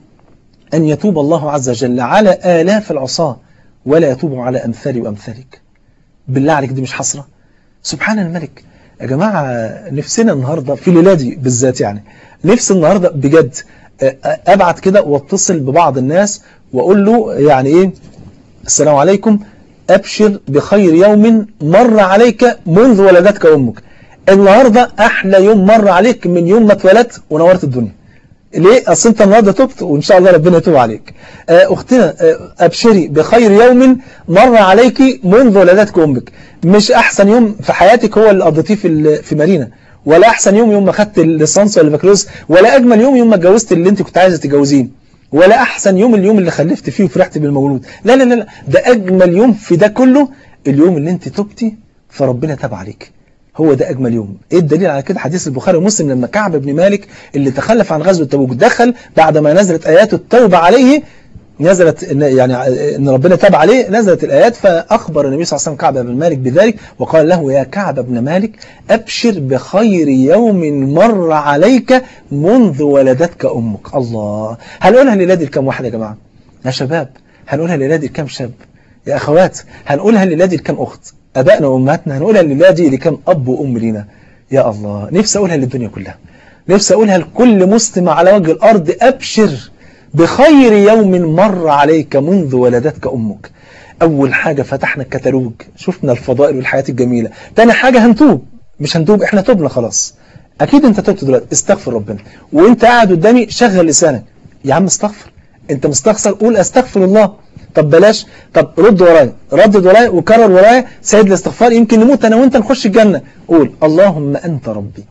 أن يتوب الله عز وجل على آلاف العصاه ولا يتوب على أمثالي وأمثالك بالله عليك دي مش حسرة سبحان الملك يا جماعة نفسنا النهاردة في ليلادي بالذات يعني نفسي النهاردة بجد أبعت كده واتصل ببعض الناس وأقول له يعني إيه السلام عليكم أبشر بخير يوم مر عليك منذ ولدتك أمك النهاردة أحلى يوم مر عليك من يوم ما اتولدت ونورت الدنيا ليه اصل انت النهارده تبت وان شاء الله ربنا يتوب عليك اختنا ابشري بخير يوم مر عليك منذ ولدتك امك مش احسن يوم في حياتك هو اللي قضيتيه في في مارينا ولا احسن يوم يوم ما خدت الليسانس ولا البكالوريوس ولا اجمل يوم يوم ما اتجوزت اللي انت كنت عايزه تتجوزيه ولا احسن يوم اليوم اللي خلفت فيه وفرحت بالمولود لا لا لا ده اجمل يوم في ده كله اليوم اللي انت تبتي فربنا تاب عليك هو ده أجمل يوم إيه الدليل على كده حديث البخاري ومسلم لما كعب بن مالك اللي تخلف عن غزوة تبوك دخل بعد ما نزلت آيات التوبة عليه نزلت يعني ان ربنا تاب عليه نزلت الآيات فأخبر النبي صلى الله عليه وسلم كعب بن مالك بذلك وقال له يا كعب بن مالك أبشر بخير يوم مر عليك منذ ولدتك أمك الله هنقولها لنادي لكم واحد يا جماعة يا شباب هنقولها لنادي لكم شاب يا أخوات هنقولها لنادي لكم أخت أبائنا وأمهاتنا هنقولها لله دي لكم أب وأم لينا يا الله نفسي أقولها للدنيا كلها نفسي أقولها لكل مسلم على وجه الأرض أبشر بخير يوم مر عليك منذ ولدتك أمك أول حاجة فتحنا الكتالوج شفنا الفضائل والحياة الجميلة تاني حاجة هنتوب مش هنتوب احنا توبنا خلاص أكيد أنت توبت دلوقتي استغفر ربنا وأنت قاعد قدامي شغل لسانك يا عم استغفر أنت مستخسر قول أستغفر الله طب بلاش طب رد ورايا ردد ورايا وكرر ورايا سيد الاستغفار يمكن نموت أنا وأنت نخش الجنة قول اللهم أنت ربي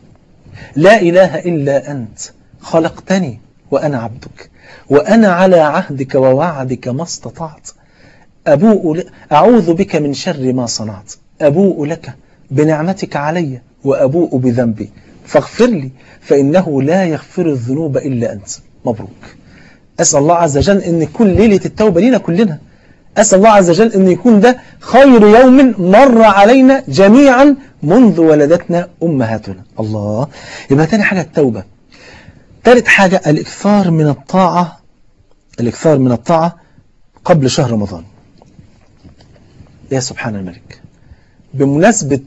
لا إله إلا أنت خلقتني وأنا عبدك وأنا على عهدك ووعدك ما استطعت أبوء ل... أعوذ بك من شر ما صنعت أبوء لك بنعمتك علي وأبوء بذنبي فاغفر لي فإنه لا يغفر الذنوب إلا أنت مبروك أسأل الله عز وجل أن يكون ليلة التوبة لنا كلنا أسأل الله عز وجل أن يكون ده خير يوم مر علينا جميعا منذ ولدتنا أمهاتنا الله يبقى تاني حاجة التوبة ثالث حاجة الإكثار من الطاعة الإكثار من الطاعة قبل شهر رمضان يا سبحان الملك بمناسبة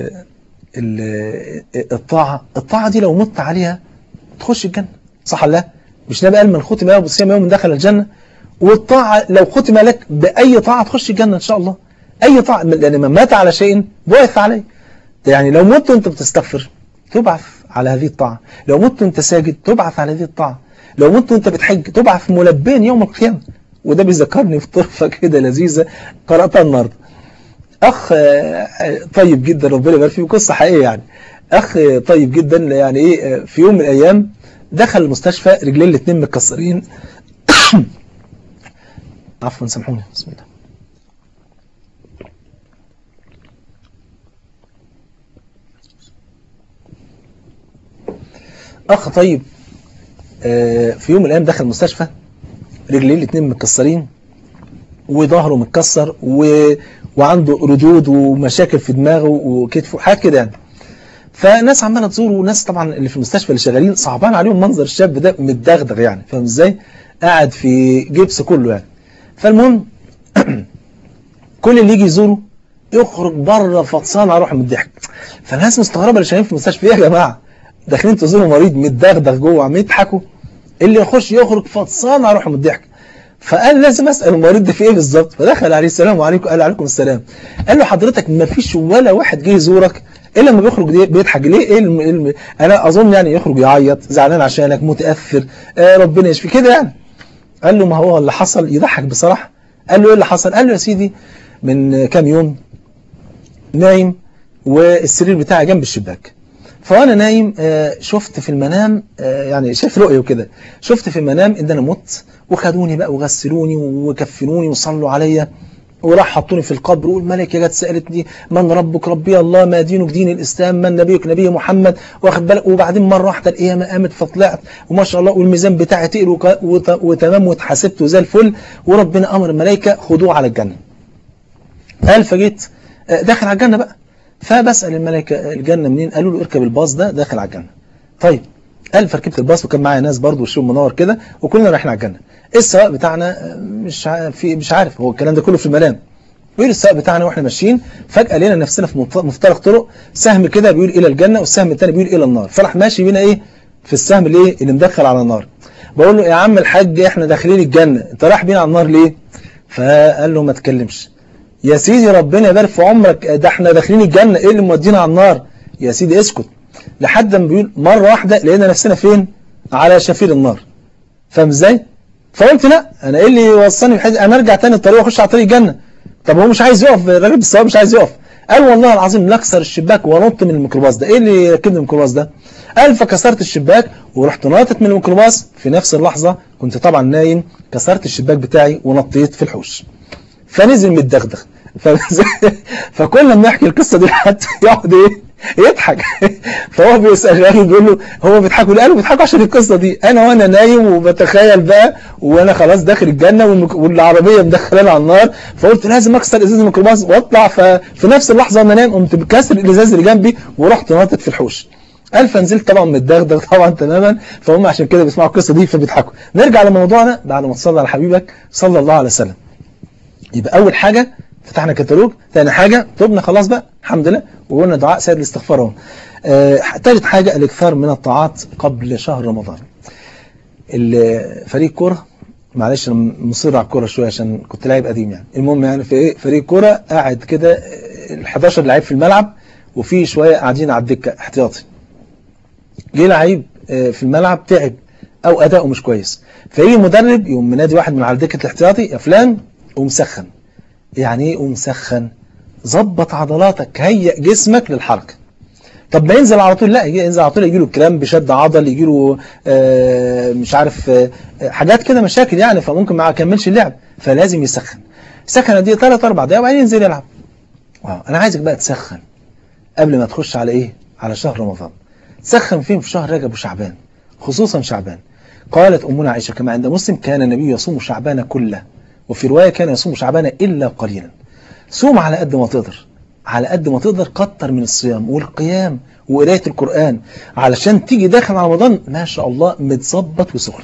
الطاعة الطاعة دي لو مت عليها تخش الجنة صح الله مش نبي قال من ختم له بالصيام يوم دخل الجنة والطاعة لو ختم لك بأي طاعة تخش الجنة إن شاء الله أي طاعة لأن من مات على شيء بعث عليه يعني لو مت وانت بتستغفر تبعث على هذه الطاعة لو مت وانت ساجد تبعث على هذه الطاعة لو مت وانت بتحج تبعث ملبين يوم القيامة وده بيذكرني في طرفة كده لذيذة قرأتها النهاردة أخ طيب جدا ربنا يبارك فيه قصة حقيقية يعني أخ طيب جدا يعني إيه في يوم من الأيام دخل المستشفى رجلين الاثنين متكسرين عفوا سامحوني بسم الله اخ طيب آه، في يوم من الايام دخل المستشفى رجليه الاثنين متكسرين وظهره متكسر و... وعنده ردود ومشاكل في دماغه وكتفه حاجات كده يعني فناس عماله تزوره وناس طبعا اللي في المستشفى اللي شغالين صعبان عليهم منظر الشاب ده متدغدغ يعني فاهم ازاي؟ قاعد في جبس كله يعني فالمهم كل اللي يجي يزوره يخرج بره فطسان على روحه من الضحك فالناس مستغربه اللي شايفين في المستشفى ايه يا جماعه داخلين تزوروا مريض متدغدغ جوه عم يضحكوا اللي يخش يخرج فطسان على روحه من الضحك فقال لازم اسال المريض ده في ايه بالظبط فدخل عليه السلام عليكم قال عليكم السلام قال له حضرتك ما فيش ولا واحد جه يزورك الا لما بيخرج دي بيضحك ليه ايه الم... الم... انا اظن يعني يخرج يعيط زعلان عشانك متاثر آه ربنا يشفي كده يعني قال له ما هو اللي حصل يضحك بصراحه قال له ايه اللي حصل قال له يا سيدي من كام يوم نايم والسرير بتاعي جنب الشباك فوانا نايم آه، شفت في المنام آه، يعني شايف رؤيه وكده شفت في المنام ان انا مت وخدوني بقى وغسلوني وكفنوني وصلوا عليا وراح حطوني في القبر والملكه جت سالتني من ربك ربي الله ما دينك دين الاسلام من نبيك نبي محمد واخد بالك وبعدين مره واحده القيامه قامت فطلعت وما شاء الله والميزان بتاعي تقل وك- وت- وتمام واتحاسبت وزي الفل وربنا امر الملائكه خدوه على الجنه قال فجيت آه، داخل على الجنه بقى فبسال الملائكه الجنه منين قالوا له اركب الباص ده داخل على الجنه طيب قال فركبت الباص وكان معايا ناس برضه وشهم منور كده وكلنا رايحين على الجنه السواق بتاعنا آه، مش ع- في مش عارف هو الكلام ده كله في المنام بيقول السواق بتاعنا واحنا ماشيين فجاه لقينا نفسنا في مفت- مفترق طرق سهم كده بيقول الى الجنه والسهم الثاني بيقول الى النار فراح ماشي بينا ايه في السهم اللي ايه اللي مدخل على النار بقول له يا عم الحاج احنا داخلين الجنه انت رايح بينا على النار ليه فقال له ما تكلمش يا سيدي ربنا يبارك في عمرك ده احنا داخلين الجنه ايه اللي مودينا على النار يا سيدي اسكت لحد ما بيقول مره واحده لقينا نفسنا فين على شفير النار فاهم ازاي فقلت لا انا ايه اللي يوصلني بحيث انا ارجع تاني الطريق واخش على طريق الجنه طب هو مش عايز يقف الراجل بالسواق مش عايز يقف قال والله العظيم نكسر الشباك ونط من الميكروباص ده ايه اللي يركبني الميكروباص ده قال فكسرت الشباك ورحت ناطط من الميكروباص في نفس اللحظه كنت طبعا نايم كسرت الشباك بتاعي ونطيت في الحوش فنزل متدغدغ ف- فكل لما يحكي القصه دي لحد يقعد ايه يضحك فهو بيسال الراجل بيقول له هو بيضحكوا ليه؟ قالوا بيضحكوا عشان القصه دي انا وانا نايم وبتخيل بقى وانا خلاص داخل الجنه والمك- والعربيه مدخلاني على النار فقلت لازم اكسر ازاز الميكروباص واطلع ففي نفس اللحظه وانا نايم قمت بكسر الازاز اللي جنبي ورحت ناطط في الحوش قال فنزلت طبعا متدغدغ طبعا تماما فهم عشان كده بيسمعوا القصه دي فبيضحكوا نرجع لموضوعنا بعد ما تصلي على حبيبك صلى الله عليه وسلم يبقى اول حاجه فتحنا كتالوج ثاني حاجه تبنا خلاص بقى الحمد لله وقلنا دعاء سيد الاستغفار اهو آه، ثالث حاجه الاكثار من الطاعات قبل شهر رمضان ال- فريق كوره معلش انا مصر على الكوره شويه عشان كنت لاعب قديم يعني المهم يعني في ايه فريق كوره قاعد كده ال 11 لعيب في الملعب وفي شويه قاعدين على الدكه احتياطي جه لعيب آه، في الملعب تعب او اداؤه مش كويس فيجي المدرب يقوم منادي واحد من على دكه الاحتياطي يا فلان قوم سخن يعني ايه قوم سخن ظبط عضلاتك هيئ جسمك للحركه طب ما ينزل على طول لا يجي ينزل على طول يجي له كلام بشد عضل يجي له آه، مش عارف آه، حاجات كده مشاكل يعني فممكن ما يكملش اللعب فلازم يسخن سخن دي 3 4 دقايق وبعدين ينزل يلعب آه، انا عايزك بقى تسخن قبل ما تخش على ايه على شهر رمضان تسخن فين في شهر رجب وشعبان خصوصا شعبان قالت امنا عائشه كما عند مسلم كان النبي يصوم شعبان كله وفي روايه كان يصوم شعبان الا قليلا صوم على قد ما تقدر على قد ما تقدر كتر من الصيام والقيام وقرايه القران علشان تيجي داخل على رمضان ما شاء الله متظبط وسخن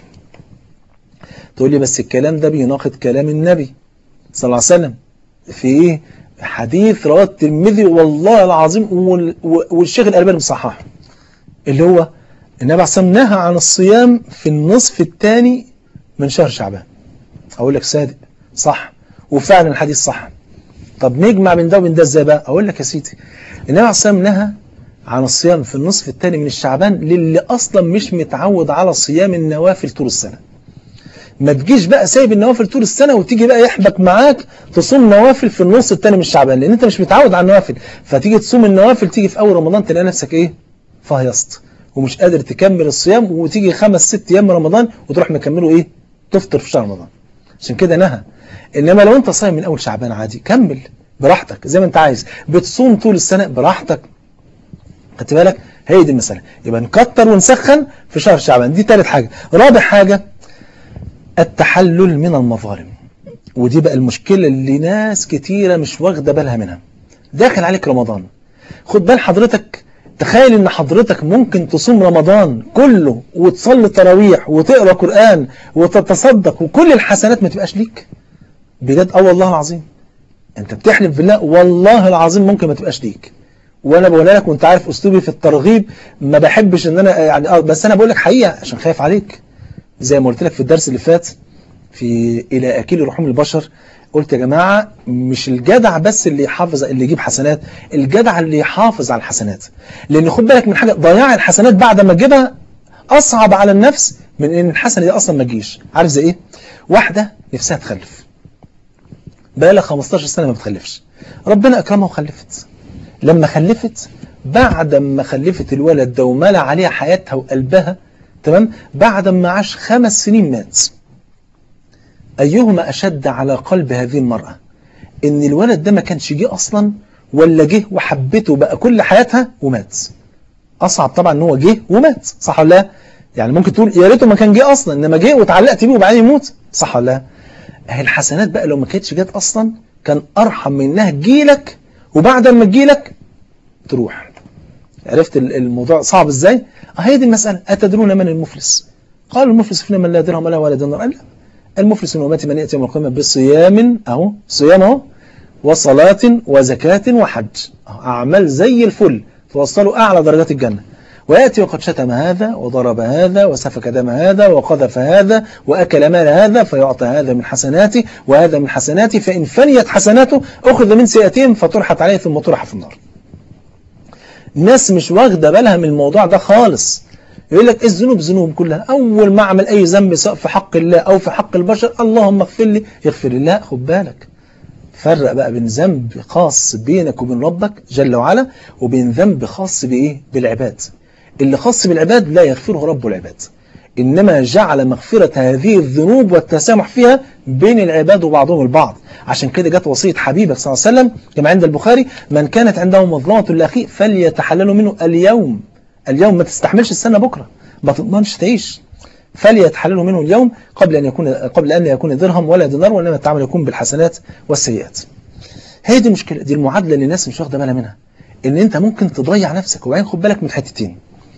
تقول لي بس الكلام ده بيناقض كلام النبي صلى الله عليه وسلم في ايه حديث رواه الترمذي والله العظيم وال- والشيخ الالباني مصححه اللي هو النبي عليه الصلاه والسلام نهى عن الصيام في النصف الثاني من شهر شعبان اقول لك صادق صح وفعلا الحديث صح طب نجمع بين ده وبين ده ازاي بقى اقول لك يا سيدي النبي عليه الصلاه والسلام نهى عن الصيام في النصف الثاني من الشعبان للي اصلا مش متعود على صيام النوافل طول السنه ما تجيش بقى سايب النوافل طول السنه وتيجي بقى يحبك معاك تصوم نوافل في النص الثاني من الشعبان لان انت مش متعود على النوافل فتيجي تصوم النوافل تيجي في اول رمضان تلاقي نفسك ايه فهيصت ومش قادر تكمل الصيام وتيجي خمس ست ايام من رمضان وتروح مكمله ايه تفطر في شهر رمضان عشان كده نهى انما لو انت صايم من اول شعبان عادي كمل براحتك زي ما انت عايز بتصوم طول السنه براحتك خدت بالك هي دي المساله يبقى نكتر ونسخن في شهر شعبان دي ثالث حاجه رابع حاجه التحلل من المظالم ودي بقى المشكله اللي ناس كتيره مش واخده بالها منها داخل عليك رمضان خد بال حضرتك تخيل ان حضرتك ممكن تصوم رمضان كله وتصلي تراويح وتقرا قران وتتصدق وكل الحسنات ما تبقاش ليك بجد اه والله العظيم انت بتحلف بالله والله العظيم ممكن ما تبقاش ليك وانا بقول لك وانت عارف اسلوبي في الترغيب ما بحبش ان انا يعني اه بس انا بقول لك حقيقه عشان خايف عليك زي ما قلت لك في الدرس اللي فات في الى اكل رحوم البشر قلت يا جماعه مش الجدع بس اللي يحافظ اللي يجيب حسنات الجدع اللي يحافظ على الحسنات لان خد بالك من حاجه ضياع الحسنات بعد ما تجيبها اصعب على النفس من ان الحسنه دي اصلا ما تجيش عارف زي ايه واحده نفسها تخلف بقى لها 15 سنه ما بتخلفش ربنا اكرمها وخلفت لما خلفت بعد ما خلفت الولد ده وملى عليها حياتها وقلبها تمام بعد ما عاش خمس سنين مات أيهما أشد على قلب هذه المرأة إن الولد ده ما كانش جه أصلا ولا جه وحبته بقى كل حياتها ومات أصعب طبعا إن هو جه ومات صح ولا لا يعني ممكن تقول يا ريته ما كان جه أصلا إنما جه واتعلقت بيه وبعدين يموت صح ولا لا أهي الحسنات بقى لو ما كانتش جت أصلا كان أرحم من إنها تجيلك وبعد ما تجيلك تروح عرفت الموضوع صعب ازاي هي دي المسألة أتدرون من المفلس قالوا المفلس فينا من لا درهم له ولا دينار قال لا المفلس من أمتي من يأتي يوم القيامة بصيام أهو صيام أهو وصلاة وزكاة وحج أعمال زي الفل توصلوا أعلى درجات الجنة ويأتي وقد شتم هذا وضرب هذا وسفك دم هذا وقذف هذا وأكل مال هذا فيعطى هذا من حسناته وهذا من حسناته فإن فنيت حسناته أخذ من سيئتهم فطرحت عليه ثم طرح في النار الناس مش واخده بالها من الموضوع ده خالص يقول لك الذنوب ذنوب كلها اول ما اعمل اي ذنب سواء في حق الله او في حق البشر اللهم اغفر لي يغفر لي لا خد بالك فرق بقى بين ذنب خاص بينك وبين ربك جل وعلا وبين ذنب خاص بايه بالعباد اللي خاص بالعباد لا يغفره رب العباد إنما جعل مغفرة هذه الذنوب والتسامح فيها بين العباد وبعضهم البعض عشان كده جت وصية حبيبك صلى الله عليه وسلم كما عند البخاري من كانت عنده مظلمة لأخيه فليتحلل منه اليوم اليوم ما تستحملش السنة بكرة ما تضمنش تعيش فليتحلل منه اليوم قبل أن يكون قبل أن يكون درهم ولا دينار وإنما التعامل يكون بالحسنات والسيئات هي دي المشكلة دي المعادلة اللي الناس مش واخدة بالها منها إن أنت ممكن تضيع نفسك وبعدين خد بالك من حتتين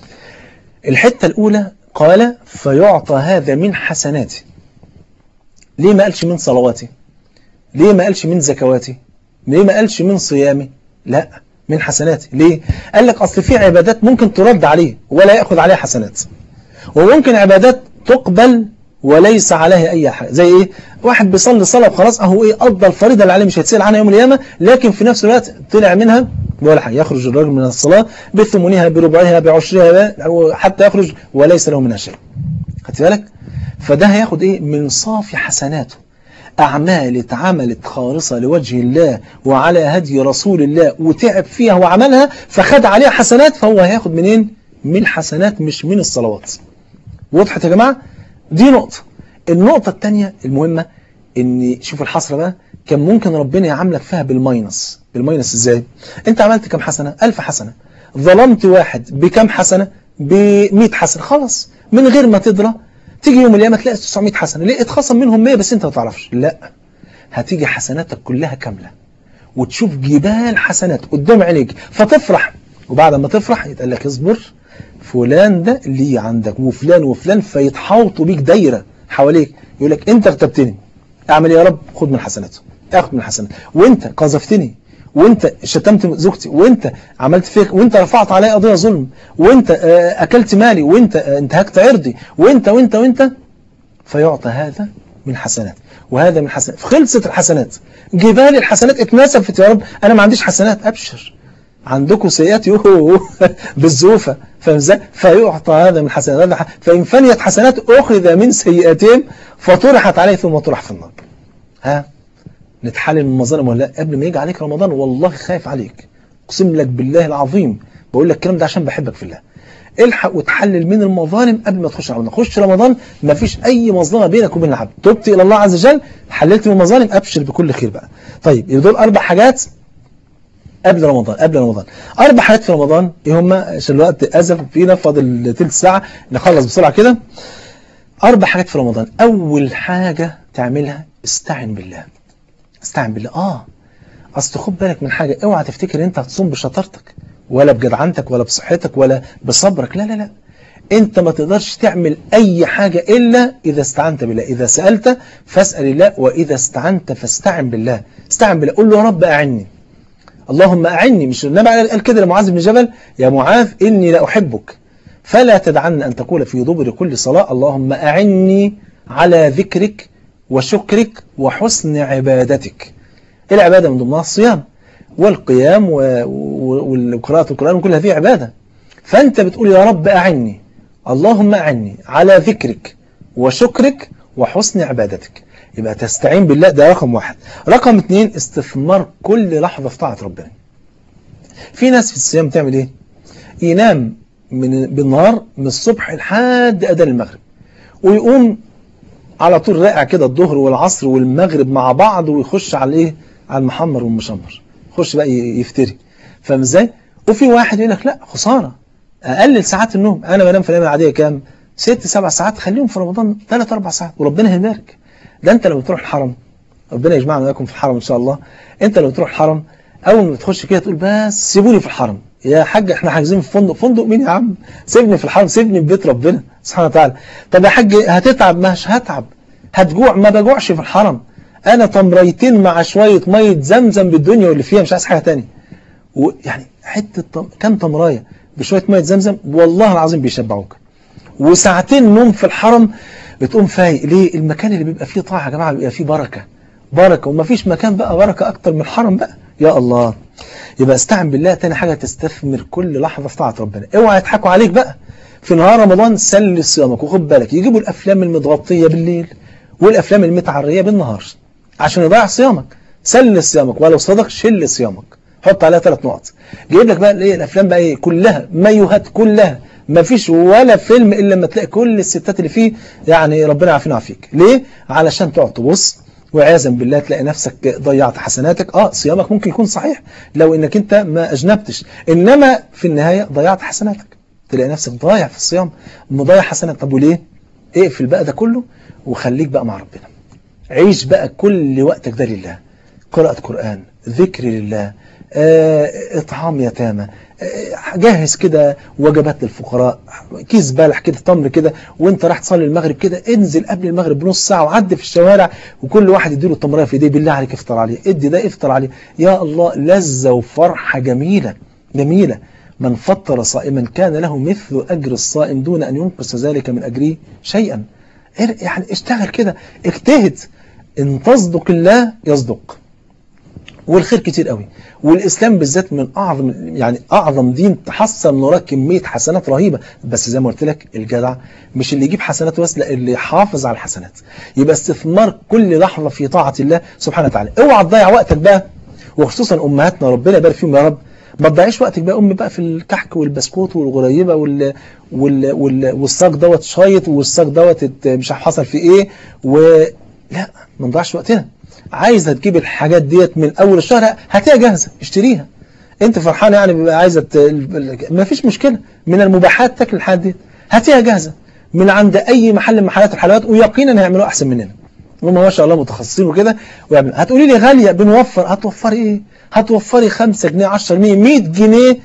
الحتة الأولى قال فيعطى هذا من حسناتي ليه ما قالش من صلواتي ليه ما قالش من زكواتي ليه ما قالش من صيامي لا من حسناتي ليه قال لك أصل في عبادات ممكن ترد عليه ولا يأخذ عليها حسنات وممكن عبادات تقبل وليس عليها أي حاجة زي إيه واحد بيصلي صلاة وخلاص أهو إيه قضى الفريضة اللي عليه مش هيتسأل عنها يوم القيامة لكن في نفس الوقت طلع منها ولا حاجة يخرج الرجل من الصلاة بثمنها بربعها بعشرها حتى يخرج وليس له منها شيء خدت بالك فده هياخد إيه من صافي حسناته أعمال اتعملت خالصة لوجه الله وعلى هدي رسول الله وتعب فيها وعملها فخد عليها حسنات فهو هياخد منين من الحسنات مش من الصلوات وضحت يا جماعة دي نقطة النقطة الثانية المهمة ان شوف الحسرة بقى كان ممكن ربنا يعاملك فيها بالماينس بالماينس ازاي انت عملت كم حسنة ألف حسنة ظلمت واحد بكم حسنة ب 100 حسنة خلاص من غير ما تدرى تيجي يوم القيامة تلاقي 900 حسنة ليه اتخصم منهم 100 بس انت ما تعرفش لا هتيجي حسناتك كلها كاملة وتشوف جبال حسنات قدام عينيك فتفرح وبعد ما تفرح يتقال لك اصبر فلان ده ليه عندك وفلان وفلان فيتحوطوا بيك دايرة حواليك يقول لك انت ارتبتني اعمل ايه يا رب خد من حسناته اخد من حسناته وانت قذفتني وانت شتمت زوجتي وانت عملت فيك وانت رفعت علي قضيه ظلم وانت اكلت مالي وانت انتهكت عرضي وانت وانت وانت فيعطى هذا من حسنات وهذا من حسنات خلصت الحسنات جبال الحسنات اتنسفت يا رب انا ما عنديش حسنات ابشر عندكم سيئات يوهو بالزوفة فاهم ازاي فيعطى هذا من حسنات هذا فإن فنيت حسنات أخذ من سيئتين فطرحت عليه ثم طرح في النار ها نتحلل من المظالم ولا لا قبل ما يجي عليك رمضان والله خايف عليك اقسم لك بالله العظيم بقول لك الكلام ده عشان بحبك في الله الحق وتحلل من المظالم قبل ما تخش رمضان خش رمضان ما فيش اي مظلمه بينك وبين العبد تبت الى الله عز وجل حللت من المظالم ابشر بكل خير بقى طيب يبقى دول اربع حاجات قبل رمضان قبل رمضان اربع حاجات في رمضان ايه هم عشان الوقت ازف فينا فاضل ثلث ساعه نخلص بسرعه كده اربع حاجات في رمضان اول حاجه تعملها استعن بالله استعن بالله اه اصل خد بالك من حاجه اوعى تفتكر انت هتصوم بشطارتك ولا بجدعنتك ولا بصحتك ولا بصبرك لا لا لا انت ما تقدرش تعمل اي حاجة الا اذا استعنت بالله اذا سألت فاسأل الله واذا استعنت فاستعن بالله استعن بالله قول له يا رب اعني اللهم اعني مش النبي قال كده لمعاذ بن جبل يا معاذ اني لا احبك فلا تدعن ان تقول في دبر كل صلاة اللهم اعني على ذكرك وشكرك وحسن عبادتك العبادة من ضمنها الصيام والقيام وقراءة القرآن كل هذه عبادة فأنت بتقول يا رب أعني اللهم أعني على ذكرك وشكرك وحسن عبادتك يبقى تستعين بالله ده رقم واحد رقم اثنين استثمار كل لحظة في طاعة ربنا في ناس في الصيام تعمل ايه ينام من بالنهار من الصبح لحد أذان المغرب ويقوم على طول راقع كده الظهر والعصر والمغرب مع بعض ويخش على ايه على المحمر والمشمر يخش بقى يفتري فاهم ازاي وفي واحد يقول لك لا خساره اقلل ساعات النوم انا بنام في الايام العاديه كام ست سبع ساعات خليهم في رمضان ثلاث اربع ساعات وربنا هيبارك ده انت لما تروح الحرم ربنا يجمعنا وياكم في الحرم ان شاء الله انت لما تروح الحرم اول ما تخش كده تقول بس سيبوني في الحرم يا حاج احنا حاجزين في فندق فندق مين يا عم سيبني في الحرم سيبني في بيت ربنا سبحانه وتعالى طب يا حاج هتتعب مش هتعب هتجوع ما بجوعش في الحرم انا تمريتين مع شويه ميه زمزم بالدنيا واللي فيها مش عايز حاجه ثانيه ويعني حته طم... كام تمرايه بشويه ميه زمزم والله العظيم بيشبعوك وساعتين نوم في الحرم بتقوم فايق ليه المكان اللي بيبقى فيه طاعه يا جماعه بيبقى فيه بركه بركه وما فيش مكان بقى بركه اكتر من الحرم بقى يا الله يبقى استعن بالله تاني حاجه تستثمر كل لحظه في طاعه ربنا اوعى يضحكوا عليك بقى في نهار رمضان سل صيامك وخد بالك يجيبوا الافلام المتغطيه بالليل والافلام المتعريه بالنهار عشان يضيع صيامك سل صيامك ولو صدق شل صيامك حط عليها ثلاث نقط جايب لك بقى ايه الافلام بقى ايه كلها مايوهات كلها ما فيش ولا فيلم الا لما تلاقي كل الستات اللي فيه يعني ربنا يعافينا ويعافيك ليه علشان تقعد تبص وعياذا بالله تلاقي نفسك ضيعت حسناتك اه صيامك ممكن يكون صحيح لو انك انت ما اجنبتش انما في النهايه ضيعت حسناتك تلاقي نفسك ضايع في الصيام مضيع حسنات طب وليه اقفل بقى ده كله وخليك بقى مع ربنا عيش بقى كل وقتك ده لله قراءة قرآن ذكر لله اه اطعام يتامى اه جهز كده وجبات للفقراء كيس بلح كده تمر كده وانت راح تصلي المغرب كده انزل قبل المغرب بنص ساعة وعدي في الشوارع وكل واحد يديله التمرية في ايديه بالله عليك افطر عليه ادي ده افطر عليه يا الله لذة وفرحة جميلة جميلة من فطر صائما كان له مثل أجر الصائم دون أن ينقص ذلك من أجره شيئا يعني اشتغل كده اجتهد ان تصدق الله يصدق والخير كتير قوي والإسلام بالذات من أعظم يعني أعظم دين تحصل من وراه كمية حسنات رهيبة بس زي ما قلت لك الجدع مش اللي يجيب حسنات بس لا اللي يحافظ على الحسنات يبقى استثمار كل لحظة في طاعة الله سبحانه وتعالى اوعى تضيع وقتك بقى وخصوصا أمهاتنا ربنا يبارك فيهم يا رب ما تضيعيش وقتك بقى أم بقى في الكحك والبسكوت والغريبة وال وال وال والصاج دوت شايط والصاج دوت مش عارف حصل فيه ايه و لا ما نضيعش وقتنا عايزه تجيب الحاجات ديت من اول الشهر هاتيها جاهزه اشتريها انت فرحان يعني بيبقى عايزه ت... ما فيش مشكله من المباحات تاكل الحاجات ديت هاتيها جاهزه من عند اي محل من محلات الحلويات ويقينا هيعملوها احسن مننا هم ما شاء الله متخصصين وكده ويعملوا هتقولي لي غاليه بنوفر هتوفري ايه هتوفري 5 جنيه 10 جنيه 100 جنيه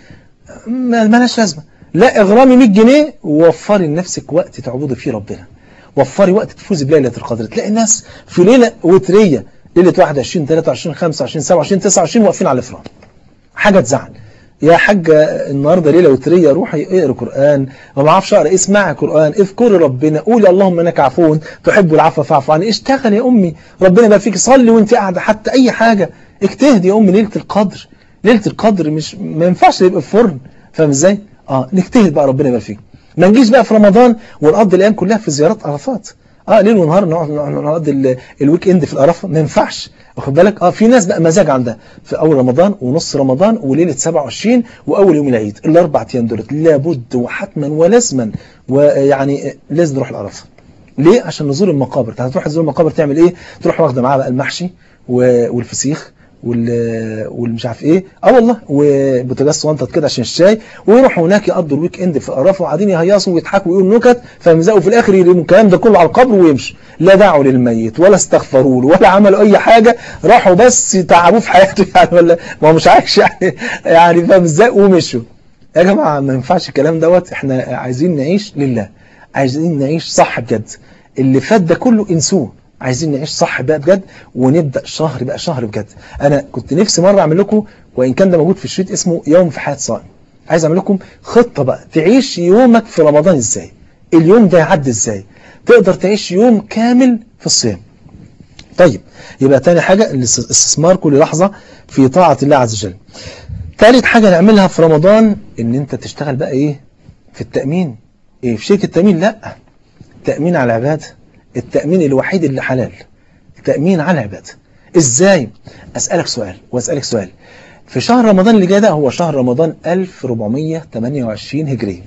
مالهاش لازمه لا اغرامي 100 جنيه ووفري لنفسك وقت تعبدي فيه ربنا وفري وقت تفوزي بليله القدر تلاقي الناس في ليله وتريه ليله 21 23 25 27 29 واقفين على الافران حاجه تزعل يا حاجة النهاردة ليلة وترية روحي اقرا قرآن وما اعرفش اقرا اسمعي قرآن اذكري ربنا قولي اللهم انك عفو تحب العفو فاعف عني اشتغل يا امي ربنا يبارك فيك صلي وانت قاعدة حتى اي حاجة اجتهد يا امي ليلة القدر ليلة القدر مش ما ينفعش يبقى في فرن فاهم ازاي اه نجتهد بقى ربنا يبارك فيك ما نجيش بقى في رمضان ونقضي الايام كلها في زيارات عرفات اه ليل ونهار نقعد نقضي ال- الويك اند في القرف ما ينفعش واخد بالك اه في ناس بقى مزاج عندها في اول رمضان ونص رمضان وليله 27 واول يوم العيد الاربع ايام دولت لابد وحتما ولازما ويعني لازم نروح القرف ليه عشان نزور المقابر انت هتروح تزور المقابر تعمل ايه تروح واخده معاها بقى المحشي و- والفسيخ وال والمش عارف ايه اه والله وبوتاجاز صوانطت كده عشان الشاي ويروحوا هناك يقضوا الويك اند في قرافه وقاعدين يهيصوا ويضحكوا ويقولوا نكت فيمزقوا في الاخر يرموا الكلام ده كله على القبر ويمشوا لا دعوا للميت ولا استغفروا له ولا عملوا اي حاجه راحوا بس تعبوه في حياته يعني ولا ما هو مش عايش يعني يعني فاهم ازاي ومشوا يا جماعه ما ينفعش الكلام دوت احنا عايزين نعيش لله عايزين نعيش صح بجد اللي فات ده كله انسوه عايزين نعيش صح بقى بجد ونبدا شهر بقى شهر بجد انا كنت نفسي مره اعمل لكم وان كان ده موجود في الشريط اسمه يوم في حياه صائم عايز اعمل لكم خطه بقى تعيش يومك في رمضان ازاي اليوم ده يعدي ازاي تقدر تعيش يوم كامل في الصيام طيب يبقى تاني حاجه الاستثمار كل لحظه في طاعه الله عز وجل ثالث حاجه نعملها في رمضان ان انت تشتغل بقى ايه في التامين ايه في شركه تامين لا تامين على العباده التامين الوحيد اللي حلال التامين على العباده ازاي اسالك سؤال واسالك سؤال في شهر رمضان اللي جاي ده هو شهر رمضان 1428 هجري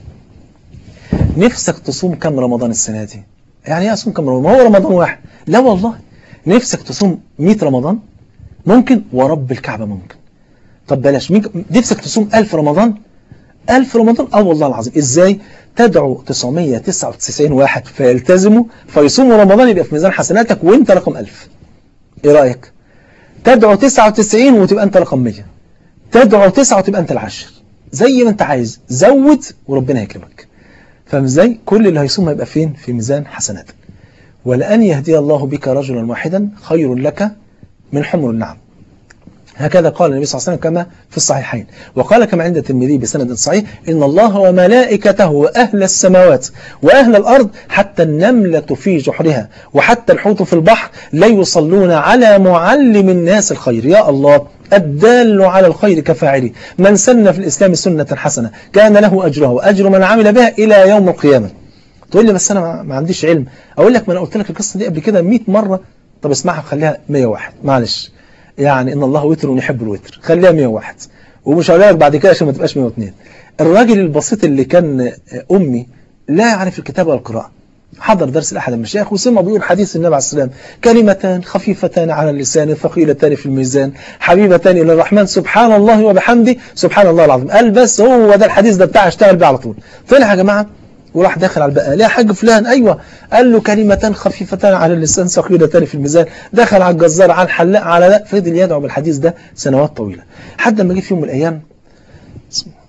نفسك تصوم كم رمضان السنه دي يعني ايه اصوم كم رمضان ما هو رمضان واحد لا والله نفسك تصوم 100 رمضان ممكن ورب الكعبه ممكن طب بلاش مين- نفسك تصوم 1000 رمضان 1000 رمضان اه والله العظيم ازاي تدعو 999 واحد فيلتزموا فيصوموا رمضان يبقى في ميزان حسناتك وانت رقم 1000 ايه رايك تدعو 99 وتبقى انت رقم 100 تدعو 9 وتبقى انت العاشر زي ما انت عايز زود وربنا يكرمك فاهم ازاي كل اللي هيصوم هيبقى فين في ميزان حسناتك ولأن يهدي الله بك رجلا واحدا خير لك من حمر النعم هكذا قال النبي صلى الله عليه وسلم كما في الصحيحين وقال كما عند الترمذي بسند صحيح إن الله وملائكته وأهل السماوات وأهل الأرض حتى النملة في جحرها وحتى الحوت في البحر لا يصلون على معلم الناس الخير يا الله الدال على الخير كفاعله من سن في الإسلام سنة حسنة كان له أجرها وأجر من عمل بها إلى يوم القيامة تقول لي بس أنا ما- ما عنديش علم أقول لك ما أنا قلت لك القصة دي قبل كده 100 مرة طب اسمعها وخليها 101 معلش يعني ان الله وتر ونحب الوتر خليها 101 ومش هقول لك بعد كده عشان ما تبقاش 102 الراجل البسيط اللي كان امي لا يعرف الكتابه والقراءه حضر درس لاحد المشايخ وسمع بيقول حديث النبي عليه السلام كلمتان خفيفتان على اللسان ثقيلتان في الميزان حبيبتان الى الرحمن سبحان الله وبحمده سبحان الله العظيم قال بس هو ده الحديث ده بتاع اشتغل بيه على طول طلع يا جماعه وراح داخل على البقاء يا حاج فلان ايوه قال له كلمتان خفيفتان على اللسان ثقيلتان في الميزان دخل على الجزار على الحلاق على ده فضل يدعو بالحديث ده سنوات طويله لحد ما جه في يوم من الايام بسم الله.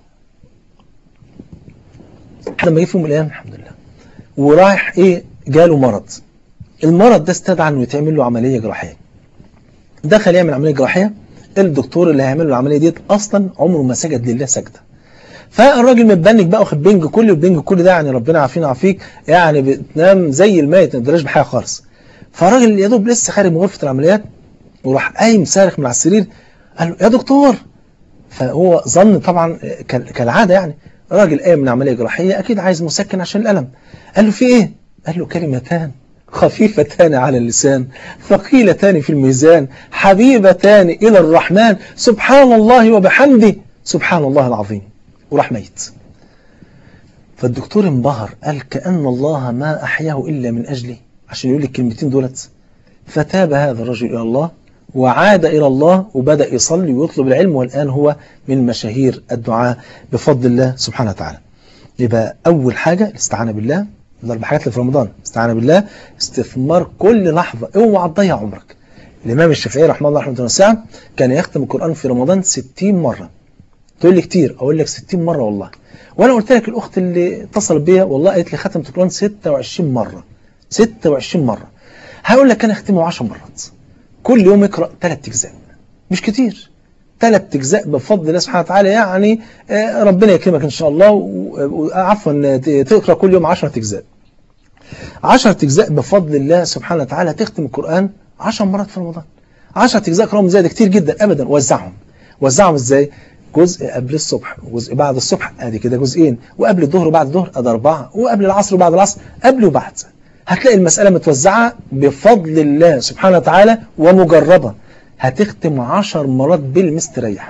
لحد ما جه في يوم من الايام الحمد لله ورايح ايه جاله مرض المرض ده استدعى انه يتعمل له عمليه جراحيه دخل يعمل عمليه جراحيه الدكتور اللي هيعمل له العمليه ديت اصلا عمره ما سجد لله سجده فالراجل متبنج بقى واخد بنج كل البنج كل ده يعني ربنا عافينا وعافيك يعني بتنام زي الميت ما تدريش بحاجه خالص فالراجل يا دوب لسه خارج من غرفه العمليات وراح قايم صارخ من على السرير قال له يا دكتور فهو ظن طبعا كال- كالعاده يعني راجل قايم من عمليه جراحيه اكيد عايز مسكن عشان الالم قال له في ايه قال له كلمتان خفيفتان على اللسان ثقيلتان في الميزان حبيبتان الى الرحمن سبحان الله وبحمده سبحان الله العظيم وراح ميت فالدكتور انبهر قال كأن الله ما أحياه إلا من أجلي عشان يقول لي الكلمتين دولت فتاب هذا الرجل إلى الله وعاد إلى الله وبدأ يصلي ويطلب العلم والآن هو من مشاهير الدعاء بفضل الله سبحانه وتعالى يبقى أول حاجة الاستعانة بالله الأربع حاجات اللي في رمضان استعانة بالله استثمار كل لحظة اوعى تضيع عمرك الإمام الشافعي رحمه الله رحمه الله واسعة كان يختم القرآن في رمضان 60 مرة تقول لي كتير اقول لك 60 مره والله وانا قلت لك الاخت اللي اتصلت بيا والله قالت لي ختمت القران 26 مره 26 مره هقول لك انا اختمه 10 مرات كل يوم اقرا ثلاث اجزاء مش كتير ثلاث اجزاء بفضل الله سبحانه وتعالى يعني آه، ربنا يكرمك ان شاء الله و- و- عفوا ت- تقرا كل يوم 10 اجزاء 10 اجزاء بفضل الله سبحانه وتعالى تختم القران 10 مرات في رمضان 10 اجزاء اقراهم زي ده كتير جدا ابدا وزعهم وزعهم ازاي جزء قبل الصبح وجزء بعد الصبح ادي كده جزئين وقبل الظهر وبعد الظهر ادي اربعه وقبل العصر وبعد العصر قبل وبعد هتلاقي المسألة متوزعة بفضل الله سبحانه وتعالى ومجربة هتختم عشر مرات بالمستريح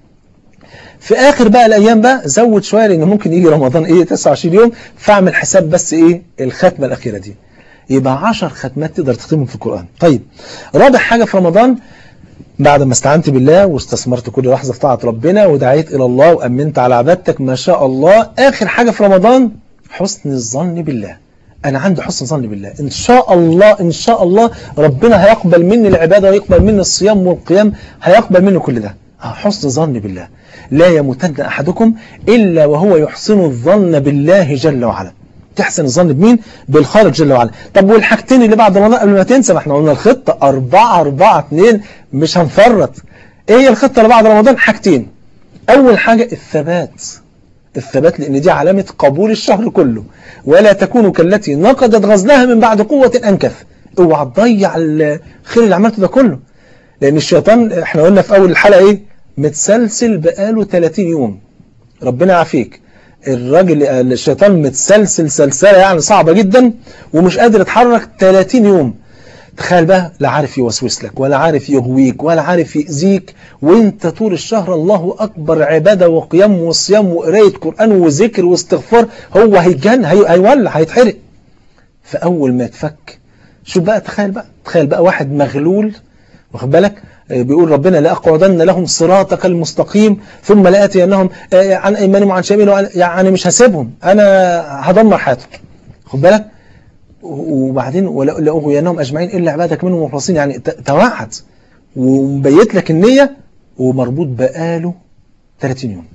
في آخر بقى الأيام بقى زود شوية لأن ممكن يجي رمضان إيه 29 يوم فاعمل حساب بس إيه الختمة الأخيرة دي يبقى 10 ختمات تقدر تختمهم في القرآن طيب رابع حاجة في رمضان بعد ما استعنت بالله واستثمرت كل لحظة في طاعة ربنا ودعيت إلى الله وأمنت على عبادتك ما شاء الله آخر حاجة في رمضان حسن الظن بالله أنا عندي حسن ظن بالله إن شاء الله إن شاء الله ربنا هيقبل مني العبادة ويقبل مني الصيام والقيام هيقبل مني كل ده حسن ظن بالله لا يموتن أحدكم إلا وهو يحسن الظن بالله جل وعلا تحسن الظن بمين؟ بالخالق جل وعلا طب والحاجتين اللي بعد رمضان قبل ما تنسى ما احنا قلنا الخطة 4 4 2 مش هنفرط ايه هي الخطة اللي بعد رمضان حاجتين اول حاجة الثبات الثبات لان دي علامة قبول الشهر كله ولا تكون كالتي نقضت غزلها من بعد قوة انكث اوعى تضيع الخير اللي عملته ده كله لان الشيطان احنا قلنا في اول الحلقة ايه متسلسل بقاله 30 يوم ربنا يعافيك الراجل الشيطان متسلسل سلسلة يعني صعبة جدا ومش قادر يتحرك 30 يوم تخيل بقى لا عارف يوسوس لك ولا عارف يغويك ولا عارف يأذيك وانت طول الشهر الله أكبر عبادة وقيام وصيام وقراية قرآن وذكر واستغفار هو هيجن هي هيولع هيتحرق فأول ما يتفك شوف بقى تخيل بقى تخيل بقى واحد مغلول واخد بالك بيقول ربنا لأقعدن لهم صراطك المستقيم ثم لآتينهم عن أيمانهم وعن شمالهم يعني مش هسيبهم أنا هدمر حياتهم خد بالك وبعدين ولأغوينهم أجمعين إلا عبادك منهم مخلصين يعني توعد ومبيت لك النية ومربوط بقاله 30 يوم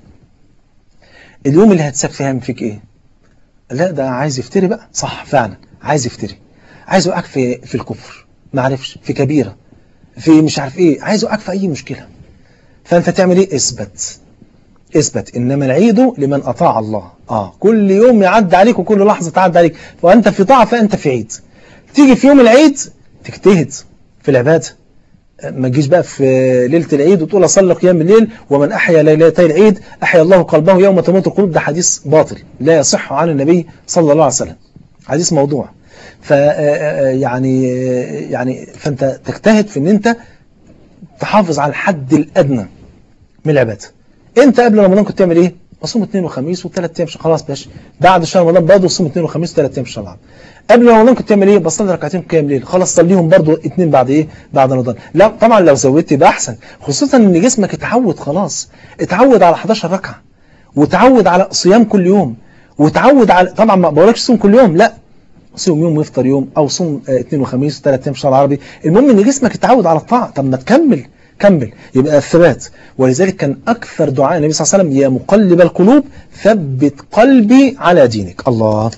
اليوم اللي هتساب فيها من فيك إيه لا ده عايز يفتري بقى صح فعلا عايز يفتري عايز يوقعك في في الكفر ما عرفش في كبيره في مش عارف ايه عايز يوقعك في اي مشكلة فانت تعمل ايه اثبت اثبت انما العيد لمن اطاع الله اه كل يوم يعدي عليك وكل لحظة تعدي عليك وانت في طاعة فانت في عيد تيجي في يوم العيد تجتهد في العبادة ما تجيش بقى في ليلة العيد وتقول أصلي قيام الليل ومن أحيا ليلتي العيد أحيا الله قلبه يوم تموت القلوب ده حديث باطل لا يصح عن النبي صلى الله عليه وسلم حديث موضوع ف يعني يعني فانت تجتهد في ان انت تحافظ على الحد الادنى من العباده انت قبل رمضان كنت تعمل ايه بصوم اثنين وخميس وثلاث ايام خلاص باش بعد شهر رمضان برضه صوم اثنين وخميس وثلاث ايام شهر قبل رمضان كنت تعمل ايه بصلي ركعتين قيام ليل خلاص صليهم برضه اثنين بعد ايه بعد رمضان لا طبعا لو زودت يبقى احسن خصوصا ان جسمك اتعود خلاص اتعود على 11 ركعه وتعود على صيام كل يوم وتعود على طبعا ما بقولكش صوم كل يوم لا صوم يوم ويفطر يوم او صوم اثنين وخميس وثلاث ايام شهر عربي المهم ان جسمك اتعود على الطاعه طب ما تكمل كمل يبقى الثبات ولذلك كان اكثر دعاء النبي صلى الله عليه وسلم يا مقلب القلوب ثبت قلبي على دينك الله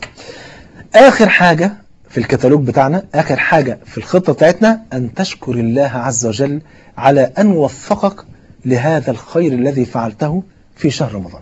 اخر حاجه في الكتالوج بتاعنا اخر حاجه في الخطه بتاعتنا ان تشكر الله عز وجل على ان وفقك لهذا الخير الذي فعلته في شهر رمضان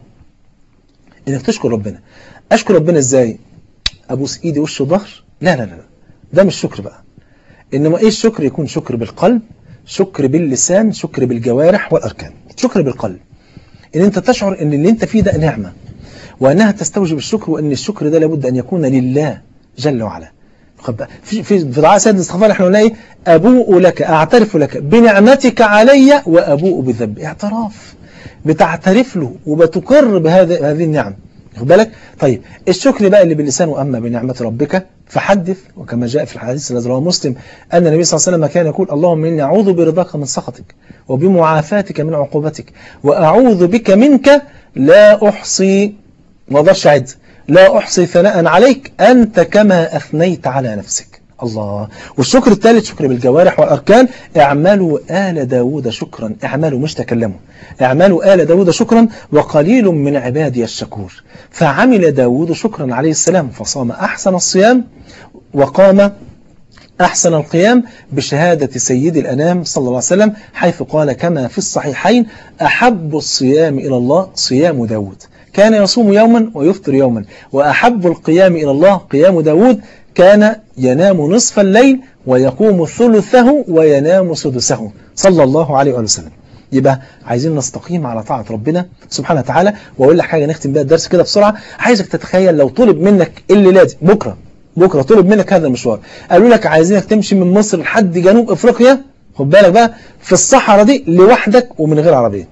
انك تشكر ربنا اشكر ربنا ازاي ابوس ايدي وش وظهر لا لا لا ده مش شكر بقى انما ايه الشكر يكون شكر بالقلب شكر باللسان شكر بالجوارح والاركان شكر بالقلب ان انت تشعر ان اللي انت فيه ده نعمه وانها تستوجب الشكر وان الشكر ده لابد ان يكون لله جل وعلا في في في دعاء سيد الاستغفار احنا قلنا ايه ابوء لك اعترف لك بنعمتك علي وابوء بذنبي اعتراف بتعترف له وبتقر بهذه هذه النعم واخد بالك طيب الشكر بقى اللي باللسان واما بنعمه ربك فحدث وكما جاء في الحديث الذي رواه مسلم ان النبي صلى الله عليه وسلم كان يقول اللهم اني اعوذ برضاك من سخطك وبمعافاتك من عقوبتك واعوذ بك منك لا احصي ما اقدرش اعد لا احصي ثناء عليك انت كما اثنيت على نفسك الله والشكر الثالث شكر بالجوارح والأركان اعملوا آل داود شكرا اعملوا مش تكلموا اعملوا آل داود شكرا وقليل من عبادي الشكور فعمل داود شكرا عليه السلام فصام أحسن الصيام وقام أحسن القيام بشهادة سيد الأنام صلى الله عليه وسلم حيث قال كما في الصحيحين أحب الصيام إلى الله صيام داود كان يصوم يوما ويفطر يوما وأحب القيام إلى الله قيام داود كان ينام نصف الليل ويقوم ثلثه وينام سدسه صلى الله عليه وسلم يبقى عايزين نستقيم على طاعة ربنا سبحانه وتعالى واقول لك حاجة نختم بيها الدرس كده بسرعة عايزك تتخيل لو طلب منك الليلة دي بكرة بكره طلب منك هذا المشوار قالوا لك عايزينك تمشي من مصر لحد جنوب افريقيا خد بالك بقى في الصحراء دي لوحدك ومن غير عربيه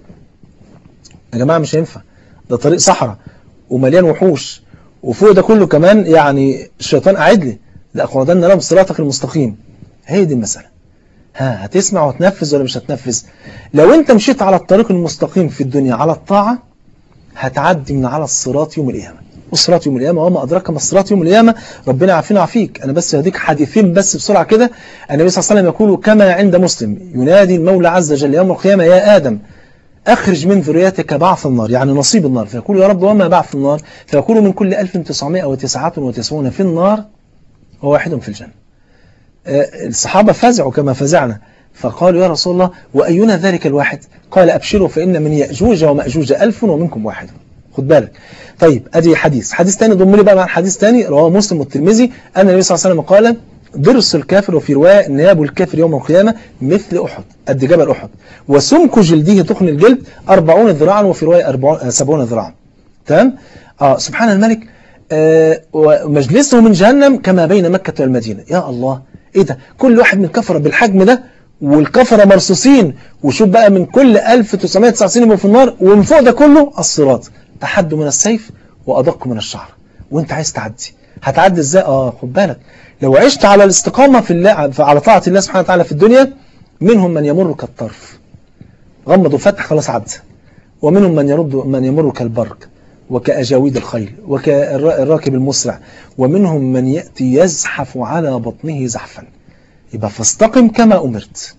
يا جماعه مش هينفع ده طريق صحراء ومليان وحوش وفوق ده كله كمان يعني الشيطان قاعد لي لأقعدن لهم صراطك المستقيم هي دي المسألة ها هتسمع وتنفذ ولا مش هتنفذ لو انت مشيت على الطريق المستقيم في الدنيا على الطاعة هتعدي من على الصراط يوم القيامة والصراط يوم القيامة وما أدراك ما الصراط يوم القيامة ربنا يعافينا ويعافيك أنا بس هديك حديثين بس بسرعة كده النبي صلى الله عليه وسلم يقول كما عند مسلم ينادي المولى عز وجل يوم القيامة يا آدم أخرج من ذريتك بعث النار يعني نصيب النار فيقول يا رب وما بعث النار فيقول من كل 1999 في النار وواحد في الجنة الصحابة فزعوا كما فزعنا فقالوا يا رسول الله وأينا ذلك الواحد قال أبشروا فإن من يأجوج ومأجوج ألف ومنكم واحد خد بالك طيب أدي حديث حديث تاني ضم لي بقى مع الحديث تاني رواه مسلم والترمذي أن النبي صلى الله عليه وسلم قال ضرس الكافر وفي رواية نياب الكافر يوم القيامة مثل أحد قد جبل أحد وسمك جلده تخن الجلد أربعون ذراعا وفي رواية سبعون ذراعا تمام آه سبحان الملك آه ومجلسه من جهنم كما بين مكة والمدينة يا الله إيه ده كل واحد من كفر بالحجم ده والكفرة مرصوصين وشوف بقى من كل 1999 في النار ومن فوق ده كله الصراط أحد من السيف وأدق من الشعر وانت عايز تعدي هتعدي ازاي اه خد بالك لو عشت على الاستقامة في الله على طاعة الله سبحانه وتعالى في الدنيا منهم من يمر كالطرف غمض وفتح خلاص عدى ومنهم من يرد من يمر كالبرق وكأجاويد الخيل وكالراكب المسرع ومنهم من يأتي يزحف على بطنه زحفا يبقى فاستقم كما أمرت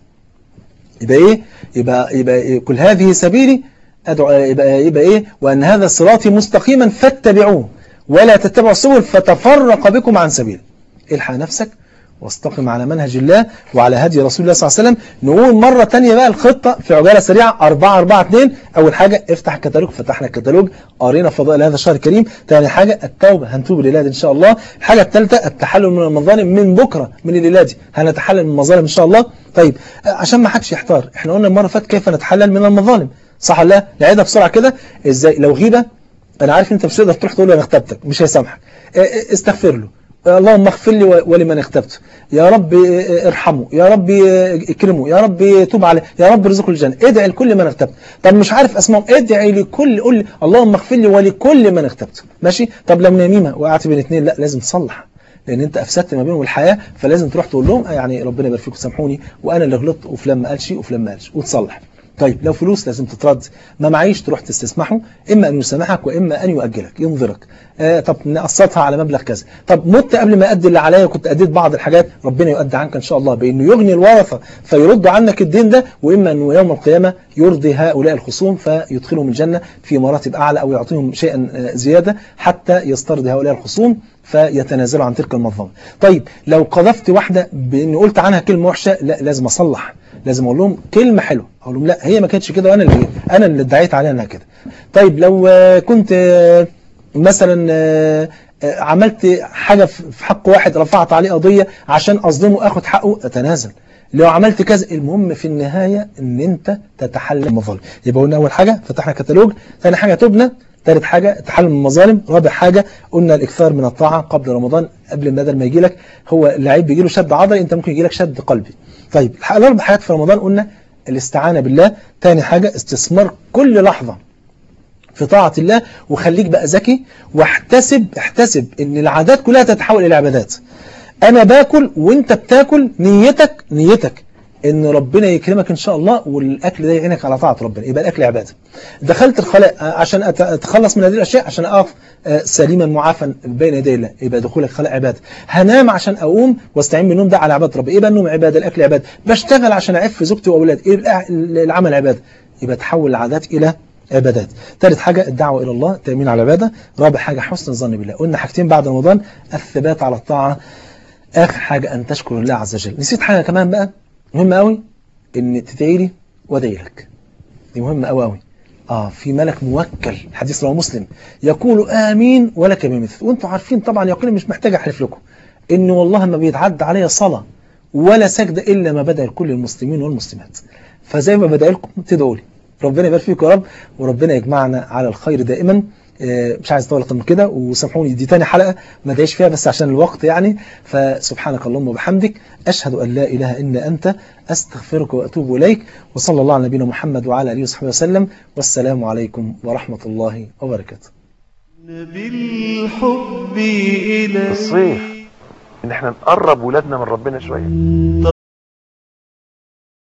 يبقى إيه يبقى, يبقى إيه؟ كل هذه سبيلي أدعو يبقى, يبقى إيه وأن هذا صراطي مستقيما فاتبعوه ولا تتبعوا السبل فتفرق بكم عن سبيله الحق نفسك واستقم على منهج الله وعلى هدي رسول الله صلى الله عليه وسلم نقول مرة تانية بقى الخطة في عجالة سريعة 4 4 2 أول حاجة افتح الكتالوج فتحنا الكتالوج قرينا فضائل هذا الشهر الكريم ثاني حاجة التوبة هنتوب لله إن شاء الله الحاجة الثالثة التحلل من المظالم من بكرة من الليلة دي هنتحلل من المظالم إن شاء الله طيب عشان ما حدش يحتار احنا قلنا المرة فات كيف نتحلل من المظالم صح ولا لا نعيدها بسرعة كده ازاي لو غيبة انا عارف انت مش تقدر تروح تقول له انا اغتبتك مش هيسامحك استغفر له اللهم اغفر لي ولمن اغتبته يا رب ارحمه يا رب اكرمه يا رب توب عليه يا رب ارزقه الجنه ادعي لكل من اغتبته طب مش عارف اسمائهم ادعي لكل قول لي اللهم اغفر لي ولكل من اغتبته ماشي طب لو نميمه وقعت بين اثنين لا لازم تصلح لان انت افسدت ما بينهم الحياه فلازم تروح تقول لهم يعني ربنا يبارك فيكم سامحوني وانا اللي غلطت وفلان ما قالش وفلان ما قالش وتصلح طيب لو فلوس لازم تترد ما معيش تروح تستسمحه إما أن يسامحك وإما أن يؤجلك ينظرك آه طب نقسطها على مبلغ كذا طب مت قبل ما أدي اللي عليا وكنت أديت بعض الحاجات ربنا يؤدي عنك إن شاء الله بأنه يغني الورثة فيرد عنك الدين ده وإما أنه يوم القيامة يرضي هؤلاء الخصوم فيدخلهم الجنة في مراتب أعلى أو يعطيهم شيئا زيادة حتى يسترضي هؤلاء الخصوم فيتنازلوا عن تلك المظلمة طيب لو قذفت واحدة بأن قلت عنها كلمة وحشة لا لازم أصلح لازم اقول لهم كلمه حلوه اقول لهم لا هي ما كانتش كده وانا اللي انا اللي ادعيت عليها انها كده طيب لو كنت مثلا عملت حاجه في حق واحد رفعت عليه قضيه عشان اظلمه اخد حقه اتنازل لو عملت كذا المهم في النهايه ان انت تتحلل المظالم يبقى قلنا اول حاجه فتحنا كتالوج ثاني حاجه تبنى ثالث حاجة تحلل من المظالم رابع حاجة قلنا الإكثار من الطاعة قبل رمضان قبل بدل ما يجي لك هو اللعيب بيجي له شد عضلي أنت ممكن يجي لك شد قلبي طيب الأربع حاجات في رمضان قلنا الاستعانة بالله ثاني حاجة استثمار كل لحظة في طاعة الله وخليك بقى ذكي واحتسب احتسب ان العادات كلها تتحول الى عبادات انا باكل وانت بتاكل نيتك نيتك ان ربنا يكرمك ان شاء الله والاكل ده يعينك على طاعه ربنا يبقى الاكل عباده دخلت الخلاء عشان اتخلص من هذه الاشياء عشان اقف سليما معافا بين يدي الله يبقى دخولك خلاء عباده هنام عشان اقوم واستعين بالنوم ده على عباده ربي يبقى النوم عباده الاكل عباده بشتغل عشان اعف زوجتي واولادي يبقى العمل عباده يبقى تحول العادات الى عبادات ثالث حاجة الدعوة إلى الله تأمين على العبادة رابع حاجة حسن الظن بالله قلنا حاجتين بعد رمضان الثبات على الطاعة آخر حاجة أن تشكر الله عز وجل نسيت حاجة كمان بقى مهمة قوي ان تدعي لي وادعي لك دي مهمة قوي قوي اه في ملك موكل حديث رواه مسلم يقول امين ولك بمثل وانتم عارفين طبعا يقين مش محتاج احلف لكم ان والله ما بيتعدى عليا صلاة ولا سجدة الا ما بدا لكل المسلمين والمسلمات فزي ما بدا لكم تدعوا لي ربنا يبارك فيكم يا رب وربنا يجمعنا على الخير دائما آه، مش عايز اطول اكتر من كده وسامحوني دي تاني حلقه ما ادعيش فيها بس عشان الوقت يعني فسبحانك اللهم وبحمدك اشهد ان لا اله الا انت استغفرك واتوب اليك وصلى الله على نبينا محمد وعلى اله وصحبه وسلم والسلام عليكم ورحمه الله وبركاته بالحب إلى الصيف ان احنا نقرب ولادنا من ربنا شويه